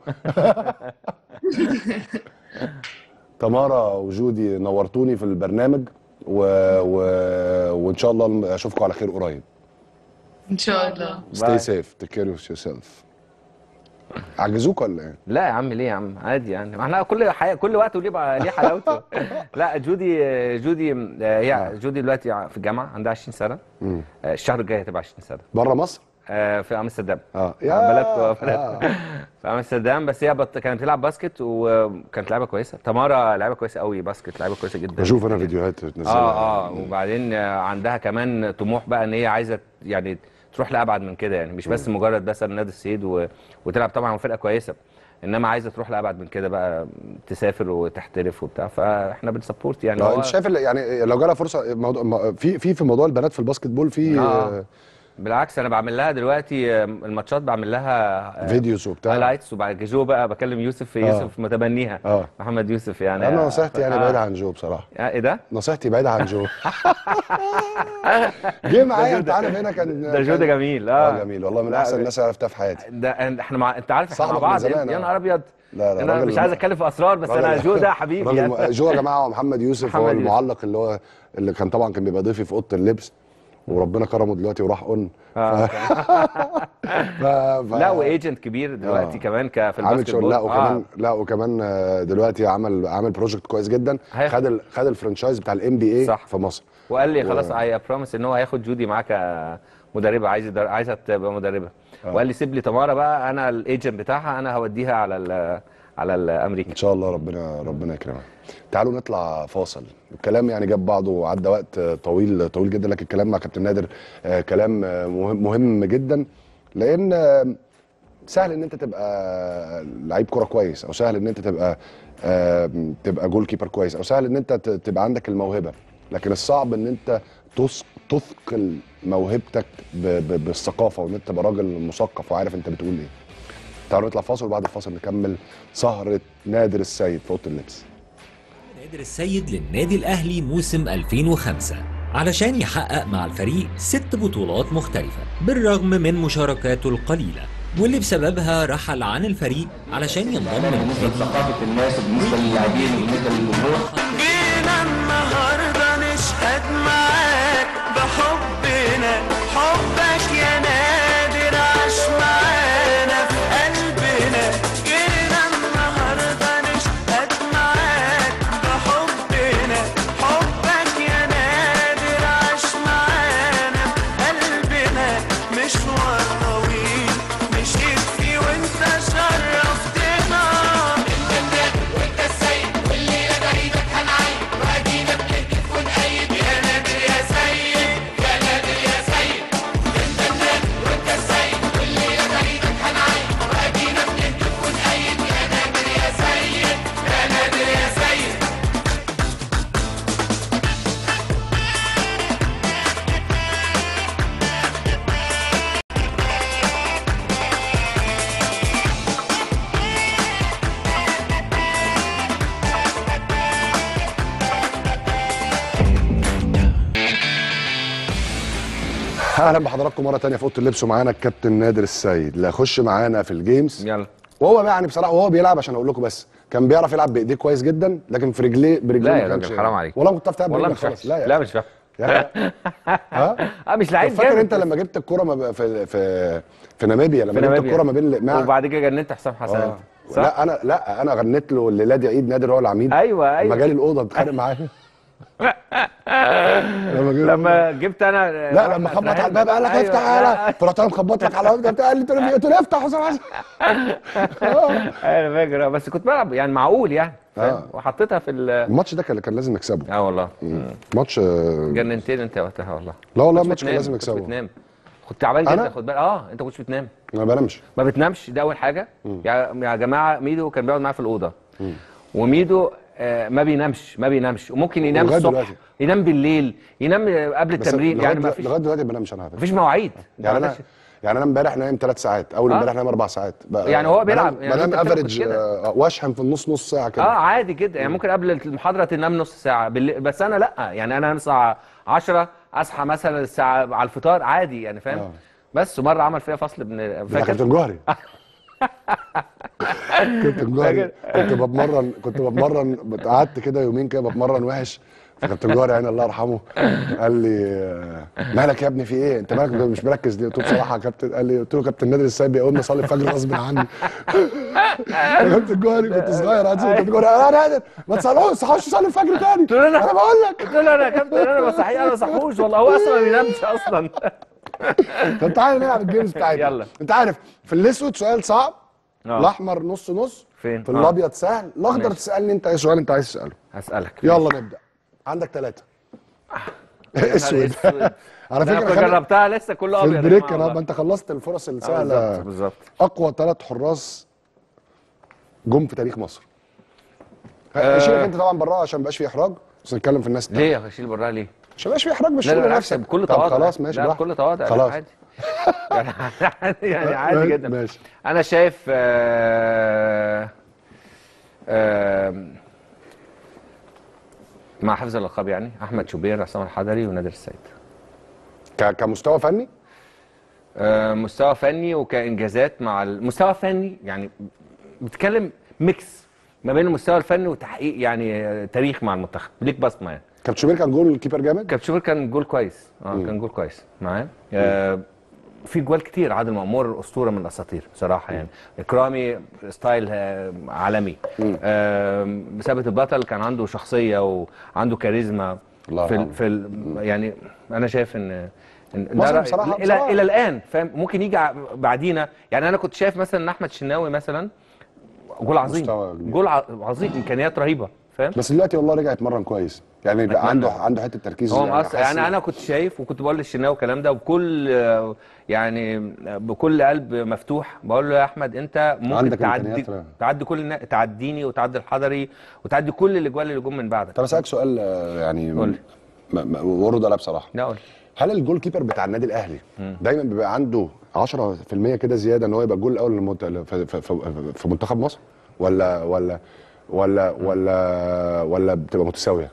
تمارا وجودي نورتوني في البرنامج و... و... وان شاء الله اشوفكم على خير قريب ان شاء الله stay safe take care of yourself عجزوك ولا ايه؟ لا يا عم ليه يا عم عادي يعني ما احنا كل حي... كل وقت وليه بقى ليه حلاوته لا جودي جودي آه، هي جودي دلوقتي في الجامعه عندها 20 سنه مم. آه، الشهر الجاي هتبقى 20 سنه بره مصر؟ آه، في امستردام اه بلدكم آه. في امستردام بس هي بط... كانت بتلعب باسكت وكانت لعيبه كويسه تمارا لعيبه كويسه قوي باسكت لعيبه كويسه جدا بشوف انا فيديوهات بتنزلها اه اه وبعدين آه، عندها كمان طموح بقى ان هي عايزه يعني تروح لابعد من كده يعني مش بس مجرد بس نادي الصعيد و... وتلعب طبعا فرقه كويسه انما عايزه تروح لابعد من كده بقى تسافر وتحترف وبتاع فاحنا بنسبورت يعني اه هو- انت شايف ال- يعني لو جالها فرصه موضوع م- في في في موضوع البنات في الباسكت بول في آه. آه، بالعكس انا بعمل لها دلوقتي آه، الماتشات بعمل لها آه، فيديوز وبتاع. هايلايتس وبعد كده جو بقى بكلم يوسف آه. يوسف متبنيها اه محمد يوسف يعني انا آه، نصيحتي يعني آه. بعيد عن جو بصراحه آه، ايه ده؟ نصيحتي بعيد عن جو جه معايا ده جو انت ده- عارف هنا كان ده جو ده كان- جميل اه اه جميل والله من لا، احسن الناس اللي عرفتها في حياتي ده احنا مع... انت عارف احنا مع صاحبك من بعض زمان، يا آه. نهار ابيض لا لا انا راجل- مش عايز اتكلم في اسرار بس انا راجل- جو ده حبيبي راجل يعني. م- جو يا جماعه ومحمد يوسف محمد هو يوسف. المعلق اللي هو اللي كان طبعا كان بيبقى ضيفي في اوضه اللبس وربنا كرمه دلوقتي وراح اون آه. ف... ف... ف... لا وايجنت كبير دلوقتي آه. كمان ك في عامل الباسكت شغل بول لا وكمان آه. لا وكمان آه، دلوقتي عمل عامل بروجكت كويس جدا هياخد- خد ال... خد الفرنشايز بتاع الام بي اي صح. في مصر وقال لي و- خلاص اي بروميس ان هو هياخد جودي معاه كمدربه عايز يدر... عايزها تبقى مدربه آه. وقال لي سيب لي تمارا بقى انا الايجنت بتاعها انا هوديها على ال... على الامريكا ان شاء الله ربنا ربنا يكرمها تعالوا نطلع فاصل الكلام يعني جاب بعضه وعدى وقت طويل طويل جدا لكن الكلام مع كابتن نادر آه، كلام آه، مهم, مهم جدا لان آه، سهل ان انت تبقى لعيب كوره كويس او سهل ان انت تبقى آه، تبقى جول كيبر كويس او سهل ان انت ت- تبقى عندك الموهبه لكن الصعب ان انت تث- تثقل موهبتك ب- ب- بالثقافه وان انت تبقى راجل مثقف وعارف انت بتقول ايه تعالوا نطلع فاصل وبعد الفاصل نكمل سهره نادر السيد في اوضه اللبس نادر السيد للنادي الأهلي موسم 2005 علشان يحقق مع الفريق ست بطولات مختلفة بالرغم من مشاركاته القليلة واللي بسببها رحل عن الفريق علشان ينضم بالنسبه لثقافه الناس وبالنسبه للاعبين وبالنسبه للجمهور جينا النهارده نشهد معاك بحبنا حبك يا نادر عاش معانا في قلبنا جينا النهارده نشهد معاك بحبنا حبك يا نادر عاش معانا في قلبنا مشوار طويل مشيت فيه وانت شرفتنا انت النادي وانت السيد والليله ده ايدك هنعيد وادينا بنهتف ونأيد يا نادر يا سيد يا نادر يا سيد انت النادي وانت السيد والليله ده ايدك هنعيد وادينا بنهتف ونأيد يا نادر يا سيد يا نادر يا سيد اهلا بحضراتكم مره تانية في اوضه اللبس ومعانا الكابتن نادر السيد اللي هيخش معانا في الجيمز يلا وهو يعني بصراحه وهو بيلعب عشان اقول لكم بس كان بيعرف يلعب بايديه كويس جدا لكن في رجليه برجليه لا ما يا كانش- راجل حرام عليك والله ما كنت بتعرف تلعب والله برجلك مش خالص وحش لا يا لا مش وحش يا ها اه مش لعيب طب فاكر جامد انت لما جبت الكوره ما ب- في في في ناميبيا لما في جبت ناميبيا. الكوره ما بين الاقماع وبعد كده جننت حسام حسن آه. انت صح؟ لا انا لا انا غنيت له الليله دي عيد نادر هو العميد ايوه لما ايوه جالي الاوضه اتخانق معايا لما جه- لما جبت انا لا لما خبط على الباب قال لك افتح يلا فرحت انا مخبط لك على الباب قال لي قلت له افتح حسام حسن انا فاكر آه، بس كنت بلعب يعني معقول يعني فاهم آه. وحطيتها في ال الماتش ده كان كان لازم نكسبه اه والله ماتش آه، جننتين انت وقتها والله لا والله كنتش الماتش كان بتنام، لازم كنتش نكسبه بتنام كنت تعبان أنا؟ جدا خد بالك اه انت كنتش بتنام ما بنامش ما بتنامش ده اول حاجه يا يا جماعه ميدو كان بيقعد معايا في الاوضه وميدو آه، ما بينامش ما بينامش وممكن ينام ولغاية الصبح دلوقتي. ينام بالليل ينام آه، قبل بس التمرين لغاية يعني ما دلوقتي- فيش لغايه دلوقتي ما بنامش انا على فكرة. مفيش مواعيد أنت يعني انا عندكش- يعني انا امبارح نايم ثلاث ساعات اول آه. امبارح نايم اربع ساعات بقى- يعني هو بيلعب، بنام- يعني بنام أنت بتاخد افريج كده. آه، واشحن في النص نص ساعه كده اه عادي جدا يعني ممكن قبل المحاضره تنام نص ساعه بالليل بس انا لا يعني انا الساعه 10 اصحى مثلا الساعه على الفطار عادي يعني فاهم آه. بس ومره عمل فيها فصل ابن ده فاكر كابتن جوهري كابتن جوهري كنت بتمرن كنت بتمرن قعدت كده يومين كده بتمرن وحش فكابتن جوهري يعني الله يرحمه قال لي آه، مالك يا ابني في ايه؟ انت مالك مش مركز ليه؟ قلت له بصراحه يا كابتن قال لي قلت له كابتن نادر السيد بيقول اصلي الفجر غصب عني يا كابتن جوهري كنت صغير قعدت كابتن جوهري يا نادر ما تصحوش صحوش تصلي الفجر تاني قلت له انا انا بقول لك قلت له انا يا كابتن انا بصحيه انا ما بصحوش والله هو اصلا ما بينامش اصلا طب تعالى نلعب الجيمز بتاعتنا يلا. انت عارف في الاسود سؤال صعب آه. الاحمر نص نص فين؟ في آه. الابيض سهل الاخضر ماشي. تسالني انت اي سؤال انت عايز تساله هسالك يلا نبدا عندك ثلاثه اسود على ده أنا فكره كنت خلي- جربتها لسه كله في ابيض يا البريك جماعة انا والله. ما انت خلصت الفرص آه، السهله بالظبط بالظبط اقوى ثلاث حراس جم في تاريخ مصر آه. شيلك انت طبعا براها عشان ما يبقاش في احراج بس نتكلم في الناس التانية. ليه يا اشيل براها ليه؟ عشان ما يبقاش في احراج مش لا لا تقول بالعكس لنفسك بكل طب تواضع خلاص ماشي لا براحتك. بكل تواضع لا، خلاص عادي يعني يعني عادي جدا ماشي انا شايف آه آه مع حفظ اللقب يعني احمد شوبير عصام الحضري ونادر السيد ك- كمستوى فني آه مستوى فني وكانجازات مع المستوى الفني يعني بتتكلم ميكس ما بين المستوى الفني وتحقيق يعني آه، تاريخ مع المنتخب ليك بصمه يعني كابتن شوبير كان جول كيبر جامد كابتن شوبير كان جول كويس اه كان جول كويس معاه آه في جوال كتير عادل مأمور اسطوره من الاساطير بصراحه يعني اكرامي ستايل آه، عالمي آه ثابت البطل كان عنده شخصيه وعنده كاريزما الله في ال يرحمه. في ال يعني انا شايف ان إن ده مصر رأيي. بصراحة- الى بصراحة. الى الان فاهم ممكن يجي ع- بعدينا يعني انا كنت شايف مثلا ان احمد شناوي مثلا جول عظيم مستوى كبير. جول ع- عظيم امكانيات رهيبه فاهم بس دلوقتي والله رجع يتمرن كويس يعني بقى أتمنى. عنده عنده حته تركيز هو يعني مقصر حاسس يعني انا كنت شايف وكنت بقول للشناوي الكلام ده وبكل يعني بكل قلب مفتوح بقول له يا احمد انت ممكن عندك تعدي إمكانيات فعلا. تعدي كل النا- تعديني وتعدي الحضري وتعدي كل الاجوال اللي جم من بعدك طب اسالك سؤال آه، يعني قول لي. م- م- وارد عليها بصراحه لا قول هل الجول كيبر بتاع النادي الاهلي دايما بيبقى عنده 10% كده زياده ان هو يبقى الجول الاول للمنت- في, في, في, في منتخب مصر ولا ولا ولا ولا ولا بتبقى متساويه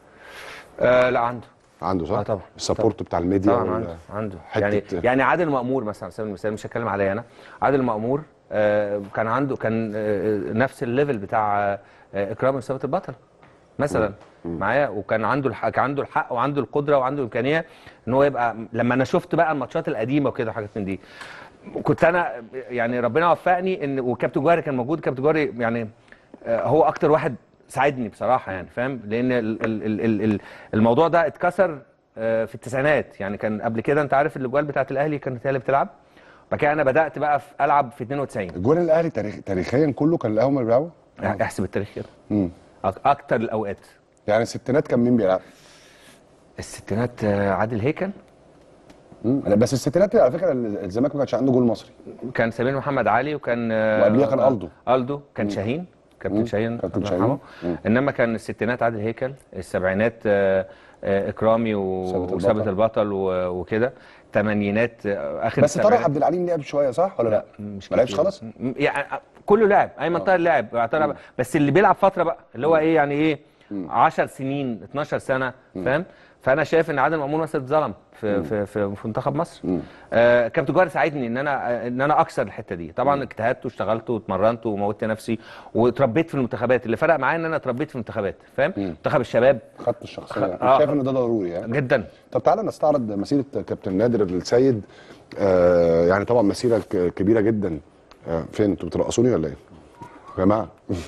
آه لا عنده عنده صح؟ آه طبعا. السبورت بتاع الميديا طبعا وال- عنده عنده حتة- يعني يعني عادل مأمور مثلا على سبيل المثال مش هتكلم عليا انا عادل مأمور آه كان عنده كان آه نفس الليفل بتاع آه اكرام وثابت البطل مثلا معايا وكان عنده الحق كان عنده الحق وعنده القدره وعنده الامكانيه ان هو يبقى لما انا شفت بقى الماتشات القديمه وكده حاجات من دي كنت انا يعني ربنا وفقني ان وكابتن جوهري كان موجود كابتن جوهري يعني آه، هو اكتر واحد ساعدني بصراحه يعني فاهم لان ال ال ال ال ال الموضوع ده اتكسر آه، في التسعينات يعني كان قبل كده انت عارف الاجوال بتاعت الاهلي كانت هي اللي بتلعب بعد كده انا بدات بقى في العب في 92 الجول الاهلي تاريخ تاريخيا كله كان الاول ما بيلعبوا احسب التاريخ كده امم أك- اكتر الاوقات يعني الستينات كان مين بيلعب؟ الستينات آه، عادل هيكل مم. لا، بس الستينات على فكره الزمالك ما كانش عنده جول مصري كان سمير محمد علي وكان آه، وقبليها كان آه، ألدو. الدو كان شاهين كابتن مم. شاهين كابتن الله شاهين. يرحمه. مم. انما كان الستينات عادل هيكل السبعينات آه، آه، اكرامي و- ثابت وثابت البطل. البطل و- وكده الثمانينات آه، اخر بس طارق السبعينات. عبد العليم لعب شويه صح ولا لا؟ مش ما لعبش كتير. خالص؟ م- يعني كله لعب ايمن طاهر لعب طاهر بس اللي بيلعب فتره بقى اللي هو ايه يعني ايه 10 سنين 12 سنه فاهم فانا شايف ان عادل مامون مثلا اتظلم في في في, في منتخب مصر آه كابتن جوهر ساعدني ان انا ان انا اكسر الحته دي طبعا اجتهدت واشتغلت واتمرنت وموتت نفسي واتربيت في المنتخبات اللي فرق معايا ان انا اتربيت في المنتخبات فاهم منتخب الشباب خدت الشخصيه آه. شايف ان ده ضروري يعني جدا طب تعالى نستعرض مسيره كابتن نادر السيد آه يعني طبعا مسيره ك- كبيره جدا آه فين انتوا بترقصوني ولا ايه؟ يا جماعه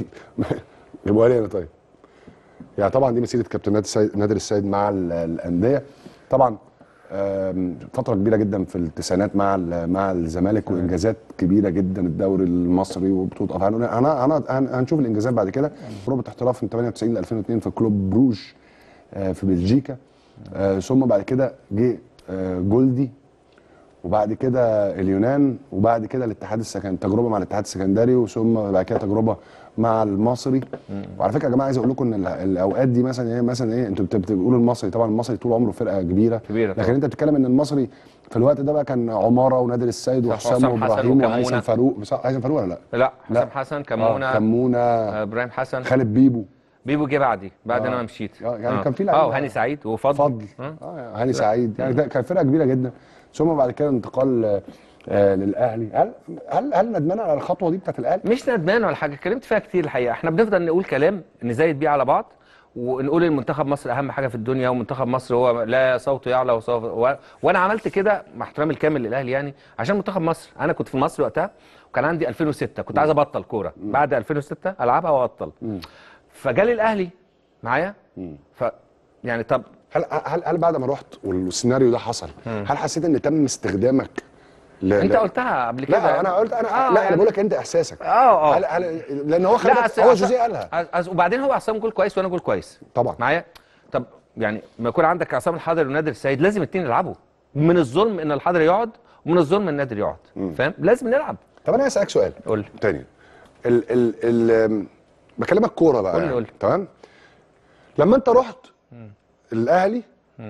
جيبوها لي انا طيب يعني طبعا دي مسيره كابتن نادر السيد, نادر السيد مع ال- الانديه طبعا آم، فتره كبيره جدا في التسعينات مع ال- مع الزمالك وانجازات كبيره جدا الدوري المصري وبطوله افريقيا انا انا هن- هنشوف الانجازات بعد كده بروبة احتراف من 98 ل 2002 في كلوب بروج آه، في بلجيكا آه، ثم بعد كده جه آه، جولدي وبعد كده اليونان وبعد كده الاتحاد السكن تجربه مع الاتحاد السكندري وثم بعد كده تجربه مع المصري وعلى فكره يا جماعه عايز اقول لكم ان ال- الاوقات دي مثلا ايه مثلا ايه انتوا بت- بتقولوا المصري طبعا المصري طول عمره فرقه كبيره كبيرة لكن طبعاً. انت بتتكلم ان المصري في الوقت ده بقى كان عماره ونادر السيد صح، وحسام وحسام حسن وابراهيم وكمونة. وهيثم فاروق صح هيثم فاروق ولا لا؟ لا حسام حسن كمونه آه كمونه آه، ابراهيم حسن خالد بيبو بيبو جه بعدي بعد آه. انا ما مشيت آه، يعني كان في لعيبة- اه وهاني سعيد وفضل فضل آه. اه هاني سعيد يعني ده كان فرقه كبيره جدا ثم بعد كده انتقال آه، آه للاهلي هل هل هل ندمان على الخطوه دي بتاعت الاهلي؟ مش ندمان ولا حاجه اتكلمت فيها كتير الحقيقه احنا بنفضل نقول كلام نزايد بيه على بعض ونقول المنتخب مصر اهم حاجه في الدنيا ومنتخب مصر هو لا صوته يعلى وصوت و... وانا عملت كده مع احترامي الكامل للاهلي يعني عشان منتخب مصر انا كنت في مصر وقتها وكان عندي 2006 كنت عايز ابطل كوره بعد 2006 العبها وابطل فجالي الاهلي معايا ف يعني طب هل هل هل بعد ما رحت والسيناريو ده حصل هل حسيت ان تم استخدامك ل... انت ل- قلتها قبل كده لا يعني. انا قلت انا آه، لا انا يعني- بقول لك انت احساسك اه اه هل هل لان هو خلي بالك أصل- هو أصل- جوزيه قالها أص- وبعدين هو عصام جول كويس وانا جول كويس طبعا معايا طب يعني ما يكون عندك عصام الحضري ونادر السيد لازم الاثنين يلعبوا من الظلم ان الحضري يقعد ومن الظلم ان نادر يقعد فاهم لازم نلعب طب انا هسالك سؤال قول لي تاني ال ال ال بكلمك كوره بقى قول لي، يعني. قول لي. تمام لما انت رحت الاهلي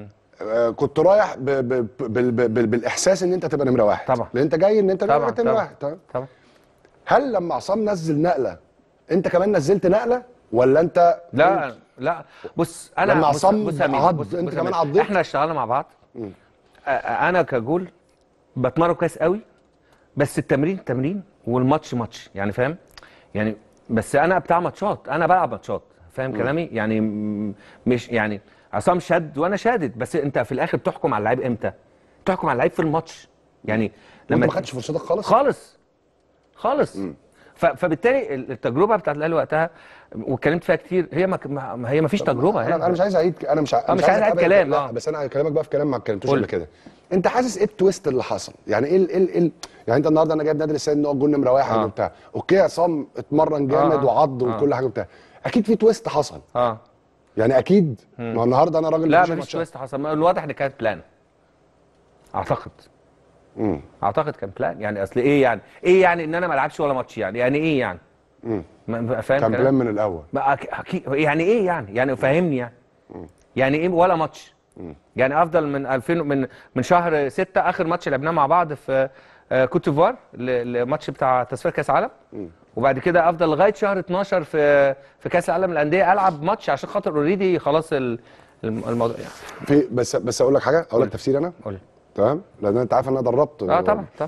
آه، كنت رايح ب ب ب ب ب بالاحساس ان انت تبقى نمره واحد طبعا لان انت جاي ان انت طبعا نمره طبعا واحد تمام طبعا هل لما عصام نزل نقله انت كمان نزلت نقله ولا انت لا لا بص انا لما بص- عصام بص يا ميدو، عض، بص- انت بص يا كمان ميدو. عضيت؟ احنا اشتغلنا مع بعض أ- انا كجول بتمرن كويس قوي بس التمرين تمرين والماتش ماتش يعني فاهم يعني بس انا بتاع ماتشات انا بلعب ماتشات فاهم مم. كلامي يعني م- مش يعني عصام شد وانا شادد بس انت في الاخر بتحكم على اللعيب امتى تحكم على اللعيب في الماتش يعني لما ما خدتش فرصتك خالص خالص خالص ف- فبالتالي التجربه بتاعت الاهلي وقتها واتكلمت فيها كتير هي ما ما هي ما فيش تجربه انا يعني انا مش عايز اعيد انا مش آه، مش عايز اعيد أبعد- كلام لا اه بس انا هكلمك بقى في كلام ما اتكلمتوش قول. قبل كده انت حاسس ايه التويست اللي حصل يعني ايه ال- ايه ال- ايه ال- يعني انت النهارده انا جايب نادر السيد ان هو جول نمره واحد آه. وبتاع اوكي عصام اتمرن جامد آه. وعض آه. وكل حاجه وبتاع اكيد في تويست حصل اه يعني اكيد مم. ما هو النهارده انا راجل لا بشوف مفيش ماتشات. تويست حصل ما- الواضح ان كانت بلان اعتقد مم. اعتقد كان بلان يعني اصل ايه يعني ايه يعني ان انا ما العبش ولا ماتش يعني يعني ايه يعني مم. ما- فاهم كان كلام؟ بلان من الاول ما أك- أكيد يعني ايه يعني يعني فهمني يعني يعني ايه ولا ماتش يعني افضل من 2000 من من شهر 6 اخر ماتش لعبناه مع بعض في آه، كوت ديفوار ل- الماتش بتاع تصفية كاس عالم وبعد كده افضل لغايه شهر 12 في في كاس العالم للانديه العب ماتش عشان خاطر اوريدي خلاص ال- الم- الموضوع يعني في بس بس اقول لك حاجه اقول لك تفسير انا قول تمام لان انت عارف ان انا دربت اه طبعا طبعا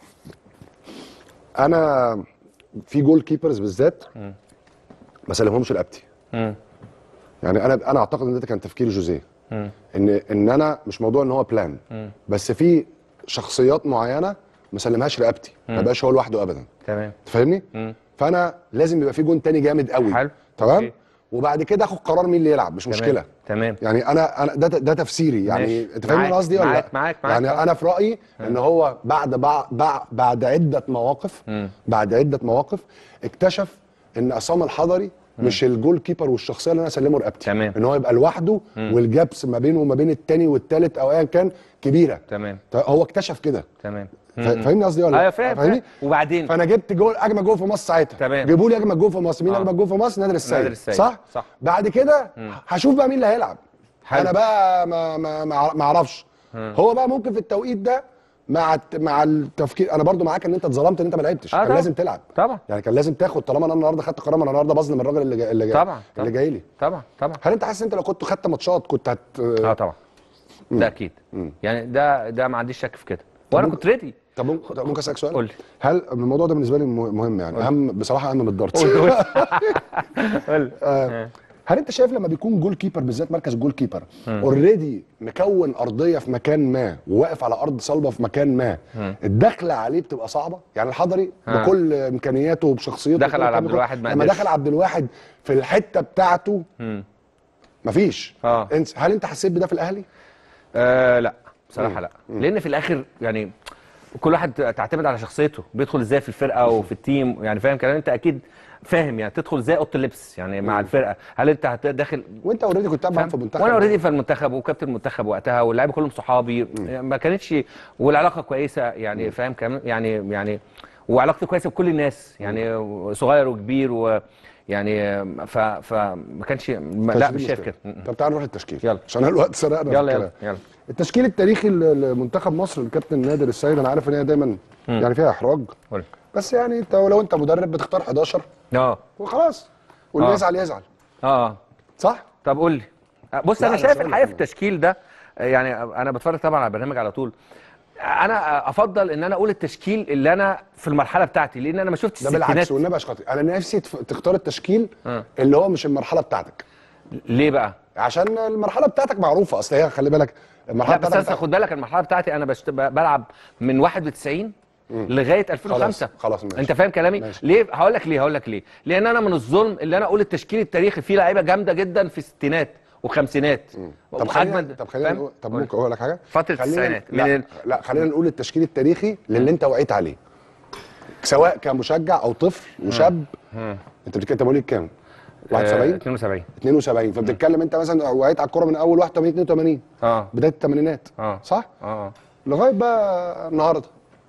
انا في جول كيبرز بالذات مم. ما سلمهمش لابتي مم. يعني انا انا اعتقد ان ده كان تفكير جوزيه مم. ان ان انا مش موضوع ان هو بلان مم. بس في شخصيات معينه ما سلمهاش رقبتي ما مم. بقاش هو لوحده ابدا تمام تفهمني مم. فانا لازم يبقى في جون تاني جامد قوي حلو. تمام أوكي. وبعد كده اخد قرار مين اللي يلعب مش تمام. مشكله تمام يعني انا انا ده ده تفسيري يعني ماشي. انت فاهم معاك- انا قصدي ولا معاك- لا معاك- معاك. يعني انا في رايي ان هو بعد بعد بعد, بعد عده مواقف مم. بعد عده مواقف اكتشف ان عصام الحضري مش الجول كيبر والشخصيه اللي انا اسلمه رقبتي تمام. ان هو يبقى لوحده مم. والجابس ما بينه وما بين التاني والتالت او ايا كان كبيره تمام هو اكتشف كده تمام فا- فاهمني قصدي ولا لا؟ ايوه فاهم فاهمني؟ فاهم. وبعدين فانا جبت جول اجمل جول في مصر ساعتها تمام. جيبوا لي اجمل جول في مصر مين آه. اجمل جول في مصر نادر السيد, نادر السيد. صح صح. بعد كده مم. هشوف بقى مين اللي هيلعب حلو. انا بقى ما ما ما ما اعرفش مم. هو بقى ممكن في التوقيت ده مع الت- مع التفكير انا برضو معاك ان انت اتظلمت ان انت ما لعبتش آه كان طبعا. لازم تلعب طبعا يعني كان لازم تاخد طالما انا النهارده خدت قرار ما انا النهارده بظلم الراجل اللي جاي اللي جاي طبعا، اللي طبعا. جاي لي طبعا طبعا هل انت حاسس انت لو كنت خدت ماتشات كنت هت اه طبعا ده اكيد يعني ده ده ما عنديش شك في كده وانا كنت ريدي طب ممكن طب ممكن اسالك سؤال قول لي. هل الموضوع ده بالنسبه لي مه- مهم يعني اهم بصراحه اهم من الدارتس قول قول. قول آه، هل انت شايف لما بيكون جول كيبر بالذات مركز الجول كيبر مم. اوريدي مكون ارضيه في مكان ما وواقف على ارض صلبه في مكان ما مم. الدخله عليه بتبقى صعبه يعني الحضري ها. بكل امكانياته وبشخصيته دخل وكل على الكلام عبد ده الواحد ما لما قدرش. دخل عبد الواحد في الحته بتاعته مم. مفيش اه انت هل انت حسيت بده في الاهلي آه لا بصراحه مم. لا لان في الاخر يعني كل واحد تعتمد على شخصيته بيدخل ازاي في الفرقه وفي التيم يعني فاهم كلام انت اكيد فاهم يعني تدخل ازاي اوضه اللبس يعني مع الفرقه هل انت هت- داخل وانت اوريدي كنت بتلعب في المنتخب وانا اوريدي في المنتخب وكابتن المنتخب وقتها واللعيبه كلهم صحابي ما كانتش والعلاقه كويسه يعني فاهم كمان يعني يعني وعلاقتي كويسه بكل الناس يعني صغير وكبير ويعني ف فما كانش ما- لا دي مش شايف مشكلة. كده طب تعال نروح للتشكيل يلا. عشان الوقت سرقنا في يلا الكلام. يلا يلا التشكيل التاريخي ل- لمنتخب مصر الكابتن نادر السيد انا عارف ان هي دايما يعني فيها احراج قول. بس يعني انت لو انت مدرب بتختار 11 اه وخلاص واللي آه. يزعل يزعل اه صح طب قول لي بص لا، انا أنا شايف مش هقول الحقيقه لك في التشكيل ده يعني انا بتفرج طبعا على البرنامج على طول انا افضل ان انا اقول التشكيل اللي انا في المرحله بتاعتي لان انا ما شفتش ده بالعكس الستينات والنبي يا شاطر انا نفسي تف- تختار التشكيل آه. اللي هو مش المرحله بتاعتك ليه بقى عشان المرحله بتاعتك معروفه اصل هي خلي بالك المرحله لا بس بتاعتك أصل خد بالك المرحله بتاعتي انا بشت... بلعب من 91 لغايه 2005 خلاص خلاص ماشي انت فاهم كلامي ماشي. ليه هقول لك ليه هقول لك ليه لان انا من الظلم اللي انا اقول التشكيل التاريخي فيه لعيبه جامده جدا في الستينات وخمسينات طب خلينا وأجمد- طب خلينا فاهم؟ طب قول. ممكن اقول لك حاجه فترة خلينا- التسعينات. من لا, ال- لا خلينا نقول التشكيل التاريخي للي انت وعيت عليه سواء كمشجع او طفل وشاب مم. انت بتتكلم انت مواليد كام؟ آه، 71 72 72 فبتتكلم انت مثلا وعيت على الكوره من اول 81 82 اه بدايه الثمانينات اه صح؟ اه لغايه بقى النهارده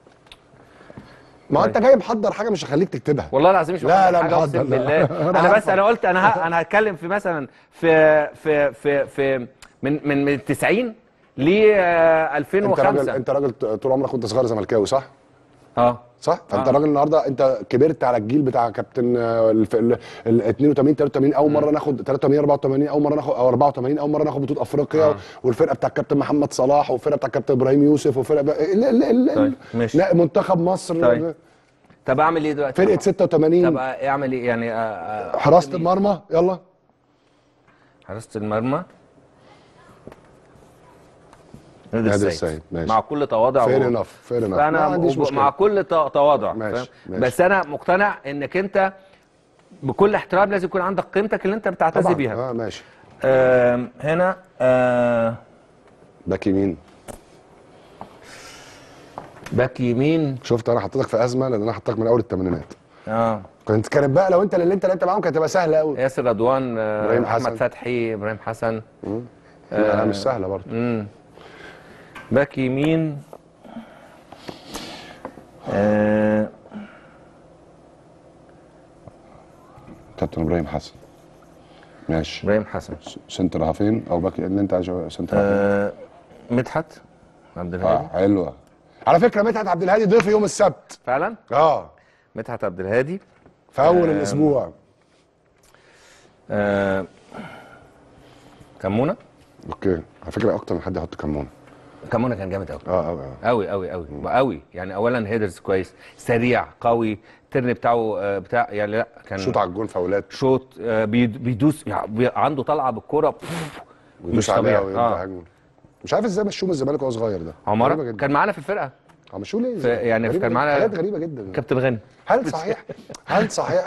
ما هو انت جاي محضر حاجه مش هخليك تكتبها والله العظيم مش لا محضر لا حاجه محضر اقسم لا. بالله أنا انا بس عارفك. انا قلت انا ه... انا هتكلم في مثلا في في في في من من من 90 ل آه، انت راجل 2005 انت راجل طول عمرك كنت صغير زملكاوي صح؟ اه صح؟ فانت آه. راجل النهارده انت كبرت على الجيل بتاع كابتن آه، الف- ال ال 82 83 اول مره ناخد 83 84 اول مره ناخد او 84 اول مره ناخد بطوله افريقيا آه. والفرقه بتاع الكابتن محمد صلاح والفرقه بتاع الكابتن ابراهيم يوسف وفرقه بقى- ال- ال- ال- طيب، ماشي. لا منتخب مصر طيب. طب اعمل ايه دلوقتي؟ فرقه 86 طب اعمل ايه يعني آه، آه، حراسه المرمى يلا حراسه المرمى نادر نادر السيد السيد، ماشي. مع كل تواضع Fair و- enough, fair enough. فانا ما عنديش وب- مشكلة. مع كل ت- تواضع ماشي، فاهم؟ ماشي. بس انا مقتنع انك انت بكل احترام لازم يكون عندك قيمتك اللي انت بتعتز طبعا بيها اه ماشي آم، هنا آه، باك يمين باك يمين شفت انا حطيتك في ازمه لان انا حطيتك من اول الثمانينات اه كنت كانت بقى لو انت اللي انت لعبت معاهم كانت هتبقى سهله قوي ياسر رضوان آه، إبراهيم احمد حسن. فتحي ابراهيم حسن لا مش سهله برضه امم باك يمين آه كابتن ابراهيم حسن ماشي ابراهيم حسن سنتر هافين او باك اللي انت عايزه سنتر هافين آه مدحت عبد الهادي اه حلوه على فكره مدحت عبد الهادي ضيف يوم السبت فعلا اه مدحت عبد الهادي في اول آه، الاسبوع آه كمونه اوكي على فكره اكتر من حد يحط كمونه كمونه كان جامد قوي اه اه قوي قوي قوي قوي يعني اولا هيدرز كويس سريع قوي الترن بتاعه آه، بتاع يعني لا كان شوط على الجون فاولات شوط آه، بيد- بيدوس يعني بي- عنده طلعه بالكوره ويدوس مش عليها طبيعي ويبقى اه هجمه مش عارف ازاي مشوه من الزمالك وهو صغير ده غريبة عماره جدا. كان معانا في الفرقه اه مشوه ليه في يعني غريبة كان جدا. معانا حاجات غريبه جدا كابتن غني هل صحيح هل صحيح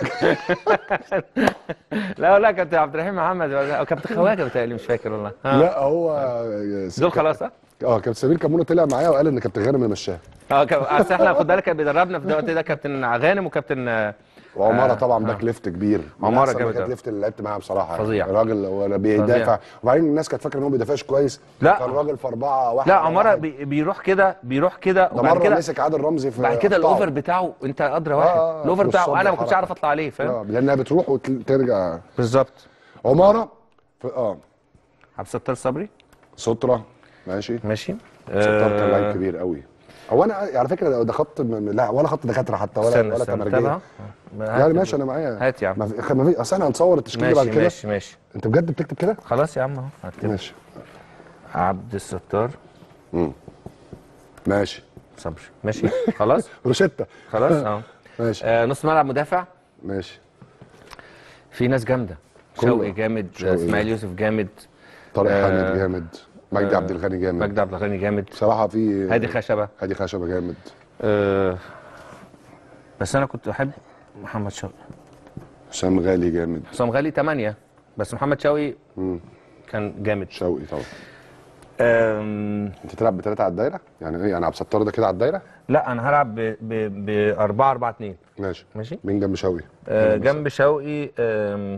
لا لا كابتن عبد الرحيم محمد او كابتن خواجه بتهيألي مش فاكر والله ها. لا هو دول خلاص ها اه كابتن سمير كمونه طلع معايا وقال ان كابتن غانم مشاه اه كاب- اصل احنا خد بالك كان بيدربنا في الوقت ده كابتن غانم وكابتن آه، وعماره آه، طبعا آه. باك ليفت كبير من عمارة أحسن جامد باكات أوي. ليفت اللي لعبت معاه بصراحه فظيع. الراجل ولا بيدافع وبعدين الناس كانت فاكره ان هو ما بيدافعش كويس لا. كان راجل في اربعه واحد لا على عماره واحد. بي- بيروح كده بيروح كده ده وبعد مره كده مسك عادل رمزي في بعد كده قطعه. الاوفر بتاعه انت ادرى واحد آه، آه، الاوفر في بتاعه الصد انا ما كنتش حركة. عارف اطلع عليه فاهم اه لانها بتروح وترجع بالظبط عماره في اه عبد الستار صبري سترة ماشي ماشي ستار كان آه، لعيب كبير قوي هو انا على فكره ده- ده خط م- لا ولا خط دكاتره حتى ولا استنى ولا استنى تمرجيه تابعه يعني ماشي انا معايا هات يا عم ما في ما في اصل احنا هنصور التشكيل بعد ماشي كده ماشي ماشي انت بجد بتكتب كده؟ خلاص يا عم اهو هكتب. ماشي عبد الستار ماشي صبري ماشي خلاص روشيتا خلاص اه ماشي آه، نص ملعب مدافع ماشي في ناس جامده كله. شوقي جامد شوقي. اسماعيل يوسف جامد طارق آه، حامد جامد مجدي آه، عبد الغني جامد مجدي عبد الغني جامد بصراحه في هادي خشبه هادي خشبه جامد آه، بس انا كنت بحب محمد شوقي حسام غالي جامد حسام غالي 8 بس محمد شوقي مم. كان جامد شوقي طبعا أم... انت تلعب بثلاثه على الدايره يعني ايه يعني عبد الستار ده كده على الدايره لا انا هلعب ب ب ب 4 4 2 ماشي ماشي مين جنب شوقي آه جنب شوقي آم،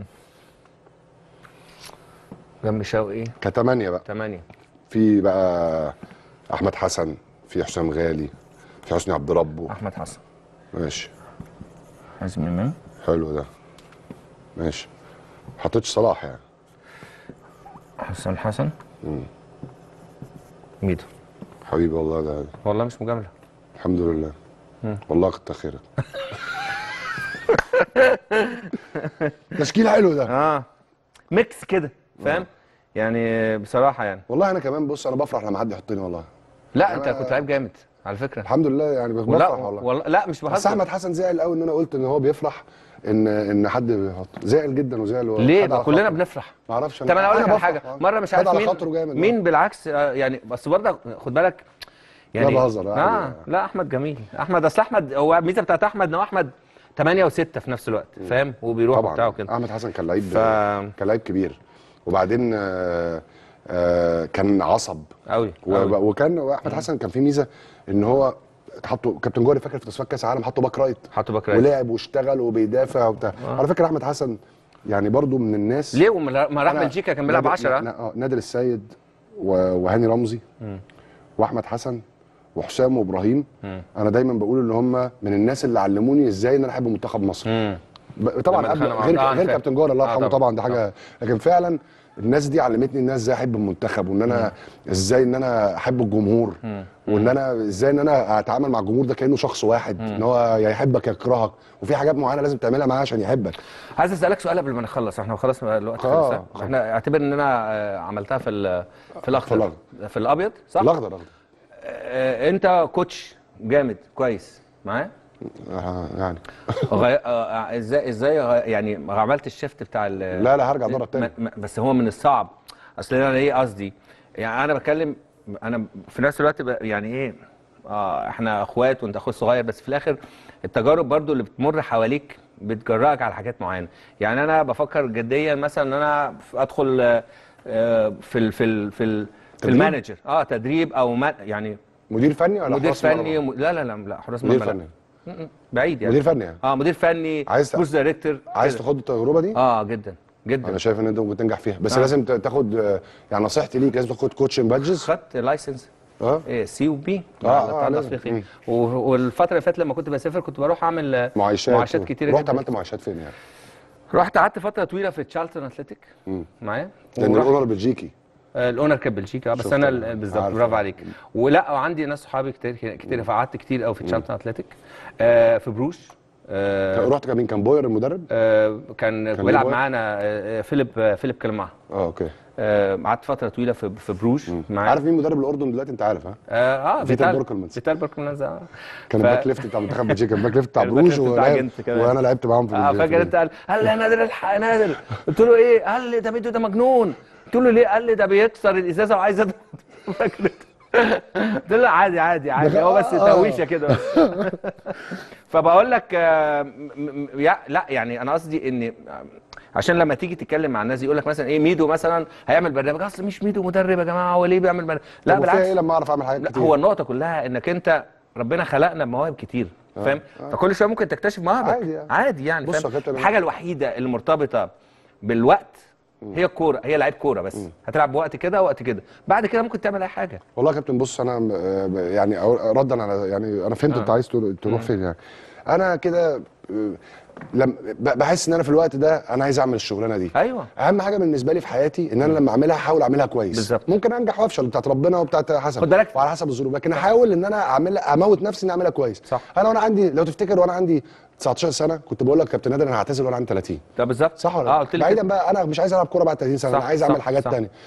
جنب شوقي كتمانية بقى 8 في بقى احمد حسن في حسام غالي في حسني عبد ربه احمد حسن ماشي حازم امام حلو ده ماشي ما حطيتش صلاح يعني حسام حسن مم. ميدو حبيبي والله ده والله مش مجامله الحمد لله مم. والله كتر خيرك تشكيل حلو ده اه ميكس كده فاهم يعني بصراحه يعني والله انا كمان بص انا بفرح لما حد يحطني والله لا انت كنت لعيب جامد على فكره الحمد لله يعني بفرح ولا والله والله لا مش بس بهزر احمد حسن زعل قوي ان انا قلت ان هو بيفرح ان ان حد بيحط زعل جدا وزعل و- ليه خد ما على كلنا خاطره. بنفرح ما اعرفش طب انا اقول لك على بفرح، حاجه آه. مره مش خد عارف على مين خاطره جامد مين بالعكس آه، يعني بس برضه خد بالك يعني لا بهزر، اه عادي. لا احمد جميل احمد اصل احمد هو الميزه بتاعت احمد ان هو احمد 8 و6 في نفس الوقت فاهم وبيروح طبعا وبتاع وكده احمد حسن كان لعيب ف- كان لعيب كبير وبعدين آه آه كان عصب قوي و- وكان احمد حسن كان في ميزه ان هو حطوا كابتن جوهري فاكر في تصفيات كاس العالم حطوا باك رايت حطوا باك رايت ولعب واشتغل وبيدافع وبتاع آه. على فكره احمد حسن يعني برضو من الناس ليه وما ما راح أنا- بلجيكا كان بيلعب نادر- 10 نا- آه، نادر السيد و- وهاني رمزي واحمد حسن وحسام وابراهيم انا دايما بقول ان هم من الناس اللي علموني ازاي ان انا احب منتخب مصر ب- طبعا لما قبل دخلنا مع- غير آه، أنا غير فاهم. كابتن جوهر الله آه، يرحمه طبعا. طبعا دي حاجه لكن فعلا الناس دي علمتني ان انا ازاي احب المنتخب وان انا ازاي ان انا احب الجمهور وان انا ازاي ان انا اتعامل مع الجمهور ده كانه شخص واحد ان هو يا يحبك يا يكرهك وفي حاجات معينه لازم تعملها معاه عشان يحبك عايز اسالك سؤال قبل ما نخلص احنا خلاص الوقت آه، خلص آه. احنا اعتبر ان انا آه، عملتها في ال- في الاخضر في الابيض صح الاخضر الاخضر آه، انت كوتش جامد كويس معايا آه، يعني غي... آه، ازاي ازاي غ- يعني عملت الشيفت بتاع ال... لا لا هرجع ادرب تاني م- م- بس هو من الصعب اصل انا ايه قصدي يعني انا بتكلم انا في نفس الوقت ب- يعني ايه اه احنا اخوات وانت اخويا صغير بس في الاخر التجارب برضو اللي بتمر حواليك بتجرأك على حاجات معينه يعني انا بفكر جديا مثلا ان انا ف- ادخل آه، آه، في ال في ال في, ال في تدريب؟ المانجر اه تدريب او ما يعني مدير فني ولا مدير حراس مرمى؟ فني م... لا لا لا لا حراس مدير مرمى لا. فني م- م. بعيد يعني مدير فني يعني اه مدير فني عايز سبورتس دايركتور عايز كده. تاخد التجربه دي اه جدا جدا انا شايف ان انت ممكن تنجح فيها بس آه. لازم ت- تاخد آه، يعني نصيحتي ليك لازم تاخد كوتشنج بادجز خدت لايسنس اه ايه سي وبي آه، آه، لازم. الافريقي مم. و- والفتره اللي فاتت لما كنت بسافر كنت بروح اعمل آه، معايشات معايشات و- كتيره رحت جدا عملت معايشات فين يعني رحت قعدت فتره طويله في تشارلتون اتلتيك مم. معايا لان ورحت- الاونر بلجيكي آه، الاونر كان بلجيكا آه، بس شفت انا أنا. ال- بالظبط عارف. برافو عليك ولا وعندي ناس صحابي كتير كتير فقعدت كتير قوي في تشارلتون اتلتيك آه، في بروش آه، رحت كان مين كان بوير المدرب آه، كان كان بيلعب بوير؟ معانا آه، آه، فيليب آه، فيليب كلمع اه اوكي آه، قعدت فتره طويله في في بروش معاه عارف مين مدرب الاردن دلوقتي انت عارف ها اه اه فيتال فيتال بوركلمانز. فيتال بوركلمانز اه كان ف- الباك ليفت بتاع منتخب بلجيكا كان الباك ليفت بتاع الباك بروج ليفت بتاع ولعب- جنت كمان. وانا لعبت معاهم في اه ال- فاكر في- انت قال قال لي يا نادر الحق يا نادر قلت له ايه قال لي ده ميدو ده مجنون قلت له ليه قال لي ده بيكسر الازازه وعايز يضرب فاكر قلت له عادي عادي عادي هو بس آه. تهويشه كده بس فبقول لك آه، م- م- يا- لا يعني انا قصدي ان عشان لما تيجي تتكلم مع الناس يقول لك مثلا ايه ميدو مثلا هيعمل برنامج اصل مش ميدو مدرب يا جماعه هو ليه بيعمل برنامج لا طب وفيها بالعكس ايه لما اعرف اعمل حاجات لا كتير هو النقطه كلها انك انت ربنا خلقنا بمواهب كتير آه، فاهم آه. فكل شويه ممكن تكتشف مواهبك عادي يعني. عادي يعني بص فاهم يا كابتن، الحاجه الوحيده اللي مرتبطه بالوقت هي الكوره هي لعيب كوره بس هتلعب بوقت كده ووقت كده بعد كده ممكن تعمل اي حاجه والله يا كابتن بص انا آه، يعني أو- ردا على يعني انا فهمت آه. انت عايز ترو- تروح فين يعني انا كده آه، لم ب- بحس ان انا في الوقت ده انا عايز اعمل الشغلانه دي ايوه اهم حاجه بالنسبه لي في حياتي ان انا لما اعملها احاول اعملها كويس بالظبط. ممكن انجح وافشل بتاعت ربنا وبتاعت حسب خد بالك. وعلى حسب الظروف لكن احاول ان انا اعملها اموت نفسي اني اعملها كويس صح. انا وانا عندي لو تفتكر وانا عندي 19 سنه كنت بقول لك كابتن نادر انا هعتزل وانا عندي 30 ده بالظبط صح ولا اه لا؟ قلت لي بعيدا كده. بقى انا مش عايز العب كوره بعد 30 سنه صح، انا عايز صح، اعمل حاجات صح. تانية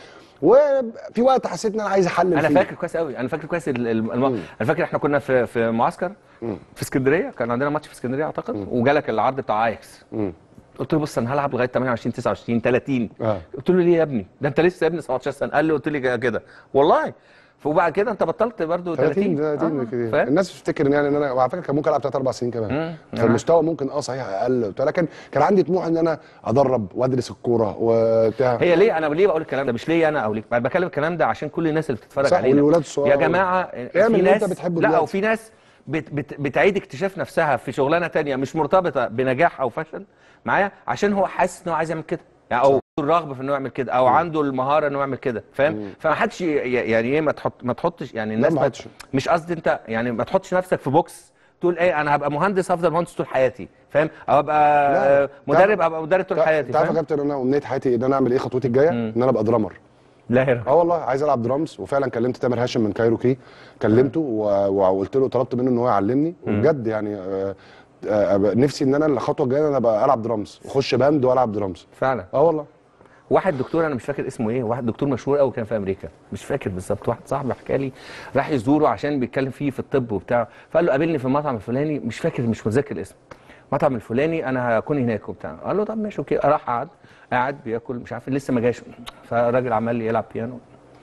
وفي وقت حسيت ان انا عايز احلل انا فيه. فاكر كويس قوي انا فاكر كويس ال- ال- الم... انا فاكر احنا كنا في في معسكر في اسكندريه كان عندنا ماتش في اسكندريه اعتقد وجالك العرض بتاع اياكس مم. قلت له بص انا هلعب لغايه 28 29 30 اه قلت له ليه يا ابني ده انت لسه يا ابني 17 سنه قال لي قلت لي كده والله وبعد كده انت بطلت برضو 30 30 30 آه، كده فاهم؟ الناس بتفتكر ان يعني ان انا وعلى فكره كان ممكن العب 3 4 سنين كمان مم. فالمستوى ممكن اه صحيح اقل وبتاع، لكن كان عندي طموح ان انا ادرب وادرس الكوره وبتاع هي ليه انا ليه بقول الكلام ده مش ليه انا او ليك انا بكلم الكلام ده عشان كل الناس اللي بتتفرج صح، علينا والولاد الصغار. يا جماعه اعمل في اللي ناس انت بتحبه لا دلوقتي. وفي ناس بت بت بتعيد اكتشاف نفسها في شغلانه تانية مش مرتبطه بنجاح او فشل معايا عشان هو حاسس ان هو عايز يعمل كده يعني او الرغبه في انه يعمل كده او عنده المهاره انه يعمل كده فاهم فما حدش ي- يعني ايه ما تحط ما تحطش يعني الناس ما ما حدش. مش قصدي انت يعني ما تحطش نفسك في بوكس تقول ايه انا هبقى مهندس هفضل مهندس طول حياتي فاهم او ابقى لا. مدرب تعرف- ابقى مدرب طول تع- حياتي تعرف يا فاهم كابتن انا امنيه حياتي ان انا اعمل ايه خطوتي الجايه ان انا ابقى درامر لا يا اه والله عايز العب درامز وفعلا كلمت تامر هاشم من كايروكي كلمته و- وقلت له طلبت منه ان هو يعلمني وبجد يعني آه، آه، أبقى نفسي ان انا الخطوه الجايه ان انا ابقى العب درامز واخش باند والعب درامز فعلا اه والله واحد دكتور انا مش فاكر اسمه ايه واحد دكتور مشهور قوي كان في امريكا مش فاكر بالظبط واحد صاحبي حكى لي راح يزوره عشان بيتكلم فيه في الطب وبتاع فقال له قابلني في المطعم الفلاني مش فاكر مش متذكر الاسم المطعم الفلاني انا هكون هناك وبتاع قال له طب ماشي اوكي راح قعد قاعد بياكل مش عارف لسه ما جاش فالراجل عمال يلعب بيانو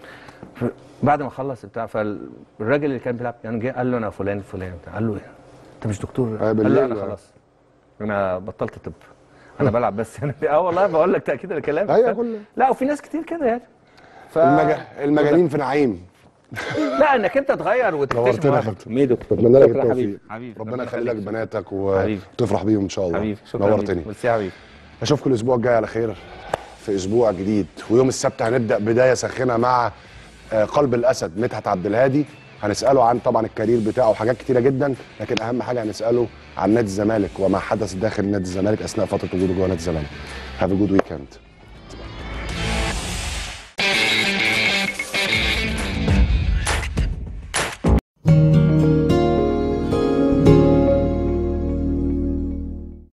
ف- بعد ما خلص بتاع فالراجل اللي كان بيلعب بيانو جه قال له انا فلان فلان بتاع قال له ايه انت مش دكتور آه، قال له بالليل انا بقى. خلاص انا بطلت طب انا بلعب بس انا اه والله بقول لك تاكيد الكلام ايوه كله لا وفي ناس كتير كده يعني ف... المج... المجانين في نعيم لا انك انت تغير وتكتشف نورتنا يا واحد. كابتن. ميدو اتمنى لك شكرا التوفيق حبيبي حبيبي ربنا يخلي لك بناتك و- حبيبي. وتفرح بيهم ان شاء الله حبيبي شكرا نورتني حبيبي. ميرسي يا حبيبي اشوفكم الاسبوع الجاي على خير في اسبوع جديد ويوم السبت هنبدا بدايه ساخنه مع آه، قلب الاسد مدحت عبد الهادي هنساله عن طبعا الكارير بتاعه وحاجات كتيره جدا لكن اهم حاجه هنساله عن نادي الزمالك وما حدث داخل نادي الزمالك اثناء فتره وجوده جوه نادي الزمالك هاف ا جود ويكند